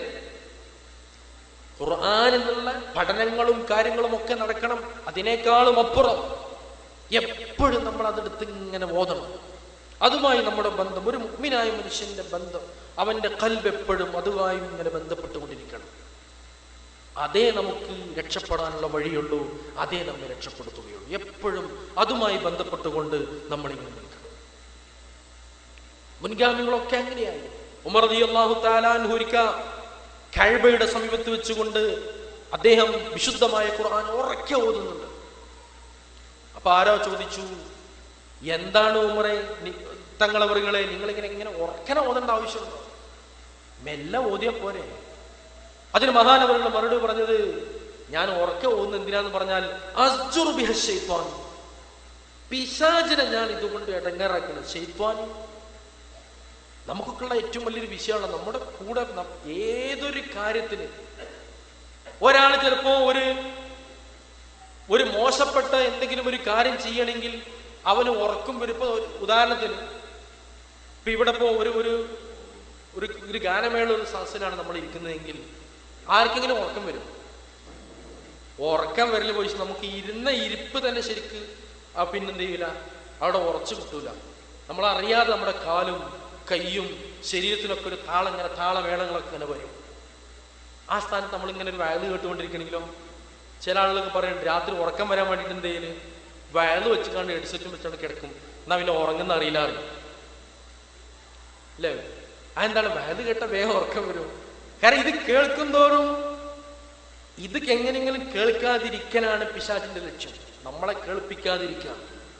ഖുർആൻ എന്നുള്ള പഠനങ്ങളും കാര്യങ്ങളും ഒക്കെ നടക്കണം അതിനേക്കാളും അപ്പുറം എപ്പോഴും നമ്മൾ അതെടുത്ത് ഇങ്ങനെ ഓതണം അതുമായി നമ്മുടെ ബന്ധം ഒരു മുഗ്മിനായ മനുഷ്യന്റെ ബന്ധം അവന്റെ കൽബ് എപ്പോഴും അതുമായി ഇങ്ങനെ ബന്ധപ്പെട്ടുകൊണ്ടിരിക്കണം അതേ നമുക്ക് രക്ഷപ്പെടാനുള്ള വഴിയുള്ളൂ അതേ നമ്മെ രക്ഷപ്പെടുത്തുകയുള്ളൂ എപ്പോഴും അതുമായി ബന്ധപ്പെട്ടുകൊണ്ട് നമ്മൾ ഇങ്ങനെ നിൽക്കണം മുൻഗാമികളൊക്കെ അങ്ങനെയായി ഉമർ റതി അള്ളാഹു താലാൻഹുരിക്ക കഴബയുടെ സമീപത്ത് വെച്ചുകൊണ്ട് അദ്ദേഹം വിശുദ്ധമായ ഖുർആൻ ഉറക്കെ ഓതുന്നുണ്ട് അപ്പൊ ആരോ ചോദിച്ചു എന്താണ് ഉമറെ തങ്ങളവറുകളെ നിങ്ങളിങ്ങനെ ഇങ്ങനെ ഉറക്കനെ ഓതേണ്ട ആവശ്യമുണ്ടോ മെല്ലെ ഓതിയ പോരെ അതിന് മഹാനവറുകൾ മറുപടി പറഞ്ഞത് ഞാൻ ഉറക്കെ ഓതുന്ന എന്തിനാന്ന് പറഞ്ഞാൽ അസ്ജുർ ബിഹ ശൈത്വാൻ പിശാചിനെ ഞാൻ ഇതുകൊണ്ട് ഇടങ്ങാറാക്കുന്നത് ശൈത്വാൻ നമുക്കൊക്കെയുള്ള ഏറ്റവും വലിയൊരു വിഷയമാണ് നമ്മുടെ കൂടെ ന- ഏതൊരു കാര്യത്തിന് ഒരാൾ ചിലപ്പോ ഒരു ഒരു മോശപ്പെട്ട എന്തെങ്കിലും ഒരു കാര്യം ചെയ്യണമെങ്കിൽ അവന് ഉറക്കം വരുമ്പോ ഒരു ഉദാഹരണത്തിന് ഇപ്പൊ ഇവിടെ ഇപ്പോ ഒരു ഒരു ഒരു ഒരു ഗാനമേള ഒരു സദസ്സിലാണ് നമ്മൾ ഇരിക്കുന്നതെങ്കിൽ ആർക്കെങ്കിലും ഉറക്കം വരും ഉറക്കം വരൽ പോയി നമുക്ക് ഇരുന്ന ഇരിപ്പ് തന്നെ ശരിക്ക് ആ പിന്നെന്ത് ചെയ്യൂല അവിടെ ഉറച്ചു കിട്ടൂല നമ്മൾ അറിയാതെ നമ്മുടെ കാലും കൈയും ശരീരത്തിനൊക്കെ ഒരു താളം ഇങ്ങനെ താളമേളങ്ങളൊക്കെ ഇങ്ങനെ വരും ആ സ്ഥാനത്ത് നമ്മൾ ഇങ്ങനെ ഒരു വയല് കേട്ടുകൊണ്ടിരിക്കണെങ്കിലോ ചില ആളുകളൊക്കെ പറയും രാത്രി ഉറക്കം വരാൻ വേണ്ടിയിട്ട് എന്തേല് വയല് വെച്ചിട്ടാണ് ഹെഡ്സെറ്റും വെച്ചാണ് കിടക്കും എന്നാ പിന്നെ ഉറങ്ങുന്ന അറിയില്ല അറിയും അല്ലേ അതെന്താണ് വയല് കേട്ട വേഗം ഉറക്കം വരും കാരണം ഇത് കേൾക്കും തോറും ഇത് എങ്ങനെയെങ്കിലും കേൾക്കാതിരിക്കാനാണ് പിശാചിന്റെ ലക്ഷ്യം നമ്മളെ കേൾപ്പിക്കാതിരിക്കുക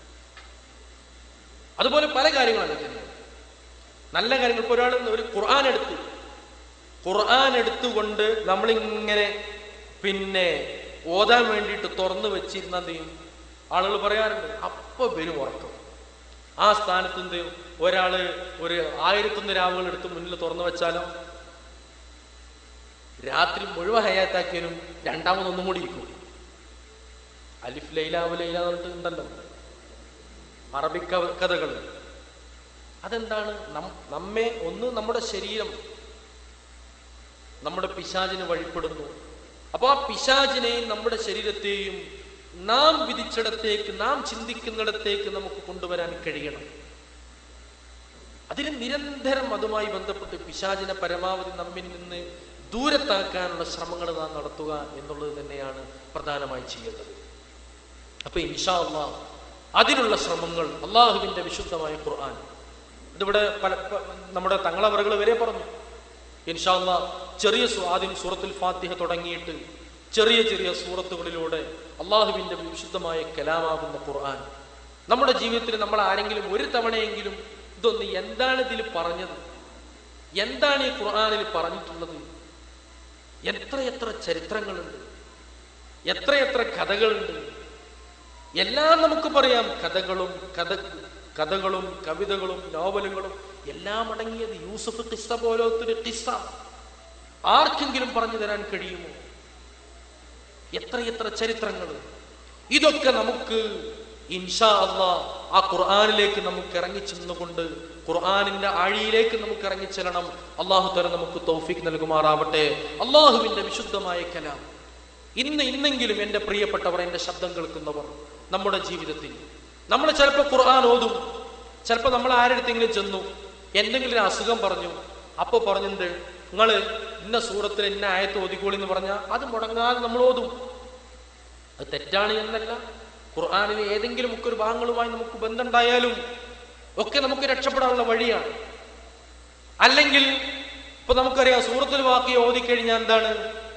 അതുപോലെ പല കാര്യങ്ങളും തന്നെ നല്ല കാര്യങ്ങൾ ഇപ്പൊ ഒരാൾ ഒരു ഖുർആൻ എടുത്തു ഖുർആൻ എടുത്തുകൊണ്ട് നമ്മളിങ്ങനെ പിന്നെ ഓതാൻ വേണ്ടിയിട്ട് തുറന്നു വെച്ചിരുന്ന എന്ത് ചെയ്യും ആളുകൾ പറയാറുണ്ട് അപ്പൊ വരും ഉറക്കം ആ സ്ഥാനത്ത് എന്ത് ചെയ്യും ഒരാള് ഒരു ആയിരത്തൊന്ന് രാവുകൾ എടുത്ത് മുന്നിൽ തുറന്നു വെച്ചാലോ രാത്രി മുഴുവൻ ഹയാത്താക്കിയാലും രണ്ടാമതൊന്നും കൂടി ഇരിക്കും അലിഫ് ലൈലാവ് ലൈല എന്ന് പറഞ്ഞിട്ട് ഉണ്ടല്ലോ അറബി കഥകൾ അതെന്താണ് നം- നമ്മെ ഒന്ന് നമ്മുടെ ശരീരം നമ്മുടെ പിശാചിന് വഴിപ്പെടുന്നു അപ്പോൾ ആ പിശാചിനെയും നമ്മുടെ ശരീരത്തെയും നാം വിധിച്ചിടത്തേക്ക് നാം ചിന്തിക്കുന്നിടത്തേക്ക് നമുക്ക് കൊണ്ടുവരാൻ കഴിയണം അതിന് നിരന്തരം അതുമായി ബന്ധപ്പെട്ട് പിശാചിനെ പരമാവധി നമ്മിൽ നിന്ന് ദൂരത്താക്കാനുള്ള ശ്രമങ്ങൾ നാം നടത്തുക എന്നുള്ളത് തന്നെയാണ് പ്രധാനമായി ചെയ്യേണ്ടത് അപ്പൊ ഇൻഷാ അള്ളാ അതിനുള്ള ശ്രമങ്ങൾ അള്ളാഹുവിന്റെ വിശുദ്ധമായ ഖുർആൻ ഇതിവിടെ പല പ- നമ്മുടെ തങ്ങളവറുകൾ വരെ പറഞ്ഞു ഇൻഷാ അള്ളാ ചെറിയ സു- ആദ്യം സൂറത്തുൽ ഫാത്തിഹ തുടങ്ങിയിട്ട് ചെറിയ ചെറിയ സൂറത്തുകളിലൂടെ അള്ളാഹുവിന്റെ വിശുദ്ധമായ കലാമാകുന്ന ഖുർആൻ നമ്മുടെ ജീവിതത്തിൽ നമ്മൾ ആരെങ്കിലും ഒരു തവണയെങ്കിലും ഇതൊന്ന് എന്താണ് ഇതിൽ പറഞ്ഞത് എന്താണ് ഈ ഖുർആനിൽ പറഞ്ഞിട്ടുള്ളത് എത്രയെത്ര ചരിത്രങ്ങളുണ്ട് എത്രയെത്ര കഥകളുണ്ട് എല്ലാം നമുക്ക് പറയാം കഥകളും കഥ കഥകളും കവിതകളും നോവലുകളും എല്ലാം അടങ്ങിയത് യൂസഫ് കിസ്സ പോലത്തൊരു കിസ്സ ആർക്കെങ്കിലും പറഞ്ഞു തരാൻ കഴിയുമോ എത്രയെത്ര ചരിത്രങ്ങൾ ഇതൊക്കെ നമുക്ക് ഇൻഷാ അള്ളാ ആ ഖുർആാനിലേക്ക് നമുക്ക് ഇറങ്ങി ചെന്നുകൊണ്ട് ഖുർആാനിന്റെ ആഴിയിലേക്ക് നമുക്ക് ഇറങ്ങിച്ചെല്ലണം അള്ളാഹു തല നമുക്ക് തൗഫീഖ് നൽകുമാറാവട്ടെ അള്ളാഹുവിന്റെ വിശുദ്ധമായ കലാം ഇന്ന് ഇന്നെങ്കിലും എൻ്റെ പ്രിയപ്പെട്ടവർ എൻ്റെ ശബ്ദം കേൾക്കുന്നവർ നമ്മുടെ ജീവിതത്തിൽ നമ്മൾ ചിലപ്പോൾ ഖുർആൻ ഓതും ചിലപ്പോൾ നമ്മൾ ആരെടുത്തെങ്കിലും ചെന്നു എന്തെങ്കിലും ഒരു അസുഖം പറഞ്ഞു അപ്പോൾ പറഞ്ഞിട്ടുണ്ട് നിങ്ങൾ ഇന്ന സൂറത്തിൽ ഇന്ന ആയത്ത് ഓതിക്കോളി എന്ന് പറഞ്ഞാൽ അത് മുടങ്ങാതെ നമ്മൾ ഓതും അത് തെറ്റാണ് എന്നല്ല ഖുർആാനിന് ഏതെങ്കിലും ഒക്കെ ഒരു ഭാഗങ്ങളുമായി നമുക്ക് ബന്ധമുണ്ടായാലും ഒക്കെ നമുക്ക് രക്ഷപ്പെടാനുള്ള വഴിയാണ് അല്ലെങ്കിൽ ഇപ്പൊ നമുക്കറിയാം സൂറത്തിൽ വാക്കി ഓതിക്കഴിഞ്ഞാൽ എന്താണ്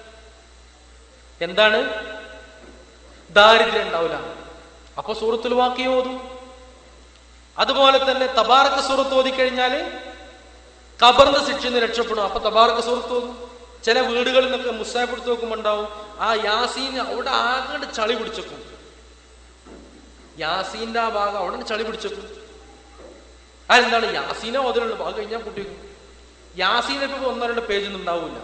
എന്താണ് ദാരിദ്ര്യം ഉണ്ടാവില്ല അപ്പൊ സൂറത്തുൽ വാക്കി ഓതും അതുപോലെ തന്നെ തബാറക്ക് സൂറത്ത് ഓതിക്കഴിഞ്ഞാല് ഖബറിന്റെ ശിക്ഷയിൽ നിന്ന് രക്ഷപ്പെടും അപ്പൊ തബാറക്ക് സൂറത്ത് ഓതും ചില വീടുകളിൽ നിന്നൊക്കെ മുസാഫ് എടുത്ത് നോക്കുമ്പോൾ ഉണ്ടാവും ആ യാസീന് അവിടെ ആകെ ചളി പിടിച്ചേക്കും യാസീന്റെ ആ ഭാഗം അവിടെ ചളി പിടിച്ചേക്കും അതെന്താണ് യാസീനെ ഓതലുള്ളൂ അത് കഴിഞ്ഞാൽ കുട്ടി യാസീനെ ഇപ്പൊ ഒന്നോ രണ്ടോ പേജൊന്നും ഉണ്ടാവില്ല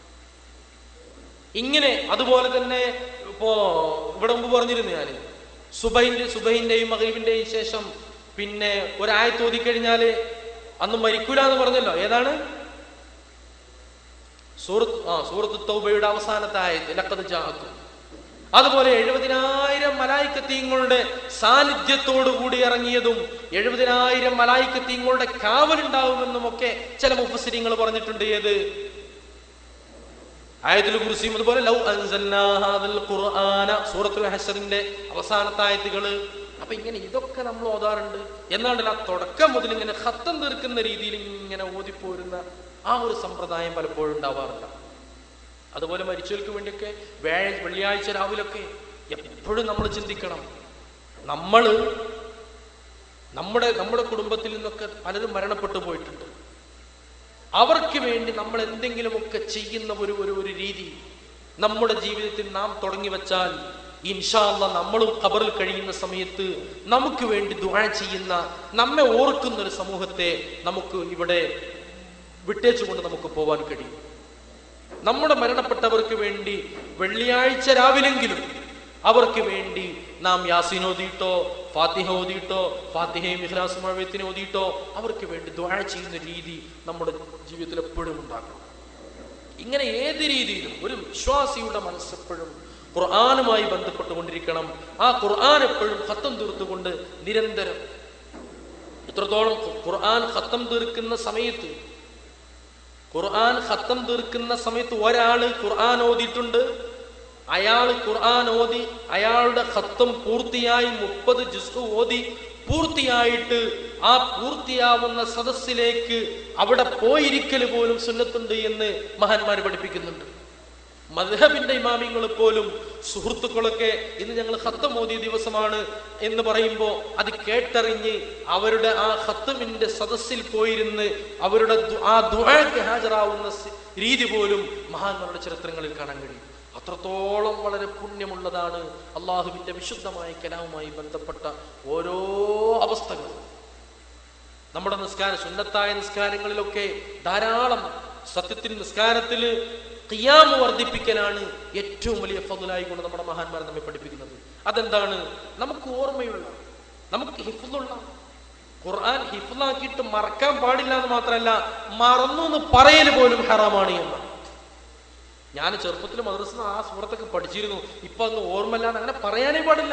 ഇങ്ങനെ അതുപോലെ തന്നെ ഇപ്പോ ഇവിടെ മുമ്പ് പറഞ്ഞിരുന്നു ഞാൻ സുബൈന്റെ സുബൈന്റെയും മകീബിന്റെയും ശേഷം പിന്നെ ഒരായത്ത് ഓതിക്കഴിഞ്ഞാല് അന്ന് മരിക്കൂല എന്ന് പറഞ്ഞല്ലോ ഏതാണ് സൂറത്ത് ആ സൂറത്ത് തൗബയുടെ അവസാനത്തെ ആയത്ത് ലക്കത് ജാഹത്തു അതുപോലെ എഴുപതിനായിരം മലായിക്കത്തീങ്ങളുടെ സാന്നിധ്യത്തോടു കൂടി ഇറങ്ങിയതും എഴുപതിനായിരം മലായിക്കത്തീങ്ങളുടെ കാവലുണ്ടാവുമെന്നും ഒക്കെ ചില മുഫസിരിങ്ങൾ പറഞ്ഞിട്ടുണ്ട് ഏത് ആയത്തിൽ കുറിച്ചും അതുപോലെ ലൗ അൻസൽനാ ഹാദൽ ഖുർആന സൂറത്തുൽ ഹശറിന്റെ അവസാനത്തെ ആയത്തുകള് അപ്പൊ ഇങ്ങനെ ഇതൊക്കെ നമ്മൾ ഓതാറുണ്ട് എന്നാണ്ടല്ല ആ തുടക്കം മുതൽ ഇങ്ങനെ ഹത്തം തീർക്കുന്ന രീതിയിൽ ഇങ്ങനെ ഓതിപ്പോരുന്ന ആ ഒരു സമ്പ്രദായം പലപ്പോഴും ഉണ്ടാവാറില്ല അതുപോലെ മരിച്ചവർക്ക് വേണ്ടിയൊക്കെ വ്യാഴ വെള്ളിയാഴ്ച രാവിലൊക്കെ എപ്പോഴും നമ്മൾ ചിന്തിക്കണം നമ്മൾ നമ്മുടെ നമ്മുടെ കുടുംബത്തിൽ നിന്നൊക്കെ പലരും മരണപ്പെട്ടു പോയിട്ടുണ്ട് അവർക്ക് വേണ്ടി നമ്മൾ എന്തെങ്കിലുമൊക്കെ ചെയ്യുന്ന ഒരു ഒരു ഒരു രീതി നമ്മുടെ ജീവിതത്തിൽ നാം തുടങ്ങി വെച്ചാൽ ഇൻഷാല്ല നമ്മളും ഖബറിൽ കഴിയുന്ന സമയത്ത് നമുക്ക് വേണ്ടി ദുആ ചെയ്യുന്ന നമ്മെ ഓർക്കുന്ന ഒരു സമൂഹത്തെ നമുക്ക് ഇവിടെ വിട്ടേച്ചുകൊണ്ട് നമുക്ക് പോവാൻ കഴിയും നമ്മുടെ മരണപ്പെട്ടവർക്ക് വേണ്ടി വെള്ളിയാഴ്ച രാവിലെങ്കിലും അവർക്ക് വേണ്ടി നാം യാസീൻ ഓതിയിട്ടോ ഫാത്തിഹ ഓതിയിട്ടോ ഫാത്തിഹയും ഇഹ്ലാസ് മഴവത്തിന് ഓതിയിട്ടോ അവർക്ക് വേണ്ടി ദ്വാഴ ചെയ്യുന്ന രീതി നമ്മുടെ ജീവിതത്തിൽ എപ്പോഴും ഉണ്ടാക്കണം ഇങ്ങനെ ഏത് രീതിയിലും ഒരു വിശ്വാസിയുടെ മനസ്സെപ്പോഴും ഖുർആാനുമായി ബന്ധപ്പെട്ടുകൊണ്ടിരിക്കണം ആ ഖുർആൻ എപ്പോഴും ഖത്തം തീർത്തുകൊണ്ട് നിരന്തരം എത്രത്തോളം ഖുർആൻ ഖത്തം തീർക്കുന്ന സമയത്ത് ഖുർആൻ ഖത്തം തീർക്കുന്ന സമയത്ത് ഒരാള് ഖുർആൻ ഓതിയിട്ടുണ്ട് അയാൾ ഖുർആൻ ഓതി അയാളുടെ ഖത്തം പൂർത്തിയായി മുപ്പത് ജുസ് ഓതി പൂർത്തിയായിട്ട് ആ പൂർത്തിയാവുന്ന സദസ്സിലേക്ക് അവിടെ പോയിരിക്കൽ പോലും സുന്നത്തുണ്ട് എന്ന് മഹാന്മാർ പഠിപ്പിക്കുന്നുണ്ട് മദ്ഹബിന്റെ ഇമാമിങ്ങൾ പോലും സുഹൃത്തുക്കളൊക്കെ ഇന്ന് ഞങ്ങൾ ഖത്തം ഓതിയ ദിവസമാണ് എന്ന് പറയുമ്പോൾ അത് കേട്ടറിഞ്ഞ് അവരുടെ ആ ഖത്തമിന്റെ സദസ്സിൽ പോയിരുന്ന് അവരുടെ ദു- ആ ദുആക്ക് ഹാജരാവുന്ന സി- രീതി പോലും മഹാന്മാരുടെ ചരിത്രങ്ങളിൽ കാണാൻ കഴിയും അത്രത്തോളം വളരെ പുണ്യമുള്ളതാണ് അള്ളാഹുവിന്റെ വിശുദ്ധമായ കലാവുമായി ബന്ധപ്പെട്ട ഓരോ അവസ്ഥകളും നമ്മുടെ നിസ്കാര സുന്നത്തായ നിസ്കാരങ്ങളിലൊക്കെ ധാരാളം സത്യത്തിൽ നിസ്കാരത്തിൽ ഖിയാമ് വർദ്ധിപ്പിക്കലാണ് ഏറ്റവും വലിയ ഫضലായി കൊണ്ട് നമ്മുടെ മഹാന്മാർ നമ്മെ പഠിപ്പിക്കുന്നത് അതെന്താണ് നമുക്ക് ഓർമ്മയുള്ള നമുക്ക് ഹിഫുള്ള ഖുർആൻ ഹിഫുലാക്കിയിട്ട് മറക്കാൻ പാടില്ല എന്ന് മാത്രമല്ല മറന്നു എന്ന് പറയൽ പോലും ഹറാമാണ് എന്നാണ് ഞാൻ ചെറുപ്പത്തിൽ മദ്രസ ആ സൂറത്തൊക്കെ പഠിച്ചിരുന്നു ഇപ്പൊ അന്ന് ഓർമ്മയില്ലാന്ന് അങ്ങനെ പറയാനേ പാടില്ല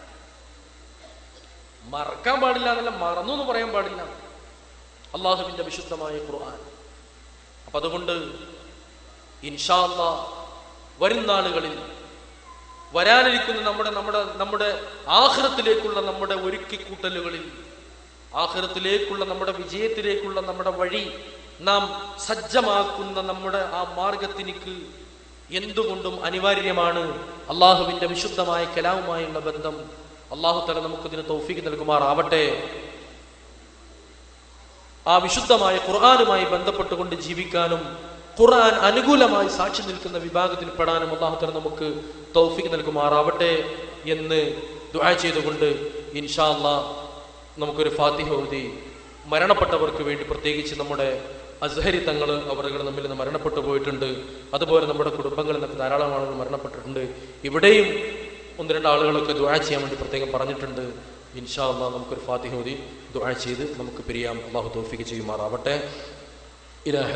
മറക്കാൻ പാടില്ല എന്നല്ല മറന്നു എന്ന് പറയാൻ പാടില്ല അള്ളാഹുവിന്റെ വിശുദ്ധമായ ഖുർആൻ അപ്പൊ അതുകൊണ്ട് ഇൻഷാല്ല വരും നാളുകളിൽ വരാനിരിക്കുന്ന നമ്മുടെ നമ്മുടെ നമ്മുടെ ആഹ്റത്തിലേക്കുള്ള നമ്മുടെ ഒരുക്കിക്കൂട്ടലുകളിൽ ആഹ്റത്തിലേക്കുള്ള നമ്മുടെ വിജയത്തിലേക്കുള്ള നമ്മുടെ വഴി നാം സജ്ജമാക്കുന്ന നമ്മുടെ ആ മാർഗത്തിനിക്ക് എന്തുകൊണ്ടും അനിവാര്യമാണ് അള്ളാഹുവിന്റെ വിശുദ്ധമായ കലാവുമായുള്ള ബന്ധം അള്ളാഹു തല നമുക്കിതിന് തൗഫീക്ക് നൽകുമാറാവട്ടെ ആ വിശുദ്ധമായ ഖുർആാനുമായി ബന്ധപ്പെട്ടുകൊണ്ട് ജീവിക്കാനും ഖുർആൻ അനുകൂലമായി സാക്ഷി നിൽക്കുന്ന വിഭാഗത്തിൽ പെടാനും അള്ളാഹുത്തല നമുക്ക് തൗഫീക്ക് നൽകുമാറാവട്ടെ എന്ന് ദുആ ചെയ്തുകൊണ്ട് ഇൻഷാ അല്ലാ നമുക്കൊരു ഫാത്തിഹ ഓതി മരണപ്പെട്ടവർക്ക് വേണ്ടി പ്രത്യേകിച്ച് നമ്മുടെ അസ്ഹരി തങ്ങൾ അവരുകൾ നമ്മിൽ നിന്ന് മരണപ്പെട്ടു പോയിട്ടുണ്ട് അതുപോലെ നമ്മുടെ കുടുംബങ്ങളിൽ നിന്നൊക്കെ ധാരാളം ആളുകൾ മരണപ്പെട്ടിട്ടുണ്ട് ഇവിടെയും ഒന്ന് രണ്ട് ആളുകളൊക്കെ ദുആ ചെയ്യാൻ വേണ്ടി പ്രത്യേകം പറഞ്ഞിട്ടുണ്ട് ഇൻഷാ അല്ലാ നമുക്കൊരു ഫാത്തിഹ ഓതി ദുആ ചെയ്ത് നമുക്ക് പിരിയാം അള്ളാഹു തൗഫീക്ക് ചെയ്യുമാറാവട്ടെ ഇലാഹ